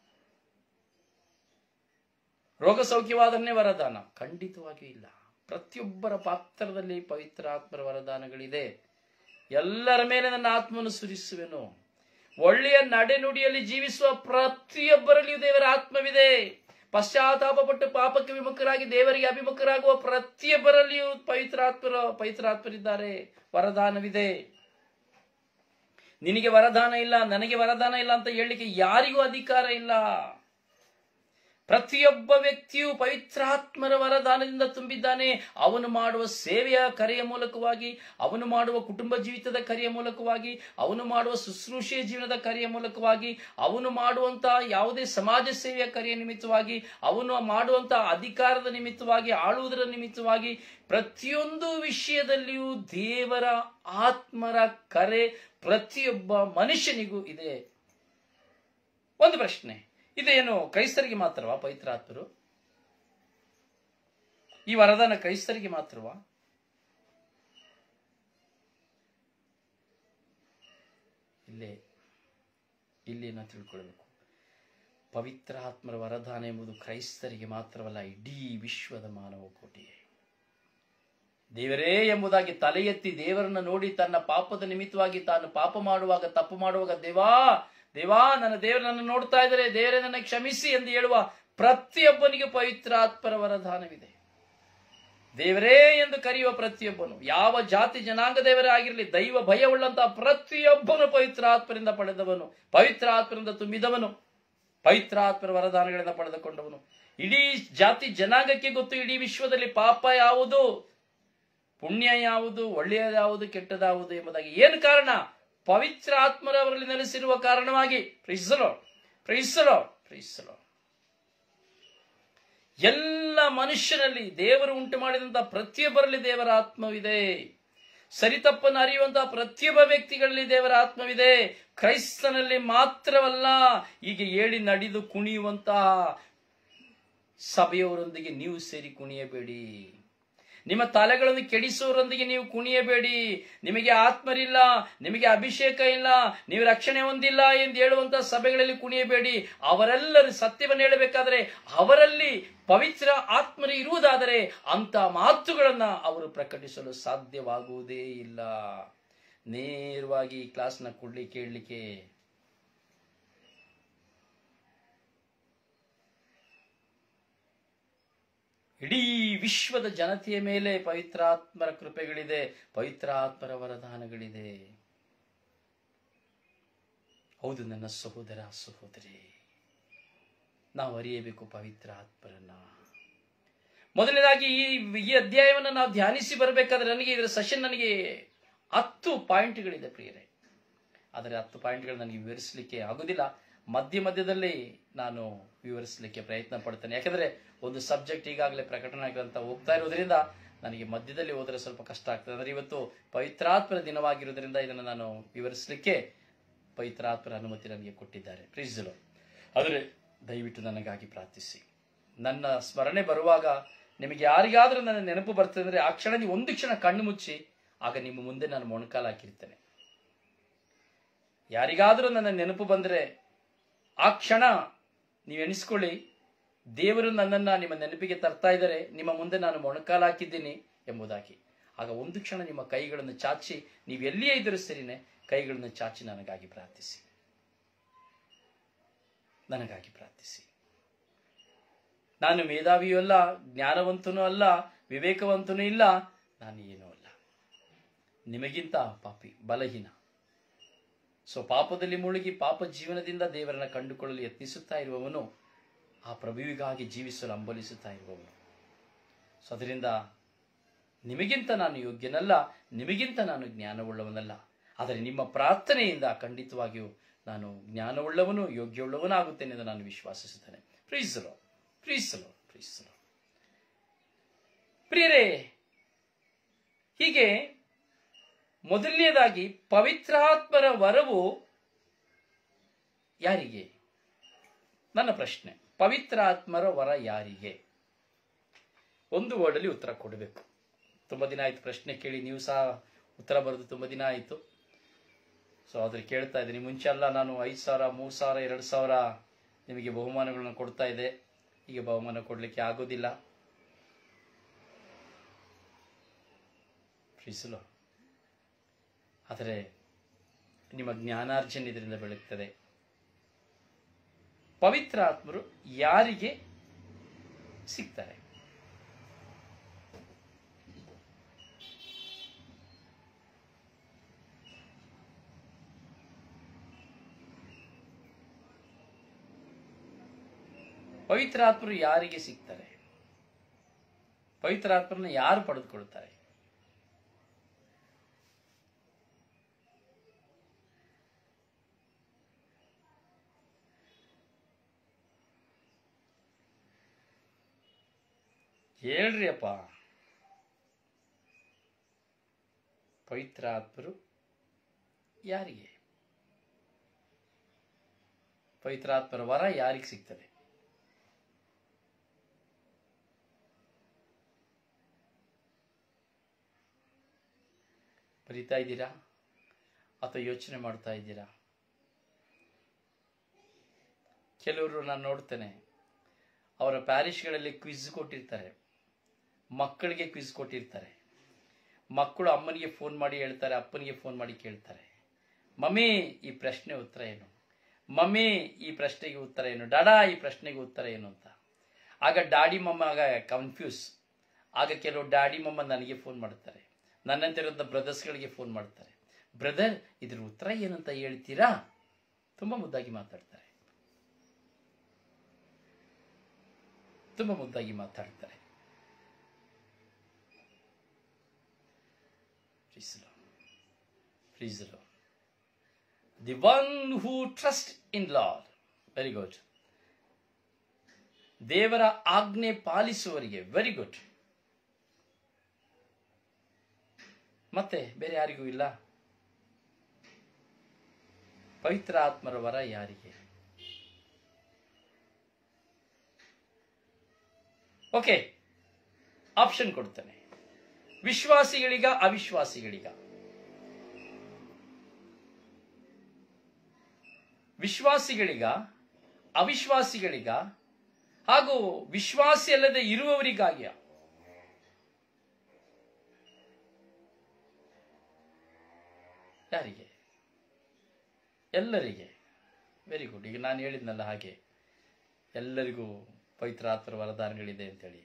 ರೋಗ ಸೌಖ್ಯವಾದನ್ನೇ ವರದಾನ ಖಂಡಿತವಾಗಿಯೂ ಇಲ್ಲ ಪ್ರತಿಯೊಬ್ಬರ ಪಾತ್ರದಲ್ಲಿ ಪವಿತ್ರ ಆತ್ಮರ ವರದಾನಗಳಿದೆ ಎಲ್ಲರ ಮೇಲೆ ನನ್ನ ಆತ್ಮವನ್ನು ಸುರಿಸುವೆನು ಒಳ್ಳೆಯ ನಡೆನುಡಿಯಲ್ಲಿ ಜೀವಿಸುವ ಪ್ರತಿಯೊಬ್ಬರಲ್ಲಿಯೂ ದೇವರ ಆತ್ಮವಿದೆ ಪಶ್ಚಾತ್ತಾಪಪಟ್ಟು ಪಾಪಕ್ಕೆ ವಿಮುಖರಾಗಿ ದೇವರಿಗೆ ಅಭಿಮುಖರಾಗುವ ಪ್ರತಿಯೊಬ್ಬರಲ್ಲಿಯೂ ಪವಿತ್ರಾತ್ಮರ ಪವಿತ್ರಾತ್ಮರಿದ್ದಾರೆ ವರದಾನವಿದೆ ನಿನಗೆ ವರದಾನ ಇಲ್ಲ ನನಗೆ ವರದಾನ ಇಲ್ಲ ಅಂತ ಹೇಳಲಿಕ್ಕೆ ಯಾರಿಗೂ ಅಧಿಕಾರ ಇಲ್ಲ ಪ್ರತಿಯೊಬ್ಬ ವ್ಯಕ್ತಿಯು ಪವಿತ್ರಾತ್ಮರ ವರದಾನದಿಂದ ತುಂಬಿದ್ದಾನೆ ಅವನು ಮಾಡುವ ಸೇವೆಯ ಕರೆಯ ಮೂಲಕವಾಗಿ ಅವನು ಮಾಡುವ ಕುಟುಂಬ ಜೀವಿತದ ಕರೆಯ ಮೂಲಕವಾಗಿ ಅವನು ಮಾಡುವ ಶುಶ್ರೂಷೆಯ ಜೀವನದ ಕರೆಯ ಮೂಲಕವಾಗಿ ಅವನು ಮಾಡುವಂತಹ ಯಾವುದೇ ಸಮಾಜ ಸೇವೆಯ ಕರೆಯ ನಿಮಿತ್ತವಾಗಿ ಅವನು ಮಾಡುವಂತಹ ಅಧಿಕಾರದ ನಿಮಿತ್ತವಾಗಿ ಆಳುವುದರ ನಿಮಿತ್ತವಾಗಿ ಪ್ರತಿಯೊಂದು ವಿಷಯದಲ್ಲಿಯೂ ದೇವರ ಆತ್ಮರ ಕರೆ ಪ್ರತಿಯೊಬ್ಬ ಮನುಷ್ಯನಿಗೂ ಇದೆ ಒಂದು ಪ್ರಶ್ನೆ ಇದೇನು ಕ್ರೈಸ್ತರಿಗೆ ಮಾತ್ರವಾ ಪವಿತ್ರಾತ್ಮರು ಈ ವರದಾನ ಕ್ರೈಸ್ತರಿಗೆ ಮಾತ್ರವಾ ಇಲ್ಲೇ ಇಲ್ಲಿ ನಾವು ತಿಳ್ಕೊಳ್ಬೇಕು ಪವಿತ್ರ ಆತ್ಮರ ವರದಾನ ಎಂಬುದು ಕ್ರೈಸ್ತರಿಗೆ ಮಾತ್ರವಲ್ಲ ಇಡೀ ವಿಶ್ವದ ಮಾನವ ಕೋಟಿಗೆ ದೇವರೇ ಎಂಬುದಾಗಿ ತಲೆ ಎತ್ತಿ ದೇವರನ್ನ ನೋಡಿ ತನ್ನ ಪಾಪದ ನಿಮಿತ್ತವಾಗಿ ತಾನು ಪಾಪ ಮಾಡುವಾಗ ತಪ್ಪು ಮಾಡುವಾಗ ದೇವಾ ದೇವಾ ನನ್ನ ದೇವರು ನನ್ನ ನೋಡ್ತಾ ಇದ್ದಾರೆ ದೇವರೇ ನನ್ನ ಕ್ಷಮಿಸಿ ಎಂದು ಹೇಳುವ ಪ್ರತಿಯೊಬ್ಬನಿಗೆ ಪವಿತ್ರ ಆತ್ಮರ ವರದಾನವಿದೆ ದೇವರೇ ಎಂದು ಕರೆಯುವ ಪ್ರತಿಯೊಬ್ಬನು ಯಾವ ಜಾತಿ ಜನಾಂಗ ದೇವರೇ ಆಗಿರಲಿ ದೈವ ಭಯವುಳ್ಳಂತಹ ಪ್ರತಿಯೊಬ್ಬನು ಪವಿತ್ರ ಆತ್ಮರಿಂದ ಪಡೆದವನು ಪವಿತ್ರ ಆತ್ಮರಿಂದ ತುಂಬಿದವನು ಪವಿತ್ರ ಆತ್ಮರ ವರದಾನಗಳಿಂದ ಪಡೆದುಕೊಂಡವನು ಇಡೀ ಜಾತಿ ಜನಾಂಗಕ್ಕೆ ಗೊತ್ತು ಇಡೀ ವಿಶ್ವದಲ್ಲಿ ಪಾಪ ಯಾವುದು ಪುಣ್ಯ ಯಾವುದು ಒಳ್ಳೆಯದು ಯಾವುದು ಕೆಟ್ಟದಾವುದು ಎಂಬುದಾಗಿ ಏನು ಕಾರಣ ಪವಿತ್ರ ಆತ್ಮರವರಲ್ಲಿ ನೆಲೆಸಿರುವ ಕಾರಣವಾಗಿ ಪ್ರಿಸಲೋ ಪ್ರಿಸಲೋ ಪ್ರಿಸಲೋ ಎಲ್ಲ ಮನುಷ್ಯನಲ್ಲಿ ದೇವರು ಉಂಟು ಮಾಡಿದಂತಹ ಪ್ರತಿಯೊಬ್ಬರಲ್ಲಿ ದೇವರ ಆತ್ಮವಿದೆ ಸರಿತಪ್ಪನ್ನು ಅರಿಯುವಂತಹ ಪ್ರತಿಯೊಬ್ಬ ವ್ಯಕ್ತಿಗಳಲ್ಲಿ ದೇವರ ಆತ್ಮವಿದೆ ಕ್ರೈಸ್ತನಲ್ಲಿ ಮಾತ್ರವಲ್ಲ ಈಗ ಏಳಿ ನಡೆದು ಕುಣಿಯುವಂತಹ ಸಭೆಯವರೊಂದಿಗೆ ನೀವು ಸೇರಿ ಕುಣಿಯಬೇಡಿ ನಿಮ್ಮ ತಲೆಗಳನ್ನು ಕೆಡಿಸುವವರೊಂದಿಗೆ ನೀವು ಕುಣಿಯಬೇಡಿ ನಿಮಗೆ ಆತ್ಮರಿಲ್ಲ ನಿಮಗೆ ಅಭಿಷೇಕ ಇಲ್ಲ ನೀವು ರಕ್ಷಣೆ ಹೊಂದಿಲ್ಲ ಎಂದು ಹೇಳುವಂತಹ ಸಭೆಗಳಲ್ಲಿ ಕುಣಿಯಬೇಡಿ ಅವರೆಲ್ಲರೂ ಸತ್ಯವನ್ನು ಹೇಳಬೇಕಾದರೆ ಅವರಲ್ಲಿ ಪವಿತ್ರ ಆತ್ಮರು ಇರುವುದಾದರೆ ಅಂತ ಮಾತುಗಳನ್ನ ಅವರು ಪ್ರಕಟಿಸಲು ಸಾಧ್ಯವಾಗುವುದೇ ಇಲ್ಲ ನೇರವಾಗಿ ಈ ಕ್ಲಾಸ್ನ ಕೊಡ್ಲಿ ಕೇಳಲಿಕ್ಕೆ ಇಡೀ ವಿಶ್ವದ ಜನತೆಯ ಮೇಲೆ ಪವಿತ್ರಾತ್ಮರ ಕೃಪೆಗಳಿದೆ ಪವಿತ್ರಾತ್ಮರ ವರದಾನಗಳಿದೆ ಹೌದು ನನ್ನ ಸಹೋದರ ಸಹೋದರಿ ನಾವು ಅರಿಯಬೇಕು ಪವಿತ್ರ ಆತ್ಮರನ್ನ ಮೊದಲನೇದಾಗಿ ಈ ಈ ಅಧ್ಯಾಯವನ್ನು ನಾವು ಧ್ಯಾನಿಸಿ ಬರಬೇಕಾದ್ರೆ ನನಗೆ ಇದರ ಸೆಷನ್ ನನಗೆ ಹತ್ತು ಪಾಯಿಂಟ್ಗಳಿದೆ ಪ್ರಿಯರೇ ಆದರೆ ಹತ್ತು ಪಾಯಿಂಟ್ಗಳು ನನಗೆ ವಿವರಿಸಲಿಕ್ಕೆ ಆಗುದಿಲ್ಲ ಮಧ್ಯ ಮಧ್ಯದಲ್ಲಿ ನಾನು ವಿವರಿಸಲಿಕ್ಕೆ ಪ್ರಯತ್ನ ಪಡ್ತೇನೆ ಯಾಕಂದ್ರೆ ಒಂದು ಸಬ್ಜೆಕ್ಟ್ ಈಗಾಗಲೇ ಪ್ರಕಟಣೆ ಗ್ರಂಥ ಹೋಗ್ತಾ ಇರೋದ್ರಿಂದ ನನಗೆ ಮಧ್ಯದಲ್ಲಿ ಹೋದರೆ ಸ್ವಲ್ಪ ಕಷ್ಟ ಆಗ್ತದೆ ಅಂದ್ರೆ ಇವತ್ತು ಪವಿತ್ರಾತ್ಮರ ದಿನವಾಗಿರೋದ್ರಿಂದ ಇದನ್ನು ನಾನು ವಿವರಿಸಲಿಕ್ಕೆ ಪವಿತ್ರಾತ್ಮರ ಅನುಮತಿ ನನಗೆ ಕೊಟ್ಟಿದ್ದಾರೆ ಪ್ರೀಸಲು ಆದರೆ ದಯವಿಟ್ಟು ನನಗಾಗಿ ಪ್ರಾರ್ಥಿಸಿ ನನ್ನ ಸ್ಮರಣೆ ಬರುವಾಗ ನಿಮಗೆ ಯಾರಿಗಾದ್ರೂ ನನ್ನ ನೆನಪು ಬರ್ತದೆ ಅಂದ್ರೆ ಆ ಕ್ಷಣ ನೀವು ಒಂದು ಕ್ಷಣ ಕಣ್ಣು ಮುಚ್ಚಿ ಆಗ ನಿಮ್ಮ ಮುಂದೆ ನಾನು ಮೊಣಕಾಲು ಹಾಕಿರ್ತೇನೆ ಯಾರಿಗಾದರೂ ನನ್ನ ನೆನಪು ಬಂದರೆ ಆ ಕ್ಷಣ ನೀವು ಎಣಿಸ್ಕೊಳ್ಳಿ ದೇವರು ನನ್ನನ್ನ ನಿಮ್ಮ ನೆನಪಿಗೆ ತರ್ತಾ ಇದ್ದಾರೆ ನಿಮ್ಮ ಮುಂದೆ ನಾನು ಮೊಣಕಾಲು ಹಾಕಿದ್ದೀನಿ ಎಂಬುದಾಗಿ ಆಗ ಒಂದು ಕ್ಷಣ ನಿಮ್ಮ ಕೈಗಳನ್ನು ಚಾಚಿ ನೀವು ಎಲ್ಲಿಯೇ ಇದ್ದರೂ ಸರಿನೇ ಕೈಗಳನ್ನು ಚಾಚಿ ನನಗಾಗಿ ಪ್ರಾರ್ಥಿಸಿ ನನಗಾಗಿ ಪ್ರಾರ್ಥಿಸಿ ನಾನು ಮೇಧಾವಿಯೂ ಅಲ್ಲ ಜ್ಞಾನವಂತನೂ ಅಲ್ಲ ವಿವೇಕವಂತನೂ ಇಲ್ಲ ನಾನು ಏನೂ ಅಲ್ಲ ನಿಮಗಿಂತ ಪಾಪಿ ಬಲಹೀನ ಸೊ ಪಾಪದಲ್ಲಿ ಮುಳುಗಿ ಪಾಪ ಜೀವನದಿಂದ ದೇವರನ್ನ ಕಂಡುಕೊಳ್ಳಲು ಯತ್ನಿಸುತ್ತಾ ಇರುವವನು ಆ ಪ್ರಭುವಿಗಾಗಿ ಜೀವಿಸಲು ಹಂಬಲಿಸುತ್ತಾ ಇರುವವನು ಸೊ ಅದರಿಂದ ನಿಮಗಿಂತ ನಾನು ಯೋಗ್ಯನಲ್ಲ ನಿಮಗಿಂತ ನಾನು ಜ್ಞಾನವುಳ್ಳವನಲ್ಲ ಆದರೆ ನಿಮ್ಮ ಪ್ರಾರ್ಥನೆಯಿಂದ ಖಂಡಿತವಾಗಿಯೂ ನಾನು ಜ್ಞಾನವುಳ್ಳವನು ಯೋಗ್ಯವುಳ್ಳವನಾಗುತ್ತೇನೆ ಎಂದು ನಾನು ವಿಶ್ವಾಸಿಸುತ್ತೇನೆ ಪ್ರೀಸಲು ಪ್ರೀಸಲು ಪ್ರೀಸಲು ಪ್ರಿಯರೇ ಹೀಗೆ ಮೊದಲನೇದಾಗಿ ಪವಿತ್ರಾತ್ಮರ ವರವು ಯಾರಿಗೆ ನನ್ನ ಪ್ರಶ್ನೆ ಪವಿತ್ರಾತ್ಮರ ವರ ಯಾರಿಗೆ ಒಂದು ವರ್ಡಲ್ಲಿ ಉತ್ತರ ಕೊಡಬೇಕು ತುಂಬ ದಿನ ಆಯ್ತು ಪ್ರಶ್ನೆ ಕೇಳಿ ನೀವು ಸಹ ಉತ್ತರ ಬರೆದು ತುಂಬ ದಿನ ಆಯಿತು ಸೊ ಅದ್ರ ಕೇಳ್ತಾ ಇದ್ದೀನಿ ಮುಂಚೆ ಎಲ್ಲ ನಾನು ಐದು ಸಾವಿರ ಮೂರು ಸಾವಿರ ಎರಡು ಸಾವಿರ ನಿಮಗೆ ಬಹುಮಾನಗಳನ್ನ ಕೊಡ್ತಾ ಇದ್ದೆ ಈಗ ಬಹುಮಾನ ಕೊಡಲಿಕ್ಕೆ ಆಗೋದಿಲ್ಲ ಪ್ರೀಸಲು ಆದರೆ ನಿಮ್ಮ ಜ್ಞಾನಾರ್ಜನೆ ಇದರಿಂದ ಬೆಳಗ್ತದೆ ಪವಿತ್ರ ಆತ್ಮರು ಯಾರಿಗೆ ಸಿಗ್ತಾರೆ ಪವಿತ್ರಾತ್ಮರು ಯಾರಿಗೆ ಸಿಗ್ತಾರೆ ಪವಿತ್ರಾತ್ಮರನ್ನ ಯಾರು ಪಡೆದುಕೊಳ್ತಾರೆ ಹೇಳ್ರಿ ಅಪ್ಪ ಪವಿತ್ರಾತ್ಮರು ಯಾರಿಗೆ ಪವಿತ್ರಾತ್ಮರ ವರ ಯಾರಿಗೆ ಸಿಗ್ತದೆ ಬರಿತಾ ಇದ್ದೀರಾ ಅಥವಾ ಯೋಚನೆ ಮಾಡ್ತಾ ಇದ್ದೀರಾ ಕೆಲವರು ನಾನು ನೋಡ್ತೇನೆ ಅವರ ಪ್ಯಾರಿಶ್ಗಳಲ್ಲಿ ಕ್ವಿಜ್ ಕೊಟ್ಟಿರ್ತಾರೆ ಮಕ್ಕಳಿಗೆ ಕ್ವಿಜ್ ಕೊಟ್ಟಿರ್ತಾರೆ ಮಕ್ಕಳು ಅಮ್ಮನಿಗೆ ಫೋನ್ ಮಾಡಿ ಹೇಳ್ತಾರೆ ಅಪ್ಪನಿಗೆ ಫೋನ್ ಮಾಡಿ ಕೇಳ್ತಾರೆ ಮಮ್ಮಿ ಈ ಪ್ರಶ್ನೆ ಉತ್ತರ ಏನು ಮಮ್ಮಿ ಈ ಪ್ರಶ್ನೆಗೆ ಉತ್ತರ ಏನು ಡಾಡಾ ಈ ಪ್ರಶ್ನೆಗೆ ಉತ್ತರ ಏನು ಅಂತ ಆಗ ಡಾಡಿ ಮಮ್ಮ ಆಗ ಕನ್ಫ್ಯೂಸ್ ಆಗ ಕೆಲವು ಡ್ಯಾಡಿ ಮಮ್ಮ ನನಗೆ ಫೋನ್ ಮಾಡ್ತಾರೆ ನನ್ನಂತಿರುವಂಥ ಬ್ರದರ್ಸ್ಗಳಿಗೆ ಫೋನ್ ಮಾಡ್ತಾರೆ ಬ್ರದರ್ ಇದ್ರ ಉತ್ತರ ಏನಂತ ಹೇಳ್ತೀರಾ ತುಂಬ ಮುದ್ದಾಗಿ ಮಾತಾಡ್ತಾರೆ ತುಂಬಾ ಮುದ್ದಾಗಿ ಮಾತಾಡ್ತಾರೆ Praise the Lord. Praise the Lord. The one who trusts in Lord. Very good. ದೇವರ ಆಜ್ಞೆ ಪಾಲಿಸುವವರಿಗೆ ವೆರಿ ಗುಡ್ ಮತ್ತೆ ಬೇರೆ ಯಾರಿಗೂ ಇಲ್ಲ ಪವಿತ್ರ ಆತ್ಮರ ವರ ಯಾರಿಗೆ ಓಕೆ ಆಪ್ಷನ್ ಕೊಡ್ತೇನೆ ವಿಶ್ವಾಸಿಗಳಿಗ ಅವಿಶ್ವಾಸಿಗಳಿಗ ವಿಶ್ವಾಸಿಗಳಿಗ ಅವಿಶ್ವಾಸಿಗಳಿಗ ಹಾಗೂ ವಿಶ್ವಾಸಿ ಅಲ್ಲದೆ ಇರುವವರಿಗಾಗಿಯ ಯಾರಿಗೆ ಎಲ್ಲರಿಗೆ ವೆರಿ ಗುಡ್ ಈಗ ನಾನು ಹೇಳಿದ್ನಲ್ಲ ಹಾಗೆ ಎಲ್ಲರಿಗೂ ಪವಿತ್ರ ಆತ್ಮರ ವರದಾನಗಳಿದೆ ಅಂತೇಳಿ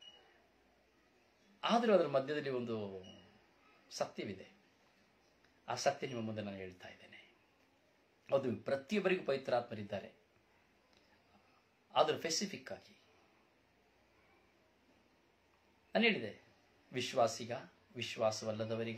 ಆದರೂ ಅದರ ಮಧ್ಯದಲ್ಲಿ ಒಂದು ಸತ್ಯವಿದೆ ಆ ಸತ್ಯ ನಿಮ್ಮ ಮುಂದೆ ನಾನು ಹೇಳ್ತಾ ಇದ್ದೇನೆ ಅದು ಪ್ರತಿಯೊಬ್ಬರಿಗೂ ಪವಿತ್ರಾತ್ಮರಿದ್ದಾರೆ ಆದರೂ ಸ್ಪೆಸಿಫಿಕ್ ಆಗಿ ನಾನು ಹೇಳಿದೆ ವಿಶ್ವಾಸಿಗ ವಿಶ್ವಾಸವಲ್ಲದವರಿಗ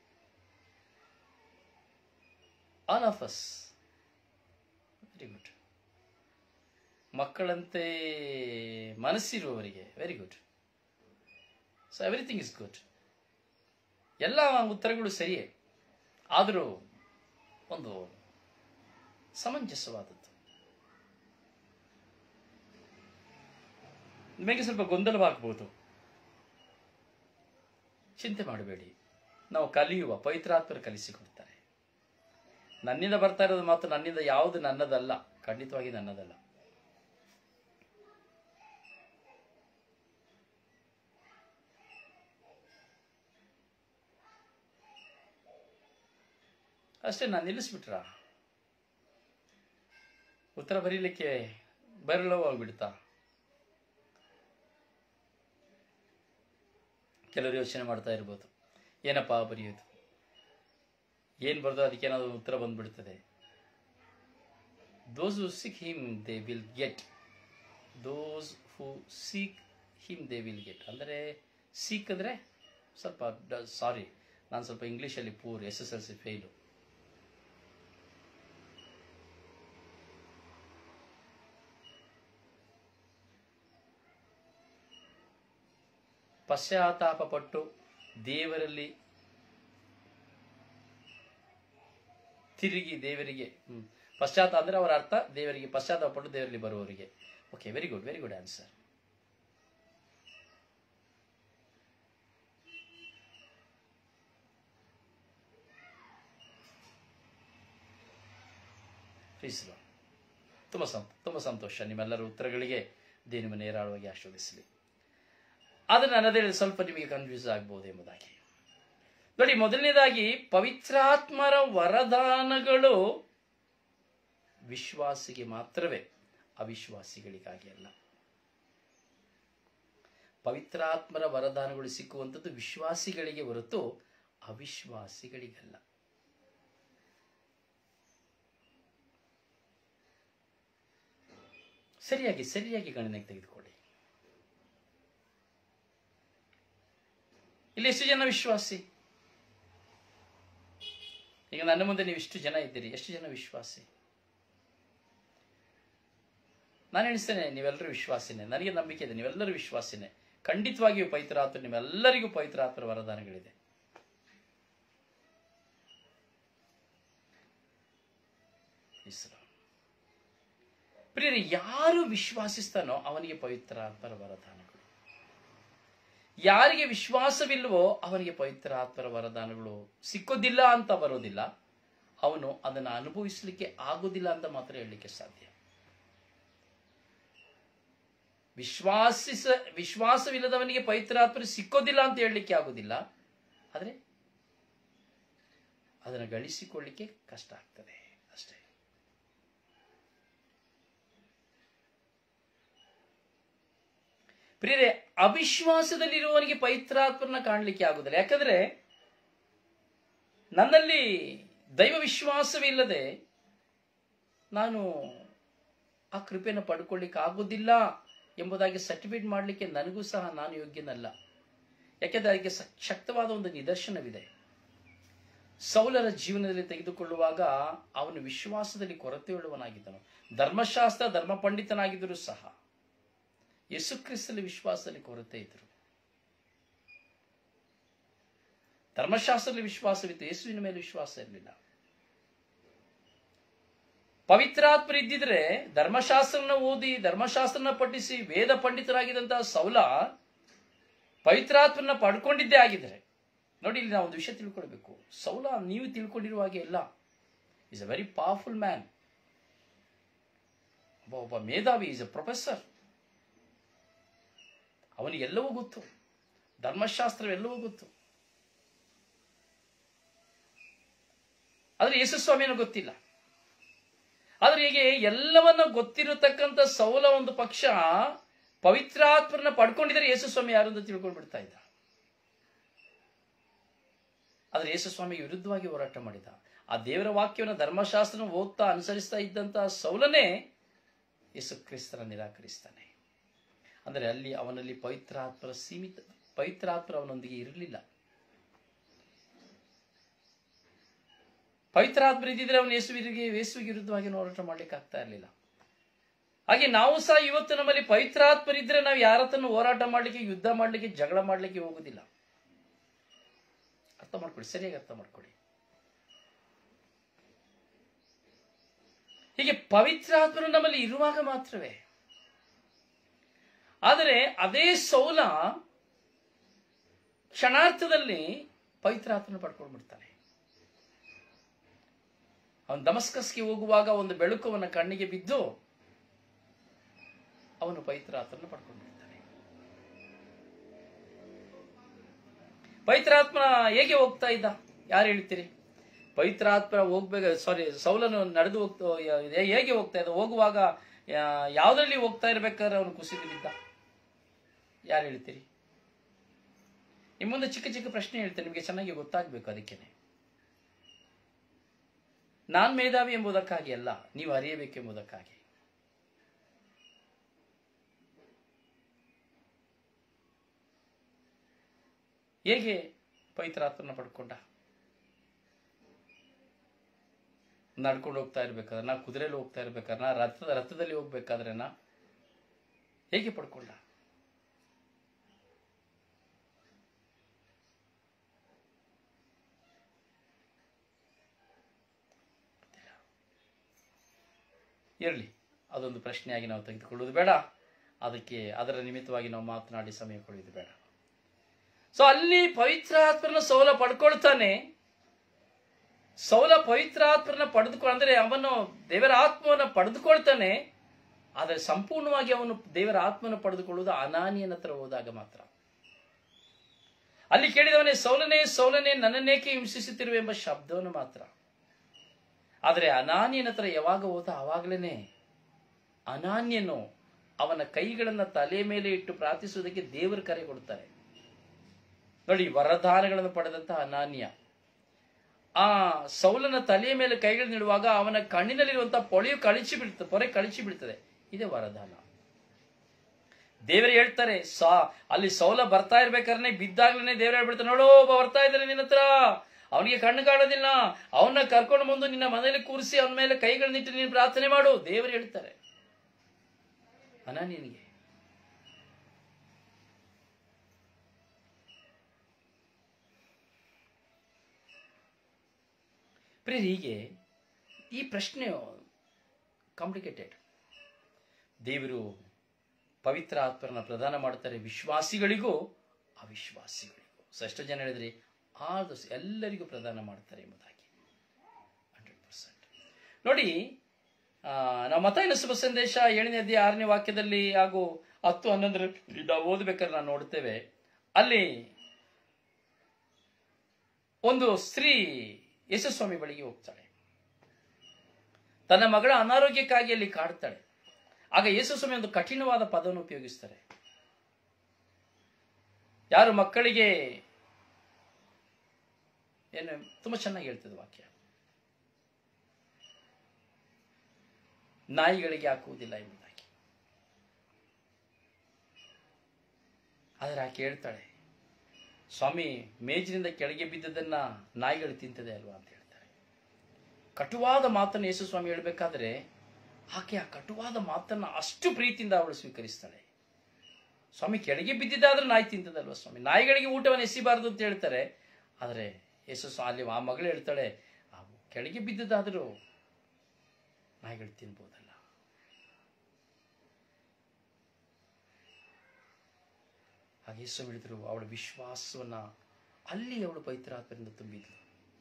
all of us very good ಮಕ್ಕಳಂತೆ ಮನಸ್ಸಿರುವವರಿಗೆ very good so everything is good ಎಲ್ಲ ಉತ್ತರಗಳು ಸರಿಯೇ ಆದರೂ ಒಂದು ಸಮಂಜಸವಾದದ್ದು ನಿಮಗೆ ಸ್ವಲ್ಪ ಗೊಂದಲವಾಗಬಹುದು ಚಿಂತೆ ಮಾಡಬೇಡಿ ನಾವು ಕಲಿಯುವ ಪವಿತ್ರಾತ್ಮರು ಕಲಿಸಿಕೊಡ್ತಾರೆ ನನ್ನಿಂದ ಬರ್ತಾ ಇರೋದು ಮಾತ್ರ ನನ್ನಿಂದ ಯಾವುದು ನನ್ನದಲ್ಲ ಖಂಡಿತವಾಗಿ ನನ್ನದಲ್ಲ ಅಷ್ಟೇ ನಾನು ನಿಲ್ಲಿಸ್ಬಿಟ್ರ ಉತ್ತರ ಬರೀಲಿಕ್ಕೆ ಬರಲವಾಗ್ಬಿಡ್ತಾ ಕೆಲವರು ಯೋಚನೆ ಮಾಡ್ತಾ ಇರ್ಬೋದು ಏನಪ್ಪಾ ಬರೆಯೋದು ಏನು ಬರ್ದೋ ಅದಕ್ಕೆ ಏನಾದ್ರು ಉತ್ತರ ಬಂದ್ಬಿಡ್ತದೆ those who seek him they will get those who seek him they will get ಅಂದರೆ ಸೀಕ್ ಅಂದರೆ ಸ್ವಲ್ಪ ಸಾರಿ ನಾನು ಸ್ವಲ್ಪ ಇಂಗ್ಲೀಷಲ್ಲಿ pure S S L C fail ಪಶ್ಚಾತ್ತಾಪ ಪಟ್ಟು ದೇವರಲ್ಲಿ ತಿರುಗಿ ದೇವರಿಗೆ ಹ್ಮ್. ಪಶ್ಚಾತ್ತಾಪ ಅಂದ್ರೆ ಅವರ ಅರ್ಥ ದೇವರಿಗೆ ಪಶ್ಚಾತ್ತಾಪ ಪಟ್ಟು ದೇವರಲ್ಲಿ ಬರುವವರಿಗೆ okay very good very good answer please ತುಂಬ ಸಂ ತುಂಬ ಸಂತೋಷ ನಿಮ್ಮೆಲ್ಲರ ಉತ್ತರಗಳಿಗೆ ದೇನಿಮ ನೇರಾಳವಾಗಿ ಆಶೀರ್ವದಿಸಲಿ ಆದರೆ ನನ್ನದೇ ಸ್ವಲ್ಪ ನಿಮಗೆ ಕನ್ಫ್ಯೂಸ್ ಆಗ್ಬೋದು ಎಂಬುದಾಗಿ ನೋಡಿ ಮೊದಲನೇದಾಗಿ ಪವಿತ್ರಾತ್ಮರ ವರದಾನಗಳು ವಿಶ್ವಾಸಿಗೆ ಮಾತ್ರವೇ ಅವಿಶ್ವಾಸಿಗಳಿಗಾಗಿ ಅಲ್ಲ ಪವಿತ್ರಾತ್ಮರ ವರದಾನಗಳು ಸಿಕ್ಕುವಂಥದ್ದು ವಿಶ್ವಾಸಿಗಳಿಗೆ ಹೊರತು ಅವಿಶ್ವಾಸಿಗಳಿಗಲ್ಲ ಸರಿಯಾಗಿ ಸರಿಯಾಗಿ ಗಣನೆಗೆ ತೆಗೆದುಕೊಳ್ಳಿ ಇಲ್ಲಿ ಎಷ್ಟು ಜನ ವಿಶ್ವಾಸಿ ಈಗ ನನ್ನ ಮುಂದೆ ನೀವು ಇಷ್ಟು ಜನ ಇದ್ದೀರಿ ಎಷ್ಟು ಜನ ವಿಶ್ವಾಸಿ ನಾನು ಎಣಿಸ್ತೇನೆ ನೀವೆಲ್ಲರೂ ವಿಶ್ವಾಸಿನೇ ನನಗೆ ನಂಬಿಕೆ ಇದೆ ನೀವೆಲ್ಲರೂ ವಿಶ್ವಾಸಿನೇ ಖಂಡಿತವಾಗಿಯೂ ಪವಿತ್ರಾತ್ಮ ನಿಮ್ಮೆಲ್ಲರಿಗೂ ಪವಿತ್ರಾತ್ಮರ ವರದಾನಗಳಿದೆ ಇಸ್ರೋ ಪ್ರಿಯರೇ ಯಾರು ವಿಶ್ವಾಸಿಸ್ತಾನೋ ಅವನಿಗೆ ಪವಿತ್ರಾತ್ಮರ ವರದಾನಗಳು ಯಾರಿಗೆ ವಿಶ್ವಾಸವಿಲ್ವೋ ಅವನಿಗೆ ಪವಿತ್ರ ಆತ್ಮರ ವರದಾನಗಳು ಸಿಕ್ಕೋದಿಲ್ಲ ಅಂತ ಬರೋದಿಲ್ಲ ಅವನು ಅದನ್ನು ಅನುಭವಿಸಲಿಕ್ಕೆ ಆಗೋದಿಲ್ಲ ಅಂತ ಮಾತ್ರ ಹೇಳಲಿಕ್ಕೆ ಸಾಧ್ಯ ವಿಶ್ವಾಸಿಸ ವಿಶ್ವಾಸವಿಲ್ಲದವನಿಗೆ ಪವಿತ್ರಾತ್ಮರು ಸಿಕ್ಕೋದಿಲ್ಲ ಅಂತ ಹೇಳಲಿಕ್ಕೆ ಆಗೋದಿಲ್ಲ ಆದರೆ ಅದನ್ನು ಗಳಿಸಿಕೊಳ್ಳಿಕ್ಕೆ ಕಷ್ಟ ಆಗ್ತದೆ ಅಷ್ಟೇ ಪ್ರಿಯರೇ ಅವಿಶ್ವಾಸದಲ್ಲಿರುವವನಿಗೆ ಪವಿತ್ರಾತ್ಮರನ್ನ ಕಾಣಲಿಕ್ಕೆ ಆಗುದಿಲ್ಲ ಯಾಕಂದ್ರೆ ನನ್ನಲ್ಲಿ ದೈವ ವಿಶ್ವಾಸವಿಲ್ಲದೆ ನಾನು ಆ ಕೃಪೆಯನ್ನು ಪಡ್ಕೊಳ್ಳಿಕ್ಕೆ ಆಗೋದಿಲ್ಲ ಎಂಬುದಾಗಿ ಸರ್ಟಿಫಿಕೇಟ್ ಮಾಡಲಿಕ್ಕೆ ನನಗೂ ಸಹ ನಾನು ಯೋಗ್ಯನಲ್ಲ ಯಾಕೆಂದ್ರೆ ಅದಕ್ಕೆ ಸ- ಶಕ್ತವಾದ ಒಂದು ನಿದರ್ಶನವಿದೆ ಸೌಲರ ಜೀವನದಲ್ಲಿ ತೆಗೆದುಕೊಳ್ಳುವಾಗ ಅವನು ವಿಶ್ವಾಸದಲ್ಲಿ ಕೊರತೆಯುಳ್ಳವನಾಗಿದ್ದನು ಧರ್ಮಶಾಸ್ತ್ರ ಧರ್ಮ ಪಂಡಿತನಾಗಿದ್ದರೂ ಸಹ ಯೇಸುಕ್ರಿಸ್ತಲ್ಲಿ ವಿಶ್ವಾಸದಲ್ಲಿ ಕೊರತೆ ಇದ್ದರು ಧರ್ಮಶಾಸ್ತ್ರದಲ್ಲಿ ವಿಶ್ವಾಸವಿತ್ತು ಯೇಸುವಿನ ಮೇಲೆ ವಿಶ್ವಾಸ ಇರಲಿಲ್ಲ ಪವಿತ್ರಾತ್ಮರು ಇದ್ದಿದ್ರೆ ಧರ್ಮಶಾಸ್ತ್ರನ ಓದಿ ಧರ್ಮಶಾಸ್ತ್ರನ ಪಠಿಸಿ ವೇದ ಪಂಡಿತರಾಗಿದ್ದಂತಹ ಸೌಲ ಪವಿತ್ರಾತ್ಮನ ಪಡ್ಕೊಂಡಿದ್ದೇ ಆಗಿದ್ರೆ ನೋಡಿ ಇಲ್ಲಿ ನಾವು ಒಂದು ವಿಷಯ ತಿಳ್ಕೊಳ್ಬೇಕು ಸೌಲ ನೀವು ತಿಳ್ಕೊಂಡಿರುವ ಹಾಗೆ ಇಲ್ಲ is a very powerful man ಒಬ್ಬ ಒಬ್ಬ ಮೇಧಾವಿ ಇಸ್ ಅ ಪ್ರೊಫೆಸರ್ ಅವನಿಗೆಲ್ಲವೂ ಗೊತ್ತು ಧರ್ಮಶಾಸ್ತ್ರವೆಲ್ಲವೂ ಗೊತ್ತು ಆದ್ರೆ ಯೇಸು ಸ್ವಾಮಿಯನ್ನು ಗೊತ್ತಿಲ್ಲ ಆದ್ರೆ ಹೀಗೆ ಎಲ್ಲವನ್ನ ಗೊತ್ತಿರತಕ್ಕಂತ ಸೌಲ ಒಂದು ಪಕ್ಷ ಪವಿತ್ರಾತ್ಮರನ್ನ ಪಡ್ಕೊಂಡಿದ್ರೆ ಯೇಸು ಸ್ವಾಮಿ ಯಾರು ಅಂತ ತಿಳ್ಕೊಂಡು ಬಿಡ್ತಾ ಇದ್ದ ಆದ್ರೆ ಯೇಸು ಸ್ವಾಮಿಗೆ ವಿರುದ್ಧವಾಗಿ ಹೋರಾಟ ಮಾಡಿದ ಆ ದೇವರ ವಾಕ್ಯವನ್ನು ಧರ್ಮಶಾಸ್ತ್ರನ ಓದ್ತಾ ಅನುಸರಿಸ್ತಾ ಇದ್ದಂತಹ ಸೌಲನೇ ಯೇಸು ಕ್ರಿಸ್ತರ ನಿರಾಕರಿಸ್ತಾನೆ ಅಂದರೆ ಅಲ್ಲಿ ಅವನಲ್ಲಿ ಪವಿತ್ರಾತ್ಮರ ಸೀಮಿತ ಪವಿತ್ರಾತ್ಮರ ಅವನೊಂದಿಗೆ ಇರಲಿಲ್ಲ ಪವಿತ್ರಾತ್ಮರ ಇದ್ದಿದ್ರೆ ಅವನು ಯೇಸುವಿಗೆ ಯೇಸುವಿಗೆ ವಿರುದ್ಧವಾಗಿ ಹೋರಾಟ ಮಾಡ್ಲಿಕ್ಕೆ ಆಗ್ತಾ ಇರಲಿಲ್ಲ ಹಾಗೆ ನಾವು ಸಹ ಇವತ್ತು ನಮ್ಮಲ್ಲಿ ಪವಿತ್ರಾತ್ಮರಿದ್ರೆ ನಾವು ಯಾರ ಹತ್ರನೂ ಹೋರಾಟ ಮಾಡ್ಲಿಕ್ಕೆ ಯುದ್ಧ ಮಾಡ್ಲಿಕ್ಕೆ ಜಗಳ ಮಾಡ್ಲಿಕ್ಕೆ ಹೋಗುದಿಲ್ಲ ಅರ್ಥ ಮಾಡ್ಕೊಳ್ಳಿ ಸರಿಯಾಗಿ ಅರ್ಥ ಮಾಡ್ಕೊಳ್ಳಿ ಹೀಗೆ ಪವಿತ್ರಾತ್ಮರು ನಮ್ಮಲ್ಲಿ ಇರುವಾಗ ಮಾತ್ರವೇ ಆದರೆ ಅದೇ ಸೌಲ ಕ್ಷಣಾರ್ಥದಲ್ಲಿ ಪವಿತ್ರಾತ್ಮನ ಪಡ್ಕೊಂಡು ಬಿಡ್ತಾನೆ ಅವನು ದಮಸ್ಕಸ್ಗೆ ಹೋಗುವಾಗ ಒಂದು ಬೆಳಕು ಅವನ ಕಣ್ಣಿಗೆ ಬಿದ್ದು ಅವನು ಪವಿತ್ರಾತ್ಮನ ಪಡ್ಕೊಂಡಿರ್ತಾನೆ ಪವಿತ್ರಾತ್ಮ ಹೇಗೆ ಹೋಗ್ತಾ ಇದ್ದ ಯಾರು ಹೇಳ್ತೀರಿ ಪವಿತ್ರಾತ್ಮ ಹೋಗ್ಬೇಕ ಸಾರಿ ಸೌಲನು ನಡೆದು ಹೋಗ್ತಾ ಹೇ- ಹೇಗೆ ಹೋಗ್ತಾ ಇದ್ದ ಹೋಗುವಾಗ ಯಾ- ಯಾವ್ದ್ರಲ್ಲಿ ಹೋಗ್ತಾ ಇರ್ಬೇಕಾದ್ರೆ ಅವನು ಕುಸಿದು ಬಿದ್ದ ಯಾರು ಹೇಳ್ತೀರಿ ನಿಮ್ಮ ಮುಂದೆ ಚಿಕ್ಕ ಚಿಕ್ಕ ಪ್ರಶ್ನೆ ಹೇಳ್ತೇನೆ ನಿಮಗೆ ಚೆನ್ನಾಗಿ ಗೊತ್ತಾಗ್ಬೇಕು ಅದಕ್ಕೇನೆ ನಾನ್ ಮೇಧಾವಿ ಎಂಬುದಕ್ಕಾಗಿ ಅಲ್ಲ ನೀವು ಅರಿಯಬೇಕೆಂಬುದಕ್ಕಾಗಿ ಹೇಗೆ ಪವಿತ್ರಾತ್ಮನ ಪಡ್ಕೊಂಡ ನಡ್ಕೊಂಡು ಹೋಗ್ತಾ ಇರ್ಬೇಕಾದ್ರೆ ನಾ ಕುದುರೆಯಲ್ಲಿ ಹೋಗ್ತಾ ಇರ್ಬೇಕಾದ್ರೆ ನಾ ರಥದ ರಥದಲ್ಲಿ ಹೋಗ್ಬೇಕಾದ್ರೆ ನಾ ಹೇಗೆ ಪಡ್ಕೊಂಡ ಇರಲಿ ಅದೊಂದು ಪ್ರಶ್ನೆಯಾಗಿ ನಾವು ತೆಗೆದುಕೊಳ್ಳುವುದು ಬೇಡ ಅದಕ್ಕೆ ಅದರ ನಿಮಿತ್ತವಾಗಿ ನಾವು ಮಾತನಾಡಿ ಸಮಯ ಕೊಡುವುದು ಬೇಡ ಸೊ ಅಲ್ಲಿ ಪವಿತ್ರಾತ್ಮನ ಸೌಲ ಪಡ್ಕೊಳ್ತಾನೆ ಸೌಲ ಪವಿತ್ರಾತ್ಮನ ಪಡೆದುಕೊ ಅಂದ್ರೆ ಅವನು ದೇವರ ಆತ್ಮವನ್ನು ಪಡೆದುಕೊಳ್ತಾನೆ ಆದರೆ ಸಂಪೂರ್ಣವಾಗಿ ಅವನು ದೇವರ ಆತ್ಮನ ಪಡೆದುಕೊಳ್ಳುವುದು ಅನಾನಿಯನ ಹತ್ರ ಹೋದಾಗ ಮಾತ್ರ ಅಲ್ಲಿ ಕೇಳಿದವನೇ ಸೌಲನೇ ಸೌಲನೇ ನನ್ನನ್ನೇಕೆ ಹಿಂಸಿಸುತ್ತಿರುವೆ ಎಂಬ ಶಬ್ದವನ್ನು ಮಾತ್ರ ಆದರೆ ಅನಾನ್ಯನ ಹತ್ರ ಯಾವಾಗ ಹೋದ ಆವಾಗಲೇ ಅನಾನ್ಯನು ಅವನ ಕೈಗಳನ್ನ ತಲೆ ಮೇಲೆ ಇಟ್ಟು ಪ್ರಾರ್ಥಿಸುವುದಕ್ಕೆ ದೇವರು ಕರೆ ಕೊಡ್ತಾರೆ ನೋಡಿ ವರದಾನಗಳನ್ನು ಪಡೆದಂತ ಅನಾನ್ಯ ಆ ಸೌಲನ ತಲೆಯ ಮೇಲೆ ಕೈಗಳನ್ನಿಡುವಾಗ ಅವನ ಕಣ್ಣಿನಲ್ಲಿರುವಂತಹ ಪೊಳೆಯು ಕಳಿಸಿ ಬೀಳ್ತದೆ ಪೊರೆ ಕಳಿಸಿ ಬೀಳ್ತದೆ ಇದೇ ವರದಾನ ದೇವರು ಹೇಳ್ತಾರೆ ಸಾ ಅಲ್ಲಿ ಸೌಲ ಬರ್ತಾ ಇರ್ಬೇಕಾದ್ರೆ ಬಿದ್ದಾಗ್ಲೇ ದೇವರು ಹೇಳ್ಬಿಡ್ತಾರೆ ನೋಡು ಒಬ್ಬ ಬರ್ತಾ ಇದ್ದಾನೆ ನಿನ್ನ ಹತ್ರ ಅವನಿಗೆ ಕಣ್ಣು ಕಾಣೋದಿಲ್ಲ ಅವನ್ನ ಕರ್ಕೊಂಡು ಬಂದು ನಿನ್ನ ಮನೆಯಲ್ಲಿ ಕೂರಿಸಿ ಅವನ ಮೇಲೆ ಕೈಗಳನ್ನಿಟ್ಟು ನೀನು ಪ್ರಾರ್ಥನೆ ಮಾಡು ದೇವರು ಹೇಳ್ತಾರೆ ಅನಾನಿಯನಿಗೆ ಪ್ರಿಯ ಹೀಗೆ ಈ ಪ್ರಶ್ನೆ ಕಾಂಪ್ಲಿಕೇಟೆಡ್ ದೇವರು ಪವಿತ್ರ ಆತ್ಮರನ್ನ ಪ್ರದಾನ ಮಾಡ್ತಾರೆ ವಿಶ್ವಾಸಿಗಳಿಗೂ ಅವಿಶ್ವಾಸಿಗಳಿಗೂ ಸೊ ಎಷ್ಟೋ ಜನ ಹೇಳಿದ್ರಿ ಆಲ್ ಎಲ್ಲರಿಗೂ ಪ್ರದಾನ ಮಾಡ್ತಾರೆ ಎಂಬುದಾಗಿ ಹಂಡ್ರೆಡ್ ಪರ್ಸೆಂಟ್ ನೋಡಿ ಆ, ನಾವು ಮತಾಯಿನ ಶುಭ ಸಂದೇಶ ಏಳನೇ ಅಧ್ಯಾಯ ಆರನೇ ವಾಕ್ಯದಲ್ಲಿ ಹಾಗೂ ಹತ್ತು ಹನ್ನೊಂದರಲ್ಲಿ ನಾವು ಓದಬೇಕಾದ್ರೆ ನಾವು ನೋಡ್ತೇವೆ ಅಲ್ಲಿ ಒಂದು ಸ್ತ್ರೀ ಯೇಸುಸ್ವಾಮಿ ಬಳಿಗೆ ಹೋಗ್ತಾಳೆ ತನ್ನ ಮಗಳ ಅನಾರೋಗ್ಯಕ್ಕಾಗಿ ಅಲ್ಲಿ ಕಾಡ್ತಾಳೆ ಆಗ ಯೇಸುಸ್ವಾಮಿ ಒಂದು ಕಠಿಣವಾದ ಪದವನ್ನು ಉಪಯೋಗಿಸ್ತಾರೆ ಯಾರು ಮಕ್ಕಳಿಗೆ ಏನು ತುಂಬಾ ಚೆನ್ನಾಗಿ ಹೇಳ್ತದೆ ವಾಕ್ಯ ನಾಯಿಗಳಿಗೆ ಹಾಕುವುದಿಲ್ಲ ಎಂಬುದಾಗಿ ಆದರೆ ಆಕೆ ಹೇಳ್ತಾಳೆ ಸ್ವಾಮಿ ಮೇಜಿನಿಂದ ಕೆಳಗೆ ಬಿದ್ದದನ್ನ ನಾಯಿಗಳು ತಿಂತದೆ ಅಲ್ವಾ ಅಂತ ಹೇಳ್ತಾರೆ ಕಟುವಾದ ಮಾತನ್ನು ಯೇಸು ಸ್ವಾಮಿ ಹೇಳ್ಬೇಕಾದ್ರೆ ಆಕೆ ಆ ಕಟುವಾದ ಮಾತನ್ನ ಅಷ್ಟು ಪ್ರೀತಿಯಿಂದ ಅವಳು ಸ್ವೀಕರಿಸ್ತಾಳೆ ಸ್ವಾಮಿ ಕೆಳಗೆ ಬಿದ್ದಿದ್ದಾದ್ರೆ ನಾಯಿ ತಿಂತದಲ್ವಾ ಸ್ವಾಮಿ ನಾಯಿಗಳಿಗೆ ಊಟವನ್ನು ಎಸಿಬಾರದು ಅಂತ ಹೇಳ್ತಾರೆ ಆದರೆ ಯೇಸು ಸ್ವಾಮಿ ಅಲ್ಲಿ ಆ ಮಗಳು ಹೇಳ್ತಾಳೆ ಆ ಕೆಳಗೆ ಬಿದ್ದದಾದರೂ ನಾಯಿಗಳು ತಿನ್ಬೋದಲ್ಲ ಹಾಗೆ ಯೇಸು ಹೇಳಿದ್ರು ಅವಳ ವಿಶ್ವಾಸವನ್ನ ಅಲ್ಲಿ ಅವಳು ಪವಿತ್ರಾತ್ಮರಿಂದ ತುಂಬಿದ್ಲು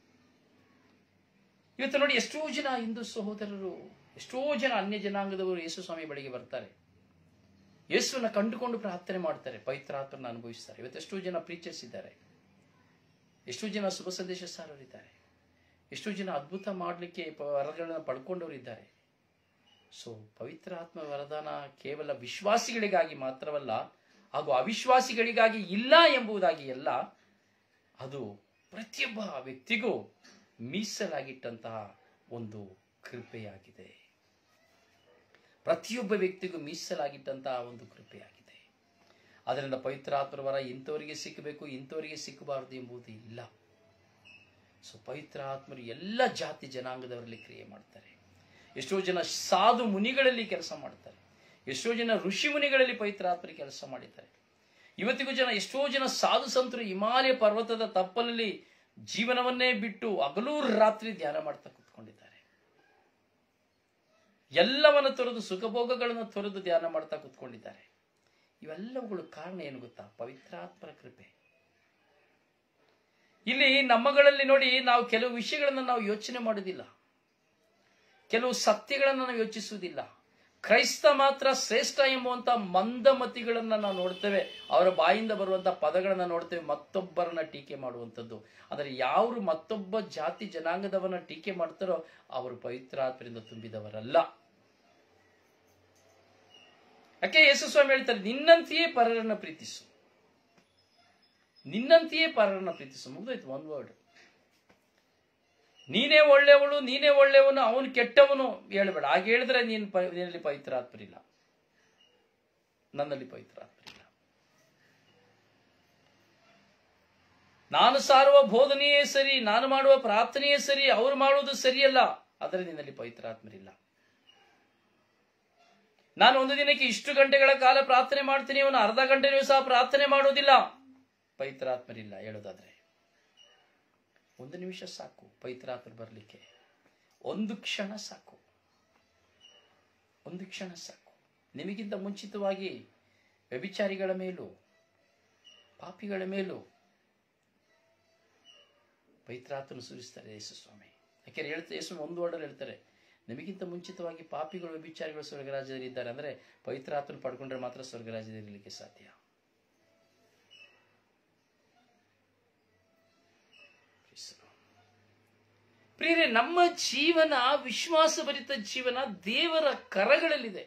ಇವತ್ತು ನೋಡಿ ಎಷ್ಟೋ ಜನ ಹಿಂದೂ ಸಹೋದರರು ಎಷ್ಟೋ ಜನ ಅನ್ಯ ಜನಾಂಗದವರು ಯೇಸು ಸ್ವಾಮಿ ಬಳಿಗೆ ಬರ್ತಾರೆ ಯೇಸುವನ್ನ ಕಂಡುಕೊಂಡು ಪ್ರಾರ್ಥನೆ ಮಾಡ್ತಾರೆ ಪವಿತ್ರಾತ್ಮನ ಅನುಭವಿಸ್ತಾರೆ ಇವತ್ತು ಎಷ್ಟೋ ಜನ ಪ್ರೀಚರ್ಸ್ ಇದ್ದಾರೆ ಎಷ್ಟೋ ಜನ ಶುಭ ಸಂದೇಶ ಸಾರರಿದ್ದಾರೆ ಎಷ್ಟೋ ಜನ ಅದ್ಭುತ ಮಾಡಲಿಕ್ಕೆ ವರಗಳನ್ನು ಪಡ್ಕೊಂಡವರು ಇದ್ದಾರೆ ಸೊ ಪವಿತ್ರ ಆತ್ಮ ವರದಾನ ಕೇವಲ ವಿಶ್ವಾಸಿಗಳಿಗಾಗಿ ಮಾತ್ರವಲ್ಲ ಹಾಗೂ ಅವಿಶ್ವಾಸಿಗಳಿಗಾಗಿ ಇಲ್ಲ ಎಂಬುದಾಗಿ ಎಲ್ಲ ಅದು ಪ್ರತಿಯೊಬ್ಬ ವ್ಯಕ್ತಿಗೂ ಮೀಸಲಾಗಿಟ್ಟಂತಹ ಒಂದು ಕೃಪೆಯಾಗಿದೆ ಪ್ರತಿಯೊಬ್ಬ ವ್ಯಕ್ತಿಗೂ ಮೀಸಲಾಗಿಟ್ಟಂತಹ ಒಂದು ಕೃಪೆಯಾಗಿದೆ ಅದರಿಂದ ಪವಿತ್ರಾತ್ಮರ ವರ ಇಂಥವರಿಗೆ ಸಿಕ್ಕಬೇಕು ಇಂಥವರಿಗೆ ಸಿಕ್ಕಬಾರದು ಎಂಬುದು ಇಲ್ಲ ಸೊ ಪವಿತ್ರ ಆತ್ಮರು ಎಲ್ಲ ಜಾತಿ ಜನಾಂಗದವರಲ್ಲಿ ಕ್ರಿಯೆ ಮಾಡ್ತಾರೆ ಎಷ್ಟೋ ಜನ ಸಾಧು ಮುನಿಗಳಲ್ಲಿ ಕೆಲಸ ಮಾಡ್ತಾರೆ ಎಷ್ಟೋ ಜನ ಋಷಿ ಮುನಿಗಳಲ್ಲಿ ಪವಿತ್ರ ಆತ್ಮರಿಗೆ ಕೆಲಸ ಮಾಡಿದ್ದಾರೆ ಇವತ್ತಿಗೂ ಜನ ಎಷ್ಟೋ ಜನ ಸಾಧು ಸಂತರು ಹಿಮಾಲಯ ಪರ್ವತದ ತಪ್ಪಲಲ್ಲಿ ಜೀವನವನ್ನೇ ಬಿಟ್ಟು ಹಗಲೂ ರಾತ್ರಿ ಧ್ಯಾನ ಮಾಡ್ತಾ ಕುತ್ಕೊಂಡಿದ್ದಾರೆ ಎಲ್ಲವನ್ನ ತೊರೆದು ಸುಖಭೋಗಗಳನ್ನು ತೊರೆದು ಧ್ಯಾನ ಮಾಡ್ತಾ ಕುತ್ಕೊಂಡಿದ್ದಾರೆ ಇವೆಲ್ಲವುಗಳು ಕಾರಣ ಏನು ಗೊತ್ತಾ ಪವಿತ್ರಾತ್ಮರ ಕೃಪೆ ಇಲ್ಲಿ ನಮ್ಮಗಳಲ್ಲಿ ನೋಡಿ ನಾವು ಕೆಲವು ವಿಷಯಗಳನ್ನು ನಾವು ಯೋಚನೆ ಮಾಡುವುದಿಲ್ಲ ಕೆಲವು ಸತ್ಯಗಳನ್ನು ನಾವು ಯೋಚಿಸುವುದಿಲ್ಲ ಕ್ರೈಸ್ತ ಮಾತ್ರ ಶ್ರೇಷ್ಠ ಎಂಬುವಂತ ಮಂದಮತಿಗಳನ್ನ ನಾವು ನೋಡ್ತೇವೆ ಅವರ ಬಾಯಿಂದ ಬರುವಂತ ಪದಗಳನ್ನ ನೋಡ್ತೇವೆ ಮತ್ತೊಬ್ಬರನ್ನ ಟೀಕೆ ಮಾಡುವಂಥದ್ದು ಆದರೆ ಯಾರು ಮತ್ತೊಬ್ಬ ಜಾತಿ ಜನಾಂಗದವನ್ನ ಟೀಕೆ ಮಾಡ್ತಾರೋ ಅವರು ಪವಿತ್ರಾತ್ಮರಿಂದ ತುಂಬಿದವರಲ್ಲ ಯಾಕೆ ಯೇಸು ಸ್ವಾಮಿ ಹೇಳ್ತಾರೆ ನಿನ್ನಂತೆಯೇ ಪರರನ್ನ ಪ್ರೀತಿಸು ನಿನ್ನಂತೆಯೇ ಪರರನ್ನ ಪ್ರೀತಿಸು ಮುಗ್ದೋಯ್ತು ಒಂದ್ ವರ್ಡ್ ನೀನೇ ಒಳ್ಳೆಯವಳು ನೀನೇ ಒಳ್ಳೆಯವನು ಅವನು ಕೆಟ್ಟವನು ಹೇಳ್ಬೇಡ ಹಾಗೆ ಹೇಳಿದ್ರೆ ನೀನು ಪ- ನಿನ್ನಲ್ಲಿ ಪವಿತ್ರಾತ್ಮರಿಲ್ಲ ನನ್ನಲ್ಲಿ ಪವಿತ್ರಾತ್ಮರಿಲ್ಲ ನಾನು ಸಾರುವ ಬೋಧನೆಯೇ ಸರಿ ನಾನು ಮಾಡುವ ಪ್ರಾರ್ಥನೆಯೇ ಸರಿ ಅವ್ರು ಮಾಡುವುದು ಸರಿಯಲ್ಲ ಆದರೆ ನಿನ್ನಲ್ಲಿ ಪವಿತ್ರಾತ್ಮರಿಲ್ಲ ನಾನು ಒಂದು ದಿನಕ್ಕೆ ಇಷ್ಟು ಗಂಟೆಗಳ ಕಾಲ ಪ್ರಾರ್ಥನೆ ಮಾಡ್ತೀನಿ ಅವನು ಅರ್ಧ ಗಂಟೆಯೂ ಸಹ ಪ್ರಾರ್ಥನೆ ಮಾಡೋದಿಲ್ಲ ಪವಿತ್ರಾತ್ಮರಿಲ್ಲ ಹೇಳೋದಾದ್ರೆ ಒಂದು ನಿಮಿಷ ಸಾಕು ಪವಿತ್ರಾತ್ಮ ಬರಲಿಕ್ಕೆ ಒಂದು ಕ್ಷಣ ಸಾಕು ಒಂದು ಕ್ಷಣ ಸಾಕು ನಿಮಗಿಂತ ಮುಂಚಿತವಾಗಿ ವ್ಯಭಿಚಾರಿಗಳ ಮೇಲೂ ಪಾಪಿಗಳ ಮೇಲೂ ಪವಿತ್ರಾತ್ಮನು ಸುರಿಸ್ತಾರೆ ಯೇಸು ಸ್ವಾಮಿ ಯಾಕೆಂದ್ರೆ ಹೇಳ್ತಾರೆ ಯೇಸು ಒಂದು ವರ್ಡಲ್ಲಿ ಹೇಳ್ತಾರೆ ನಿಮಗಿಂತ ಮುಂಚಿತವಾಗಿ ಪಾಪಿಗಳು ವ್ಯಭಿಚಾರಿಗಳು ಸ್ವರ್ಗರಾಜ್ಯದಲ್ಲಿ ಇದ್ದಾರೆ ಅಂದ್ರೆ ಪವಿತ್ರಾತ್ಮನ ಪಡ್ಕೊಂಡ್ರೆ ಮಾತ್ರ ಸ್ವರ್ಗರಾಜ್ಯದಲ್ಲಿ ಇರಲಿಕ್ಕೆ ಸಾಧ್ಯ ಪ್ರಿಯರೇ ನಮ್ಮ ಜೀವನ ವಿಶ್ವಾಸಭರಿತ ಜೀವನ ದೇವರ ಕರಗಳಲ್ಲಿದೆ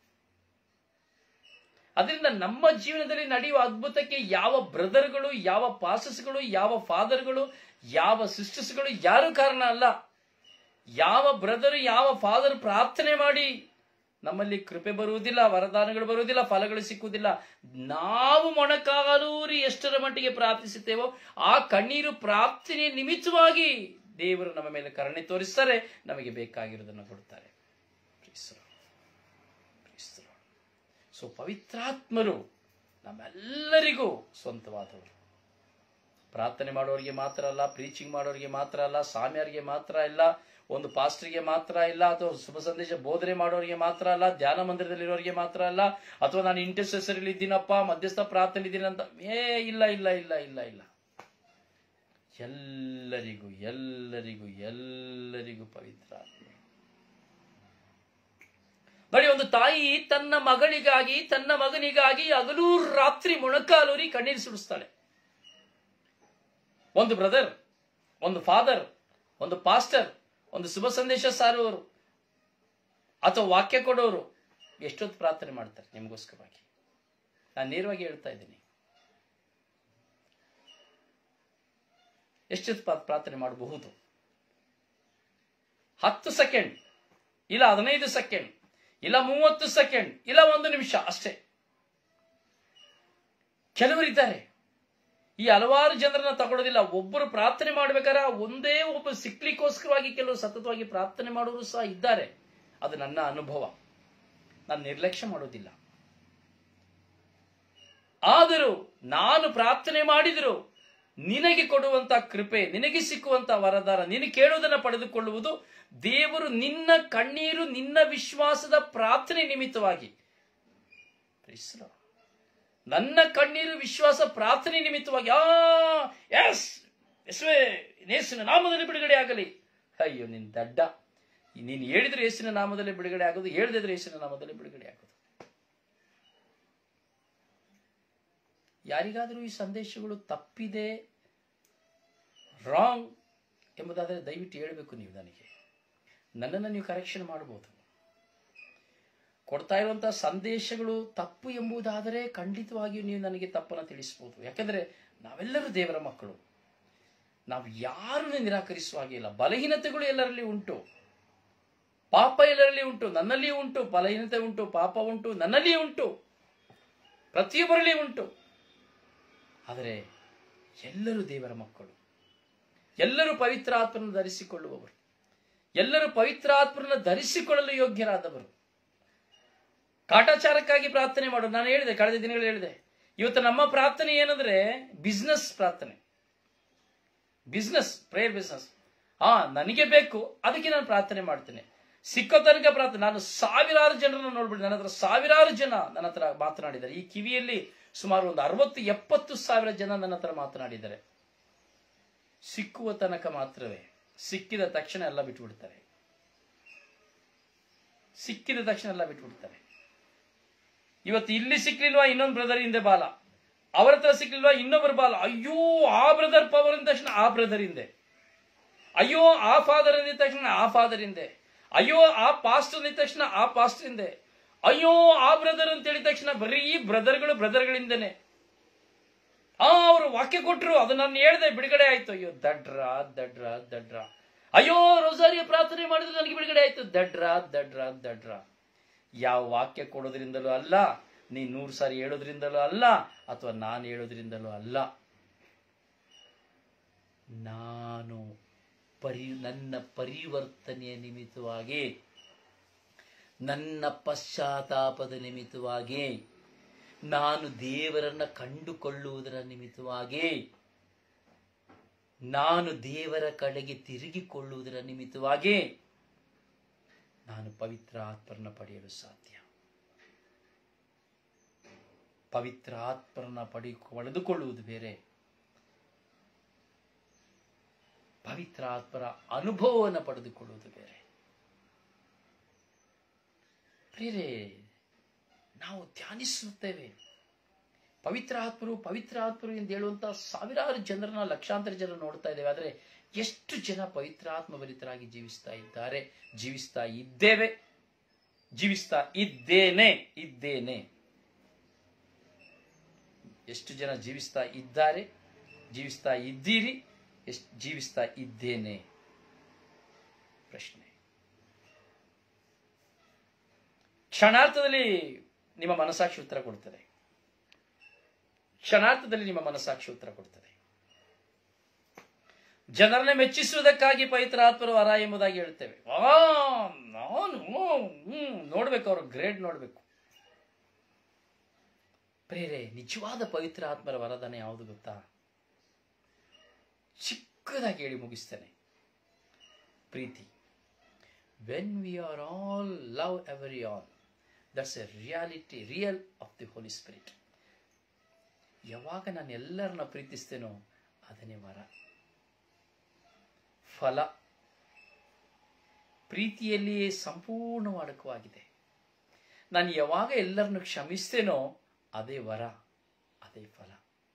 ಅದರಿಂದ ನಮ್ಮ ಜೀವನದಲ್ಲಿ ನಡೆಯುವ ಅದ್ಭುತಕ್ಕೆ ಯಾವ ಬ್ರದರ್ಗಳು ಯಾವ ಪಾಸಸ್ಗಳು ಯಾವ ಫಾದರ್ಗಳು ಯಾವ ಸಿಸ್ಟರ್ಸ್ಗಳು ಯಾರು ಕಾರಣ ಅಲ್ಲ ಯಾವ ಬ್ರದರ್ ಯಾವ ಫಾದರ್ ಪ್ರಾರ್ಥನೆ ಮಾಡಿ ನಮ್ಮಲ್ಲಿ ಕೃಪೆ ಬರುವುದಿಲ್ಲ ವರದಾನಗಳು ಬರುವುದಿಲ್ಲ ಫಲಗಳು ಸಿಕ್ಕುವುದಿಲ್ಲ ನಾವು ಮೊಣಕಾಲೂರಿ ಎಷ್ಟರ ಮಟ್ಟಿಗೆ ಪ್ರಾರ್ಥಿಸುತ್ತೇವೋ ಆ ಕಣ್ಣೀರು ಪ್ರಾರ್ಥನೆ ನಿಮಿತ್ತವಾಗಿ ದೇವರು ನಮ್ಮ ಮೇಲೆ ಕರುಣೆ ತೋರಿಸ್ತಾರೆ ನಮಗೆ ಬೇಕಾಗಿರೋದನ್ನು ಕೊಡ್ತಾರೆ Praise the Lord. Praise the Lord. So ಪವಿತ್ರಾತ್ಮರು ನಮ್ಮೆಲ್ಲರಿಗೂ ಸ್ವಂತವಾದವರು ಪ್ರಾರ್ಥನೆ ಮಾಡೋರಿಗೆ ಮಾತ್ರ ಅಲ್ಲ ಪ್ರೀಚಿಂಗ್ ಮಾಡೋರಿಗೆ ಮಾತ್ರ ಅಲ್ಲ ಸಾಮ್ಯರಿಗೆ ಮಾತ್ರ ಇಲ್ಲ ಒಂದು ಪಾಸ್ಟರ್ಗೆ ಮಾತ್ರ ಇಲ್ಲ ಅಥವಾ ಶುಭ ಸಂದೇಶ ಬೋಧನೆ ಮಾಡೋರಿಗೆ ಮಾತ್ರ ಅಲ್ಲ ಧ್ಯಾನ ಮಂದಿರದಲ್ಲಿರೋರಿಗೆ ಮಾತ್ರ ಅಲ್ಲ ಅಥವಾ ನಾನು ಇಂಟರ್ಸೆಸರ್ ಇದ್ದೀನಪ್ಪ ಮಧ್ಯಸ್ಥ ಪ್ರಾರ್ಥನೆ ಇದ್ದೀನಿ ಅಂತ ಏ ಇಲ್ಲ ಇಲ್ಲ ಇಲ್ಲ ಇಲ್ಲ ಇಲ್ಲ ಎಲ್ಲರಿಗೂ ಎಲ್ಲರಿಗೂ ಎಲ್ಲರಿಗೂ ಪವಿತ್ರ ಆತ್ಮ ನೋಡಿ ಒಂದು ತಾಯಿ ತನ್ನ ಮಗಳಿಗಾಗಿ ತನ್ನ ಮಗನಿಗಾಗಿ ಹಗಲೂ ರಾತ್ರಿ ಮೊಣಕಾಲೂರಿ ಕಣ್ಣೀರು ಸುಡಿಸ್ತಾಳೆ ಒಂದು ಬ್ರದರ್ ಒಂದು ಫಾದರ್ ಒಂದು ಪಾಸ್ಟರ್ ಒಂದು ಶುಭ ಸಂದೇಶ ಸಾರುವವರು ಅಥವಾ ವಾಕ್ಯ ಕೊಡೋರು ಎಷ್ಟೊತ್ತು ಪ್ರಾರ್ಥನೆ ಮಾಡ್ತಾರೆ ನಿಮಗೋಸ್ಕರವಾಗಿ ನಾನು ನೇರವಾಗಿ ಹೇಳ್ತಾ ಇದ್ದೀನಿ ಎಷ್ಟೊತ್ತು ಪ್ರಾ- ಪ್ರಾರ್ಥನೆ ಮಾಡಬಹುದು ಹತ್ತು ಸೆಕೆಂಡ್ ಇಲ್ಲ ಹದಿನೈದು ಸೆಕೆಂಡ್ ಇಲ್ಲ ಮೂವತ್ತು ಸೆಕೆಂಡ್ ಇಲ್ಲ ಒಂದು ನಿಮಿಷ ಅಷ್ಟೇ ಕೆಲವರಿದ್ದಾರೆ ಈ ಹಲವಾರು ಜನರನ್ನ ತಗೊಳ್ಳೋದಿಲ್ಲ ಒಬ್ಬರು ಪ್ರಾರ್ಥನೆ ಮಾಡ್ಬೇಕಾದ್ರೆ ಒಂದೇ ಒಬ್ಬ ಸಿಕ್ಲಿಕ್ಕೋಸ್ಕರವಾಗಿ ಕೆಲವರು ಸತತವಾಗಿ ಪ್ರಾರ್ಥನೆ ಮಾಡುವವರು ಸಹ ಇದ್ದಾರೆ ಅದು ನನ್ನ ಅನುಭವ ನಾನು ನಿರ್ಲಕ್ಷ್ಯ ಮಾಡೋದಿಲ್ಲ ಆದರೂ ನಾನು ಪ್ರಾರ್ಥನೆ ಮಾಡಿದರು ನಿನಗೆ ಕೊಡುವಂತ ಕೃಪೆ ನಿನಗೆ ಸಿಕ್ಕುವಂತ ವರದಾನ ನೀನು ಕೇಳುವುದನ್ನು ಪಡೆದುಕೊಳ್ಳುವುದು ದೇವರು ನಿನ್ನ ಕಣ್ಣೀರು ನಿನ್ನ ವಿಶ್ವಾಸದ ಪ್ರಾರ್ಥನೆ ನಿಮಿತ್ತವಾಗಿ Praise the Lord. ನನ್ನ ಕಣ್ಣೀರು ವಿಶ್ವಾಸ ಪ್ರಾರ್ಥನೆ ನಿಮಿತ್ತವಾಗಿ ಆ ಎಸ್ ಯೇಸುವೆ ಯೇಸುವಿನ ನಾಮದಲ್ಲಿ ಬಿಡುಗಡೆ ಆಗಲಿ ಅಯ್ಯೋ ನಿನ್ ದಡ್ಡ ನೀನು ಹೇಳಿದ್ರೆ ಯೇಸುವಿನ ನಾಮದಲ್ಲಿ ಬಿಡುಗಡೆ ಆಗೋದು ಹೇಳದಿದ್ರೆ ಯೇಸುವಿನ ನಾಮದಲ್ಲಿ ಬಿಡುಗಡೆ ಆಗೋದು ಯಾರಿಗಾದರೂ ಈ ಸಂದೇಶಗಳು ತಪ್ಪಿದೆ ರಾಂಗ್ ಎಂಬುದಾದರೆ ದಯವಿಟ್ಟು ಹೇಳಬೇಕು ನೀವು ನನಗೆ ನನ್ನನ್ನು ನೀವು ಕರೆಕ್ಷನ್ ಮಾಡಬಹುದು ಕೊಡ್ತಾ ಇರುವಂತಹ ಸಂದೇಶಗಳು ತಪ್ಪು ಎಂಬುದಾದರೆ ಖಂಡಿತವಾಗಿಯೂ ನೀವು ನನಗೆ ತಪ್ಪನ್ನು ತಿಳಿಸಬಹುದು ಯಾಕಂದ್ರೆ ನಾವೆಲ್ಲರೂ ದೇವರ ಮಕ್ಕಳು ನಾವು ಯಾರನ್ನು ನಿರಾಕರಿಸುವ ಹಾಗೆ ಇಲ್ಲ ಬಲಹೀನತೆಗಳು ಎಲ್ಲರಲ್ಲಿ ಉಂಟು ಪಾಪ ಎಲ್ಲರಲ್ಲಿ ಉಂಟು ನನ್ನಲ್ಲಿ ಉಂಟು ಬಲಹೀನತೆ ಉಂಟು ಪಾಪ ಉಂಟು ನನ್ನಲ್ಲಿ ಉಂಟು ಪ್ರತಿಯೊಬ್ಬರಲ್ಲಿ ಉಂಟು ಆದರೆ ಎಲ್ಲರೂ ದೇವರ ಮಕ್ಕಳು ಎಲ್ಲರೂ ಪವಿತ್ರ ಆತ್ಮನ ಧರಿಸಿಕೊಳ್ಳುವವರು ಎಲ್ಲರೂ ಪವಿತ್ರ ಆತ್ಮರನ್ನು ಧರಿಸಿಕೊಳ್ಳಲು ಯೋಗ್ಯರಾದವರು ಕಾಟಾಚಾರಕ್ಕಾಗಿ ಪ್ರಾರ್ಥನೆ ಮಾಡು ನಾನು ಹೇಳಿದೆ ಕಳೆದ ದಿನಗಳು ಹೇಳಿದೆ ಇವತ್ತು ನಮ್ಮ ಪ್ರಾರ್ಥನೆ ಏನಂದ್ರೆ ಬಿಸ್ನೆಸ್ ಪ್ರಾರ್ಥನೆ ಬಿಸ್ನೆಸ್ ಪ್ರೇಯರ್ ಬಿಸ್ನೆಸ್ ಹಾ ನನಗೆ ಬೇಕು ಅದಕ್ಕೆ ನಾನು ಪ್ರಾರ್ಥನೆ ಮಾಡ್ತೇನೆ ಸಿಕ್ಕೋ ತನಕ ಪ್ರಾರ್ಥನೆ ನಾನು ಸಾವಿರಾರು ಜನರನ್ನು ನೋಡ್ಬಿಡಿ ನನ್ನ ಹತ್ರ ಸಾವಿರಾರು ಜನ ನನ್ನ ಹತ್ರ ಮಾತನಾಡಿದ್ದಾರೆ ಈ ಕಿವಿಯಲ್ಲಿ ಸುಮಾರು ಒಂದು ಅರವತ್ತು ಎಪ್ಪತ್ತು ಸಾವಿರ ಜನ ನನ್ನ ಹತ್ರ ಮಾತನಾಡಿದ್ದಾರೆ ಸಿಕ್ಕುವ ತನಕ ಮಾತ್ರವೇ ಸಿಕ್ಕಿದ ತಕ್ಷಣ ಎಲ್ಲ ಬಿಟ್ಬಿಡ್ತಾರೆ ಸಿಕ್ಕಿದ ತಕ್ಷಣ ಎಲ್ಲ ಬಿಟ್ಬಿಡ್ತಾರೆ ಇವತ್ತು ಇಲ್ಲಿ ಸಿಕ್ಲಿಲ್ವಾ ಇನ್ನೊಂದು ಬ್ರದರ್ ಹಿಂದೆ ಬಾಲ ಅವರ ಹತ್ರ ಸಿಕ್ಲಿಲ್ವಾ ಇನ್ನೊಬ್ಬರ ಬಾಲ ಅಯ್ಯೋ ಆ ಬ್ರದರ್ ಪವರ್ ಅಂದ ತಕ್ಷಣ ಆ ಬ್ರದರ್ ಹಿಂದೆ ಅಯ್ಯೋ ಆ ಫಾದರ್ ಅಂದಿದ ತಕ್ಷಣ ಆ ಫಾದರ್ ಹಿಂದೆ ಅಯ್ಯೋ ಆ ಪಾಸ್ಟರ್ ಅಂದಿದ ತಕ್ಷಣ ಆ ಪಾಸ್ಟರ್ ಹಿಂದೆ ಅಯ್ಯೋ ಆ ಬ್ರದರ್ ಅಂತ ಹೇಳಿದ ತಕ್ಷಣ ಬರೀ ಬ್ರದರ್ಗಳು ಬ್ರದರ್ಗಳಿಂದನೆ ಆ ಅವರು ವಾಕ್ಯ ಕೊಟ್ರು ಅದು ನಾನು ಹೇಳ್ದೆ ಬಿಡುಗಡೆ ಆಯ್ತು ಅಯ್ಯೋ ದಡ್ರ ದಡ್ರ ದಡ್ರ ಅಯ್ಯೋ ರೋಸಾರಿಯ ಪ್ರಾರ್ಥನೆ ಮಾಡಿದ್ರೆ ನನಗೆ ಬಿಡುಗಡೆ ಆಯ್ತು ದಡ್ರ ದಡ್ರ ದಡ್ರ ಯಾವ ವಾಕ್ಯ ಕೊಡೋದ್ರಿಂದಲೂ ಅಲ್ಲ ನೀ ನೂರು ಸಾರಿ ಹೇಳೋದ್ರಿಂದಲೂ ಅಲ್ಲ ಅಥವಾ ನಾನು ಹೇಳೋದ್ರಿಂದಲೂ ಅಲ್ಲ ನಾನು ಪರಿ ನನ್ನ ಪರಿವರ್ತನೆಯ ನಿಮಿತ್ತವಾಗಿ ನನ್ನ ಪಶ್ಚಾತ್ತಾಪದ ನಿಮಿತ್ತವಾಗಿ ನಾನು ದೇವರನ್ನ ಕಂಡುಕೊಳ್ಳುವುದರ ನಿಮಿತ್ತವಾಗಿ ನಾನು ದೇವರ ಕಡೆಗೆ ತಿರುಗಿಕೊಳ್ಳುವುದರ ನಿಮಿತ್ತವಾಗಿ ನಾನು ಪವಿತ್ರ ಆತ್ಮರನ್ನ ಪಡೆಯಲು ಸಾಧ್ಯ ಪವಿತ್ರ ಆತ್ಮರನ್ನ ಪಡಿ ಪಡೆದುಕೊಳ್ಳುವುದು ಬೇರೆ ಪವಿತ್ರ ಆತ್ಮರ ಅನುಭವವನ್ನು ಪಡೆದುಕೊಳ್ಳುವುದು ಬೇರೆ ಪ್ರಿಯರೇ ನಾವು ಧ್ಯಾನಿಸುತ್ತೇವೆ ಪವಿತ್ರ ಆತ್ಮರು ಪವಿತ್ರ ಆತ್ಮರು ಎಂದು ಹೇಳುವಂತ ಸಾವಿರಾರು ಜನರನ್ನ ಲಕ್ಷಾಂತರ ಜನ ನೋಡ್ತಾ ಇದ್ದೇವೆ ಆದರೆ ಎಷ್ಟು ಜನ ಪವಿತ್ರ ಆತ್ಮಭರಿತರಾಗಿ ಜೀವಿಸ್ತಾ ಇದ್ದಾರೆ ಜೀವಿಸ್ತಾ ಇದ್ದೇವೆ ಜೀವಿಸ್ತಾ ಇದ್ದೇನೆ ಇದ್ದೇನೆ ಎಷ್ಟು ಜನ ಜೀವಿಸ್ತಾ ಇದ್ದಾರೆ ಜೀವಿಸ್ತಾ ಇದ್ದೀರಿ ಎಷ್ಟು ಜೀವಿಸ್ತಾ ಇದ್ದೇನೆ ಪ್ರಶ್ನೆ ಕ್ಷಣಾರ್ಥದಲ್ಲಿ ನಿಮ್ಮ ಮನಸಾಕ್ಷಿ ಉತ್ತರ ಕೊಡ್ತದೆ ಕ್ಷಣಾರ್ಥದಲ್ಲಿ ನಿಮ್ಮ ಮನಸಾಕ್ಷಿ ಉತ್ತರ ಕೊಡ್ತದೆ ಜನರನ್ನ ಮೆಚ್ಚಿಸುವುದಕ್ಕಾಗಿ ಪವಿತ್ರ ಆತ್ಮರು ವರ ಎಂಬುದಾಗಿ ಹೇಳ್ತೇವೆ ಆ ನಾನು ಹ್ಮ್ ನೋಡ್ಬೇಕು ಅವ್ರ ಗ್ರೇಡ್ ನೋಡ್ಬೇಕು ಪ್ರೇರೆ ನಿಜವಾದ ಪವಿತ್ರ ಆತ್ಮರ ವರದಾನ ಯಾವುದು ಗೊತ್ತಾ ಚಿಕ್ಕದಾಗಿ ಹೇಳಿ ಮುಗಿಸ್ತೇನೆ ಪ್ರೀತಿ when we are all love every all that's a reality real of the holy spirit ಯಾವಾಗ ನಾನು ಎಲ್ಲರನ್ನ ಪ್ರೀತಿಸ್ತೇನೋ ಅದನ್ನೇ ವರ ಫಲ ಪ್ರೀತಿಯಲ್ಲಿಯೇ ಸಂಪೂರ್ಣ ವಾಡಕವಾಗಿದೆ ನಾನು ಯಾವಾಗ ಎಲ್ಲರನ್ನು ಕ್ಷಮಿಸ್ತೇನೋ ಅದೇ ವರ ಅದೇ ಫಲ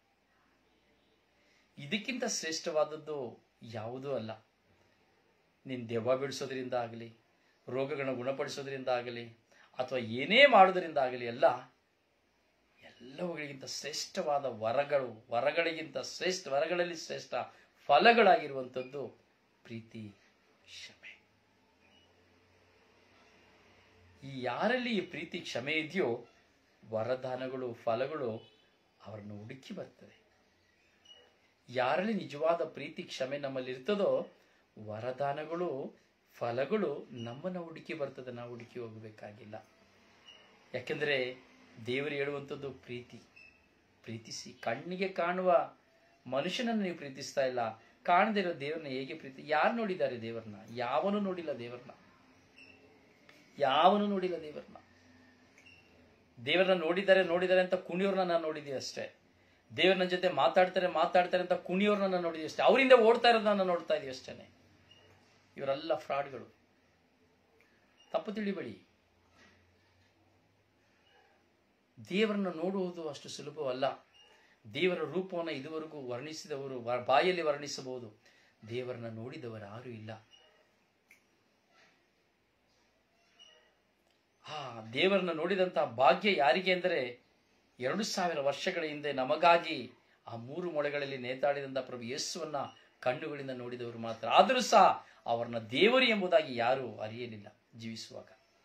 ಇದಕ್ಕಿಂತ ಶ್ರೇಷ್ಠವಾದದ್ದು ಯಾವುದೂ ಅಲ್ಲ ನೀನು ದೆವ್ವ ಬಿಡಿಸೋದ್ರಿಂದ ಆಗಲಿ ರೋಗಗಳನ್ನ ಗುಣಪಡಿಸೋದ್ರಿಂದ ಆಗಲಿ ಅಥವಾ ಏನೇ ಮಾಡೋದ್ರಿಂದ ಆಗಲಿ ಎಲ್ಲ ಎಲ್ಲವುಗಳಿಗಿಂತ ಶ್ರೇಷ್ಠವಾದ ವರಗಳು ವರಗಳಿಗಿಂತ ಶ್ರೇಷ್ಠ ವರಗಳಲ್ಲಿ ಶ್ರೇಷ್ಠ ಫಲಗಳಾಗಿರುವಂಥದ್ದು ಪ್ರೀತಿ ಕ್ಷಮೆ ಈ ಯಾರಲ್ಲಿ ಈ ಪ್ರೀತಿ ಕ್ಷಮೆ ಇದೆಯೋ ವರದಾನಗಳು ಫಲಗಳು ಅವರನ್ನು ಹುಡುಕಿ ಬರ್ತದೆ ಯಾರಲ್ಲಿ ನಿಜವಾದ ಪ್ರೀತಿ ಕ್ಷಮೆ ನಮ್ಮಲ್ಲಿ ಇರ್ತದೋ ವರದಾನಗಳು ಫಲಗಳು ನಮ್ಮನ್ನು ಹುಡುಕಿ ಬರ್ತದೆ ನಾವು ಹುಡುಕಿ ಹೋಗಬೇಕಾಗಿಲ್ಲ ಯಾಕೆಂದರೆ ದೇವರು ಹೇಳುವಂಥದ್ದು ಪ್ರೀತಿ ಪ್ರೀತಿಸಿ ಕಣ್ಣಿಗೆ ಕಾಣುವ ಮನುಷ್ಯನನ್ನು ನೀವು ಪ್ರೀತಿಸ್ತಾ ಇಲ್ಲ ಕಾಣದೇ ಇರೋ ದೇವರನ್ನ ಹೇಗೆ ಪ್ರೀತಿ ಯಾರು ನೋಡಿದ್ದಾರೆ ದೇವರನ್ನ ಯಾವನು ನೋಡಿಲ್ಲ ದೇವರನ್ನ ಯಾವನು ನೋಡಿಲ್ಲ ದೇವರನ್ನ ದೇವರನ್ನ ನೋಡಿದ್ದಾರೆ ನೋಡಿದ್ದಾರೆ ಅಂತ ಕುಣಿಯೋರ್ನ ನಾನು ನೋಡಿದ್ದೆ ಅಷ್ಟೇ ದೇವರನ್ನ ಜೊತೆ ಮಾತಾಡ್ತಾರೆ ಮಾತಾಡ್ತಾರೆ ಅಂತ ಕುಣಿಯೋರ್ನ ನಾನು ನೋಡಿದ್ವಿ ಅಷ್ಟೇ ಅವರಿಂದ ಓಡ್ತಾ ಇರೋದನ್ನ ನಾನು ನೋಡ್ತಾ ಇದೀವಿ ಅಷ್ಟೇ ಇವರೆಲ್ಲ ಫ್ರಾಡ್ಗಳು ತಪ್ಪು ತಿಳಿಬೇಡಿ ದೇವರನ್ನು ನೋಡುವುದು ಅಷ್ಟು ಸುಲಭವಲ್ಲ ದೇವರ ರೂಪವನ್ನು ಇದುವರೆಗೂ ವರ್ಣಿಸಿದವರು ವ- ಬಾಯಲ್ಲಿ ವರ್ಣಿಸಬಹುದು ದೇವರನ್ನ ನೋಡಿದವರು ಯಾರೂ ಇಲ್ಲ ಆ ದೇವರನ್ನ ನೋಡಿದಂತಹ ಭಾಗ್ಯ ಯಾರಿಗೆ ಅಂದರೆ ಎರಡು ಸಾವಿರ ವರ್ಷಗಳ ಹಿಂದೆ ನಮಗಾಗಿ ಆ ಮೂರು ಮೊಳೆಗಳಲ್ಲಿ ನೇತಾಡಿದಂತ ಪ್ರಭು ಯೇಸುವನ್ನ ಕಣ್ಣುಗಳಿಂದ ನೋಡಿದವರು ಮಾತ್ರ ಆದರೂ ಸಹ ಅವರನ್ನ ದೇವರು ಎಂಬುದಾಗಿ ಯಾರೂ ಅರಿಯಲಿಲ್ಲ ಜೀವಿಸುವಾಗ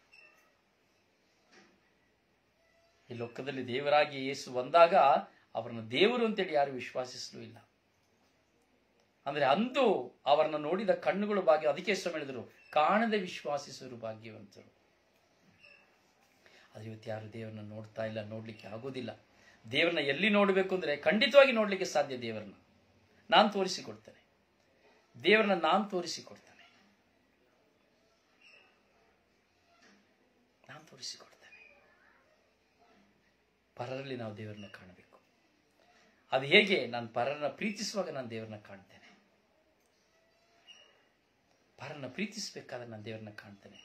ಈ ಲೋಕದಲ್ಲಿ ದೇವರಾಗಿ ಯೇಸು ಬಂದಾಗ ಅವರನ್ನ ದೇವರು ಅಂತೇಳಿ ಯಾರು ವಿಶ್ವಾಸಿಸಲೂ ಇಲ್ಲ ಅಂದ್ರೆ ಅಂದು ಅವರನ್ನ ನೋಡಿದ ಕಣ್ಣುಗಳು ಭಾಗ್ಯ ಅದಕ್ಕೆ ಹೆಸರು ಹೇಳಿದರು ಕಾಣದೆ ವಿಶ್ವಾಸಿಸುವರು ಭಾಗ್ಯವಂತರು ಆದ್ರೆ ಇವತ್ತು ಯಾರು ದೇವರನ್ನ ನೋಡ್ತಾ ಇಲ್ಲ ನೋಡ್ಲಿಕ್ಕೆ ಆಗೋದಿಲ್ಲ ದೇವರನ್ನ ಎಲ್ಲಿ ನೋಡಬೇಕು ಅಂದ್ರೆ ಖಂಡಿತವಾಗಿ ನೋಡ್ಲಿಕ್ಕೆ ಸಾಧ್ಯ ದೇವರನ್ನ ನಾನು ತೋರಿಸಿಕೊಡ್ತೇನೆ ದೇವರನ್ನ ನಾನು ತೋರಿಸಿಕೊಡ್ತೇನೆ ನಾನು ತೋರಿಸಿಕೊಡ್ತೇನೆ ಪರರಲ್ಲಿ ನಾವು ದೇವರನ್ನ ಕಾಣಬೇಕು ಅದು ಹೇಗೆ ನಾನು ಪರರನ್ನ ಪ್ರೀತಿಸುವಾಗ ನಾನು ದೇವರನ್ನ ಕಾಣ್ತೇನೆ ಪರನ್ನ ಪ್ರೀತಿಸಬೇಕಾದ್ರೆ ನಾನು ದೇವರನ್ನ ಕಾಣ್ತೇನೆ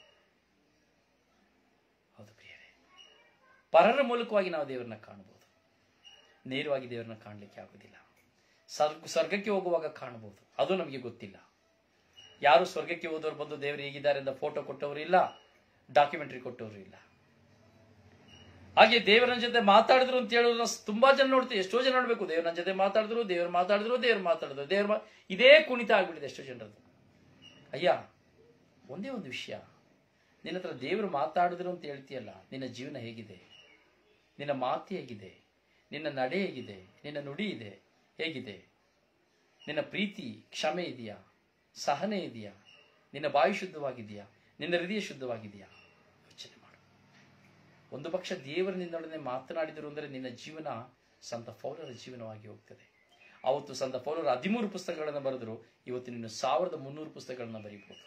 ಹೌದು ಪ್ರಿಯರೇ ಪರರ ಮೂಲಕವಾಗಿ ನಾವು ದೇವರನ್ನ ಕಾಣಬಹುದು ನೇರವಾಗಿ ದೇವರನ್ನ ಕಾಣಲಿಕ್ಕೆ ಆಗೋದಿಲ್ಲ ಸ್ವರ್ಗ ಸ್ವರ್ಗಕ್ಕೆ ಹೋಗುವಾಗ ಕಾಣಬಹುದು ಅದು ನಮಗೆ ಗೊತ್ತಿಲ್ಲ ಯಾರು ಸ್ವರ್ಗಕ್ಕೆ ಹೋದವರು ಬಂದು ದೇವರು ಹೇಗಿದ್ದಾರೆ ಅಂತ ಫೋಟೋ ಕೊಟ್ಟವರು ಇಲ್ಲ ಡಾಕ್ಯುಮೆಂಟರಿ ಕೊಟ್ಟವರು ಇಲ್ಲ ಹಾಗೆ ದೇವರ ಜೊತೆ ಮಾತಾಡಿದ್ರು ಅಂತ ಹೇಳೋದು ನಾವು ತುಂಬಾ ಜನ ನೋಡ್ತೀವಿ ಎಷ್ಟೋ ಜನ ನೋಡ್ಬೇಕು ದೇವರ ಜೊತೆ ಮಾತಾಡಿದ್ರು ದೇವ್ರು ಮಾತಾಡಿದ್ರು ದೇವ್ರು ಮಾತಾಡಿದ್ರು ದೇವ್ರ ಮಾ- ಇದೇ ಕುಣಿತ ಆಗ್ಬಿಟ್ಟಿದೆ ಎಷ್ಟೋ ಜನರದ್ದು ಅಯ್ಯ ಒಂದೇ ಒಂದು ವಿಷಯ ನಿನ್ನ ಹತ್ರ ದೇವರು ಮಾತಾಡಿದ್ರು ಅಂತ ಹೇಳ್ತೀಯಲ್ಲ ನಿನ್ನ ಜೀವನ ಹೇಗಿದೆ ನಿನ್ನ ಮಾತು ಹೇಗಿದೆ ನಿನ್ನ ನಡೆ ಹೇಗಿದೆ ನಿನ್ನ ನುಡಿ ಇದೆ ಹೇಗಿದೆ ನಿನ್ನ ಪ್ರೀತಿ ಕ್ಷಮೆ ಇದೆಯಾ ಸಹನೆ ಇದೆಯಾ ನಿನ್ನ ಬಾಯಿ ಶುದ್ಧವಾಗಿದೆಯಾ ನಿನ್ನ ಹೃದಯ ಶುದ್ಧವಾಗಿದೆಯಾ ಯೋಚನೆ ಮಾಡು ಒಂದು ಪಕ್ಷ ದೇವರು ನಿನ್ನೊಡನೆ ಮಾತನಾಡಿದರು ಅಂದರೆ ನಿನ್ನ ಜೀವನ ಸಂತ ಪೌಲರ ಜೀವನವಾಗಿ ಹೋಗ್ತದೆ ಅವತ್ತು ಸಂತ ಪೌಲರ ಹದಿಮೂರು ಪುಸ್ತಕಗಳನ್ನು ಬರೆದರು ಇವತ್ತು ನೀನು ಸಾವಿರದ ಮುನ್ನೂರು ಪುಸ್ತಕಗಳನ್ನು ಬರೀಬಹುದು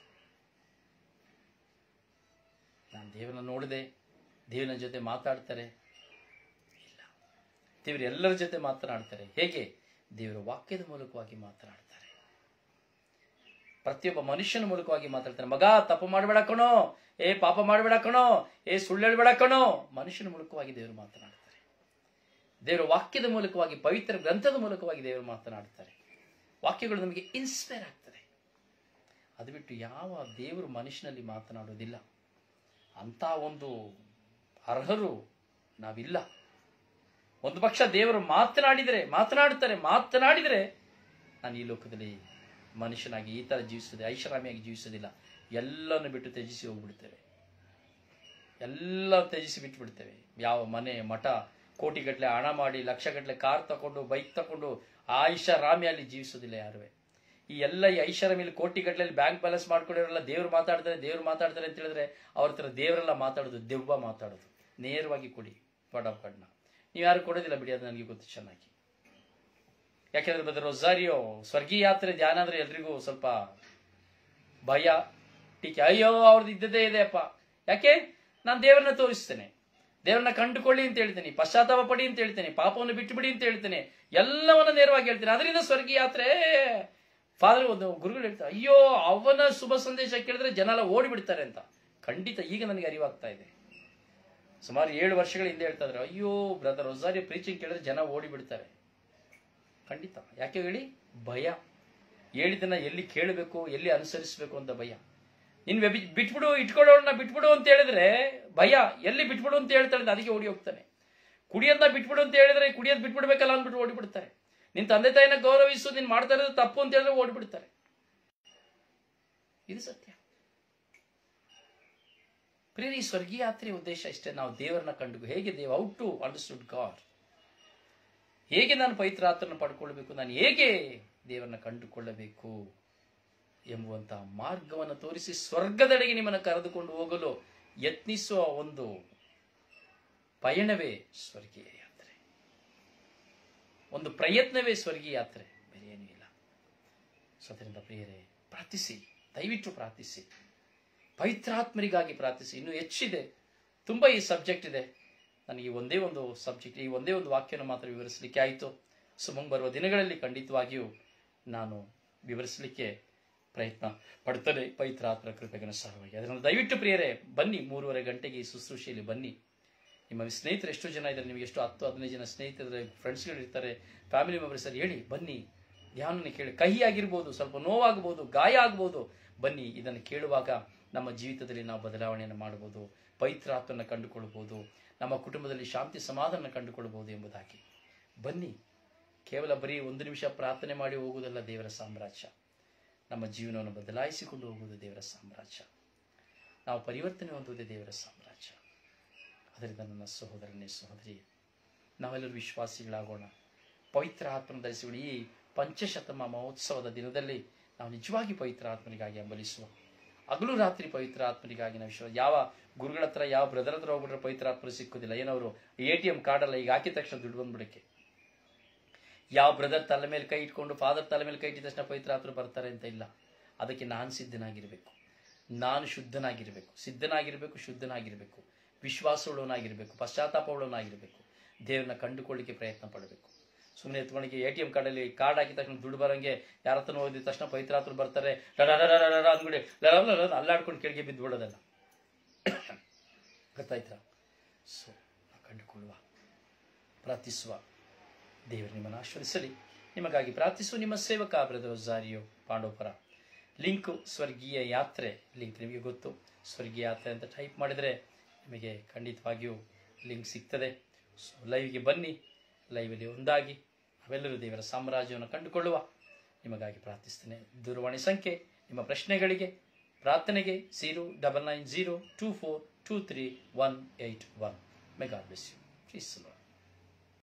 ನಾನು ದೇವರನ್ನ ನೋಡಿದೆ ದೇವನ ಜೊತೆ ಮಾತಾಡ್ತಾರೆ ಇಲ್ಲ ದೇವರು ಎಲ್ಲರ ಜೊತೆ ಮಾತನಾಡ್ತಾರೆ ಹೇಗೆ ದೇವರ ವಾಕ್ಯದ ಮೂಲಕವಾಗಿ ಮಾತನಾಡ್ತಾರೆ ಪ್ರತಿಯೊಬ್ಬ ಮನುಷ್ಯನ ಮೂಲಕವಾಗಿ ಮಾತಾಡ್ತಾರೆ ಮಗ ತಪ್ಪು ಮಾಡಬೇಡ ಕಣೋ ಏ ಪಾಪ ಮಾಡಬೇಡ ಕಣೋ ಏ ಸುಳ್ಳು ಹೇಳ್ಬೇಡ ಕಣೋ ಮನುಷ್ಯನ ಮೂಲಕವಾಗಿ ದೇವರು ಮಾತನಾಡ್ತಾರೆ ದೇವರ ವಾಕ್ಯದ ಮೂಲಕವಾಗಿ ಪವಿತ್ರ ಗ್ರಂಥದ ಮೂಲಕವಾಗಿ ದೇವರು ಮಾತನಾಡ್ತಾರೆ ವಾಕ್ಯಗಳು ನಮಗೆ ಇನ್ಸ್ಪೈರ್ ಆಗ್ತದೆ ಅದು ಬಿಟ್ಟು ಯಾವ ದೇವರು ಮನುಷ್ಯನಲ್ಲಿ ಮಾತನಾಡೋದಿಲ್ಲ ಅಂತ ಒಂದು ಅರ್ಹರು ನಾವಿಲ್ಲ ಒಂದು ಪಕ್ಷ ದೇವರು ಮಾತನಾಡಿದರೆ ಮಾತನಾಡುತ್ತಾರೆ ಮಾತನಾಡಿದರೆ ನಾನು ಈ ಲೋಕದಲ್ಲಿ ಮನುಷ್ಯನಾಗಿ ಈ ತರ ಜೀವಿಸೋದೆ ಐಷಾರಾಮಿಯಾಗಿ ಜೀವಿಸೋದಿಲ್ಲ ಎಲ್ಲವನ್ನು ಬಿಟ್ಟು ತ್ಯಜಿಸಿ ಹೋಗ್ಬಿಡ್ತೇವೆ ಎಲ್ಲ ತ್ಯಜಿಸಿ ಬಿಟ್ಟು ಬಿಡ್ತೇವೆ ಯಾವ ಮನೆ ಮಠ ಕೋಟಿಗಟ್ಟಲೆ ಹಣ ಮಾಡಿ ಲಕ್ಷಗಟ್ಟಲೆ ಕಾರ್ ತಕೊಂಡು ಬೈಕ್ ತಕೊಂಡು ಐಷಾರಾಮಿಯಲ್ಲಿ ಜೀವಿಸೋದಿಲ್ಲ ಯಾರುವೆ ಈ ಎಲ್ಲ ಈ ಐಷಾರಾಮಿಯಲ್ಲಿ ಕೋಟಿಗಟ್ಟಲೆ ಬ್ಯಾಂಕ್ ಬ್ಯಾಲೆನ್ಸ್ ಮಾಡ್ಕೊಂಡಿರೋಲ್ಲ ದೇವ್ರು ಮಾತಾಡ್ತಾರೆ ದೇವ್ರು ಮಾತಾಡ್ತಾರೆ ಅಂತ ಹೇಳಿದ್ರೆ ಅವ್ರ ಹತ್ರ ದೇವರೆಲ್ಲ ಮಾತಾಡೋದು ದೆವ್ವ ಮಾತಾಡೋದು ನೇರವಾಗಿ ಕೊಡಿ ಬಡ ಕಣ್ಣ ನೀವು ಯಾರು ಕೊಡೋದಿಲ್ಲ ಬಿಡಿ ಅದು ನನಗೆ ಗೊತ್ತು ಚೆನ್ನಾಗಿ ಯಾಕೆಂದ್ರೆ ಬದ ರೊಸಾರಿಯೋ ಸ್ವರ್ಗೀಯ ಯಾತ್ರೆ ಧ್ಯಾನ ಅಂದ್ರೆ ಎಲ್ರಿಗೂ ಸ್ವಲ್ಪ ಭಯ ಟೀಕೆ ಅಯ್ಯೋ ಅವ್ರದ್ದು ಇದ್ದದೇ ಇದೆಯಪ್ಪ ಯಾಕೆ ನಾನು ದೇವರನ್ನ ತೋರಿಸ್ತೇನೆ ದೇವರನ್ನ ಕಂಡುಕೊಳ್ಳಿ ಅಂತ ಹೇಳ್ತೇನೆ ಪಶ್ಚಾತ್ತಾಪ ಪಡಿ ಅಂತ ಹೇಳ್ತೇನೆ ಪಾಪವನ್ನು ಬಿಟ್ಟುಬಿಡಿ ಅಂತ ಹೇಳ್ತೇನೆ ಎಲ್ಲವನ್ನ ನೇರವಾಗಿ ಹೇಳ್ತೇನೆ ಅದರಿಂದ ಸ್ವರ್ಗೀಯ ಯಾತ್ರೆ ಫಾದರ್ ಒಂದು ಗುರುಗಳು ಹೇಳ್ತಾರೆ ಅಯ್ಯೋ ಅವನ ಶುಭ ಸಂದೇಶ ಕೇಳಿದ್ರೆ ಜನ ಎಲ್ಲ ಓಡಿಬಿಡ್ತಾರೆ ಅಂತ ಖಂಡಿತ ಈಗ ನನಗೆ ಅರಿವಾಗ್ತಾ ಇದೆ ಸುಮಾರು ಏಳು ವರ್ಷಗಳ ಹಿಂದೆ ಹೇಳ್ತಾ ಇದ್ರು ಅಯ್ಯೋ ಬ್ರದರ್ ರೊಸಾರಿ ಪ್ರೀಚಿಂಗ್ ಕೇಳಿದ್ರೆ ಜನ ಓಡಿಬಿಡ್ತಾರೆ ಖಂಡಿತ ಯಾಕೆ ಹೇಳಿ ಭಯ ಹೇಳಿದ್ದನ್ನ ಎಲ್ಲಿ ಕೇಳಬೇಕು ಎಲ್ಲಿ ಅನುಸರಿಸಬೇಕು ಅಂತ ಭಯ ನಿನ್ ವ್ಯಭಿ- ಬಿಟ್ಬಿಡು ಇಟ್ಕೊಳ್ಳೋಣ ಬಿಟ್ಬಿಡು ಅಂತ ಹೇಳಿದ್ರೆ ಭಯ ಎಲ್ಲಿ ಬಿಟ್ಬಿಡು ಅಂತ ಹೇಳ್ತಾಳೆ ಅದಕ್ಕೆ ಓಡಿ ಹೋಗ್ತಾನೆ ಕುಡಿಯೋದನ್ನ ಬಿಟ್ಬಿಡು ಅಂತ ಹೇಳಿದ್ರೆ ಕುಡಿಯೋದ್ ಬಿಟ್ಬಿಡ್ಬೇಕಲ್ಲ ಅಂದ್ಬಿಟ್ಟು ಓಡಿಬಿಡ್ತಾರೆ ನಿನ್ ತಂದೆ ತಾಯಿನ ಗೌರವಿಸು ನೀನ್ ಮಾಡ್ತಾ ಇರೋದು ತಪ್ಪು ಅಂತ ಹೇಳಿದ್ರೆ ಓಡಿಬಿಡ್ತಾರೆ ಇದು ಸತ್ಯ ಪ್ರಿಯರಿ ಸ್ವರ್ಗೀಯ ಯಾತ್ರೆಯ ಉದ್ದೇಶ ಇಷ್ಟೇ ನಾವು ದೇವರನ್ನ ಕಂಡು ಹೇಗೆ ದೇವ್ ಔಟ್ ಟು ಅಂಡರ್ಸ್ಟುಡ್ ಗಾಡ್ ಹೇಗೆ ನಾನು ಪವಿತ್ರಾತ್ಮನ ಪಡ್ಕೊಳ್ಬೇಕು ನಾನು ಹೇಗೆ ದೇವರನ್ನ ಕಂಡುಕೊಳ್ಳಬೇಕು ಎಂಬುವಂತಹ ಮಾರ್ಗವನ್ನು ತೋರಿಸಿ ಸ್ವರ್ಗದೆಡೆಗೆ ನಿಮ್ಮನ್ನು ಕರೆದುಕೊಂಡು ಹೋಗಲು ಯತ್ನಿಸುವ ಒಂದು ಪಯಣವೇ ಸ್ವರ್ಗೀಯ ಯಾತ್ರೆ ಒಂದು ಪ್ರಯತ್ನವೇ ಸ್ವರ್ಗೀಯ ಯಾತ್ರೆ ಬೇರೆ ಏನೂ ಇಲ್ಲ ಸೊ ಅದರಿಂದ ಪ್ರಿಯರೇ ಪ್ರಾರ್ಥಿಸಿ ದಯವಿಟ್ಟು ಪ್ರಾರ್ಥಿಸಿ ಪವಿತ್ರಾತ್ಮರಿಗಾಗಿ ಪ್ರಾರ್ಥಿಸಿ ಇನ್ನೂ ಹೆಚ್ಚಿದೆ ತುಂಬ ಈ ಸಬ್ಜೆಕ್ಟ್ ಇದೆ ನನಗೆ ಈ ಒಂದೇ ಒಂದು ಸಬ್ಜೆಕ್ಟ್ ಈ ಒಂದೇ ಒಂದು ವಾಕ್ಯನ ಮಾತ್ರ ವಿವರಿಸಲಿಕ್ಕೆ ಆಯಿತು ಸೊ ಮುಂಬರುವ ದಿನಗಳಲ್ಲಿ ಖಂಡಿತವಾಗಿಯೂ ನಾನು ವಿವರಿಸಲಿಕ್ಕೆ ಪ್ರಯತ್ನ ಪಡ್ತೇನೆ ಪವಿತ್ರಾತ್ಮರ ಕೃಪೆಗನುಸಾರವಾಗಿ ಅದನ್ನು ದಯವಿಟ್ಟು ಪ್ರಿಯರೇ ಬನ್ನಿ ಮೂರುವರೆ ಗಂಟೆಗೆ ಈ ಶುಶ್ರೂಷೆಯಲ್ಲಿ ಬನ್ನಿ ನಿಮ್ಮ ಸ್ನೇಹಿತರು ಎಷ್ಟು ಜನ ಇದ್ದಾರೆ ನಿಮಗೆ ಎಷ್ಟು ಹತ್ತು ಹದಿನೈದು ಜನ ಸ್ನೇಹಿತರು ಫ್ರೆಂಡ್ಸ್ಗಳು ಇರ್ತಾರೆ ಫ್ಯಾಮಿಲಿ ಮೆಂಬರ್ಸ್ ಹೇಳಿ ಬನ್ನಿ ಧ್ಯಾನನ ಕೇಳಿ ಕಹಿ ಆಗಿರ್ಬೋದು ಸ್ವಲ್ಪ ನೋವಾಗಬಹುದು ಗಾಯ ಆಗ್ಬೋದು ಬನ್ನಿ ಇದನ್ನು ಕೇಳುವಾಗ ನಮ್ಮ ಜೀವಿತದಲ್ಲಿ ನಾವು ಬದಲಾವಣೆಯನ್ನು ಮಾಡಬಹುದು ಪವಿತ್ರಾತ್ಮನ ಕಂಡುಕೊಳ್ಬಹುದು ನಮ್ಮ ಕುಟುಂಬದಲ್ಲಿ ಶಾಂತಿ ಸಮಾಧಾನ ಕಂಡುಕೊಳ್ಬಹುದು ಎಂಬುದಾಗಿ ಬನ್ನಿ ಕೇವಲ ಬರೀ ಒಂದು ನಿಮಿಷ ಪ್ರಾರ್ಥನೆ ಮಾಡಿ ಹೋಗುವುದಲ್ಲ ದೇವರ ಸಾಮ್ರಾಜ್ಯ ನಮ್ಮ ಜೀವನವನ್ನು ಬದಲಾಯಿಸಿಕೊಂಡು ಹೋಗುವುದು ದೇವರ ಸಾಮ್ರಾಜ್ಯ ನಾವು ಪರಿವರ್ತನೆ ಹೊಂದುವುದೇ ದೇವರ ಸಾಮ್ರಾಜ್ಯ ಅದರಿಂದ ನನ್ನ ಸಹೋದರನೇ ಸಹೋದರಿ ನಾವೆಲ್ಲರೂ ವಿಶ್ವಾಸಿಗಳಾಗೋಣ ಪವಿತ್ರ ಆತ್ಮನ ಧರಿಸಿಕೊಂಡು ಈ ಪಂಚಶತಮ ಮಹೋತ್ಸವದ ದಿನದಲ್ಲಿ ನಾವು ನಿಜವಾಗಿ ಪವಿತ್ರ ಆತ್ಮನಿಗಾಗಿ ಹಂಬಲಿಸುವ ಹಗಲು ರಾತ್ರಿ ಪವಿತ್ರ ಆತ್ಮನಿಗಾಗಿ ನಾವು ವಿಶ್ವಾಸ ಯಾವ ಗುರುಗಳ ಹತ್ರ ಯಾವ ಬ್ರದರ್ ಹತ್ರ ಹೋಗ್ಬಿಟ್ರೆ ಪವಿತ್ರ ಆತ್ಮರು ಸಿಕ್ಕುದಿಲ್ಲ ಏನವರು ಎ ಟಿ ಎಂ ಕಾರ್ಡಲ್ಲ ಈಗ ಹಾಕಿದ ತಕ್ಷಣ ದುಡ್ಡು ಬಂದ್ಬಿಡಕ್ಕೆ ಯಾವ ಬ್ರದರ್ ತಲೆ ಮೇಲೆ ಕೈ ಇಟ್ಕೊಂಡು ಫಾದರ್ ತಲೆ ಮೇಲೆ ಕೈ ಇಟ್ಟಿದ ತಕ್ಷಣ ಪವಿತ್ರ ಆತ್ಮರು ಬರ್ತಾರೆ ಅಂತ ಇಲ್ಲ ಅದಕ್ಕೆ ನಾನು ಸಿದ್ಧನಾಗಿರಬೇಕು ನಾನು ಶುದ್ಧನಾಗಿರಬೇಕು ಸಿದ್ಧನಾಗಿರಬೇಕು ಶುದ್ಧನಾಗಿರಬೇಕು ವಿಶ್ವಾಸವುಳ್ಳವನಾಗಿರಬೇಕು ಪಶ್ಚಾತ್ತಾಪವುಳ್ಳವನಾಗಿರಬೇಕು ದೇವರನ್ನ ಕಂಡುಕೊಳ್ಳಿಕ್ಕೆ ಪ್ರಯತ್ನ ಪಡಬೇಕು ಸುಮ್ಮನೆ ಎತ್ಕೊಂಡಿಗೆ ಎ ಟಿ ಎಂ ಕಾರ್ಡಲ್ಲಿ ಕಾರ್ಡ್ ಹಾಕಿದ ತಕ್ಷಣ ದುಡ್ಡು ಬರಂಗೆ ಯಾರ ಹತ್ರ ಹೋಗಿದ ತಕ್ಷಣ ಪವಿತ್ರಾತ್ರು ಬರ್ತಾರೆ ಡಡ ಅಂದ್ಬಿಡಿ ಅಲ್ಲಾಡ್ಕೊಂಡು ಕೆಳಗೆ ಬಿದ್ದು ಬಿಡೋದಲ್ಲ ಗೊತ್ತಾಯ್ತಾ ಸೊ ನಾವು ಕಂಡುಕೊಳ್ಳುವ ಪ್ರಾರ್ಥಿಸುವ ದೇವರು ನಿಮ್ಮನ್ನು ಆಶ್ವರಿಸಲಿ ನಿಮಗಾಗಿ ಪ್ರಾರ್ಥಿಸುವ ನಿಮ್ಮ ಸೇವಕ ಬ್ರದರ್ ಜಾರಿಯೋ ಪಾಂಡವಪುರ ಲಿಂಕು ಸ್ವರ್ಗೀಯ ಯಾತ್ರೆ ಲಿಂಕ್ ನಿಮಗೆ ಗೊತ್ತು ಸ್ವರ್ಗೀಯ ಯಾತ್ರೆ ಅಂತ ಟೈಪ್ ಮಾಡಿದರೆ ನಿಮಗೆ ಖಂಡಿತವಾಗಿಯೂ ಲಿಂಕ್ ಸಿಗ್ತದೆ ಸೊ ಲೈವ್ಗೆ ಬನ್ನಿ ಲೈವಲ್ಲಿ ಒಂದಾಗಿ ನಾವೆಲ್ಲರೂ ದೇವರ ಸಾಮ್ರಾಜ್ಯವನ್ನು ಕಂಡುಕೊಳ್ಳುವ ನಿಮಗಾಗಿ ಪ್ರಾರ್ಥಿಸ್ತೇನೆ ದೂರವಾಣಿ ಸಂಖ್ಯೆ ನಿಮ್ಮ ಪ್ರಶ್ನೆಗಳಿಗೆ ಪ್ರಾರ್ಥನೆಗೆ zero double nine zero two four two three one eight one may God bless you please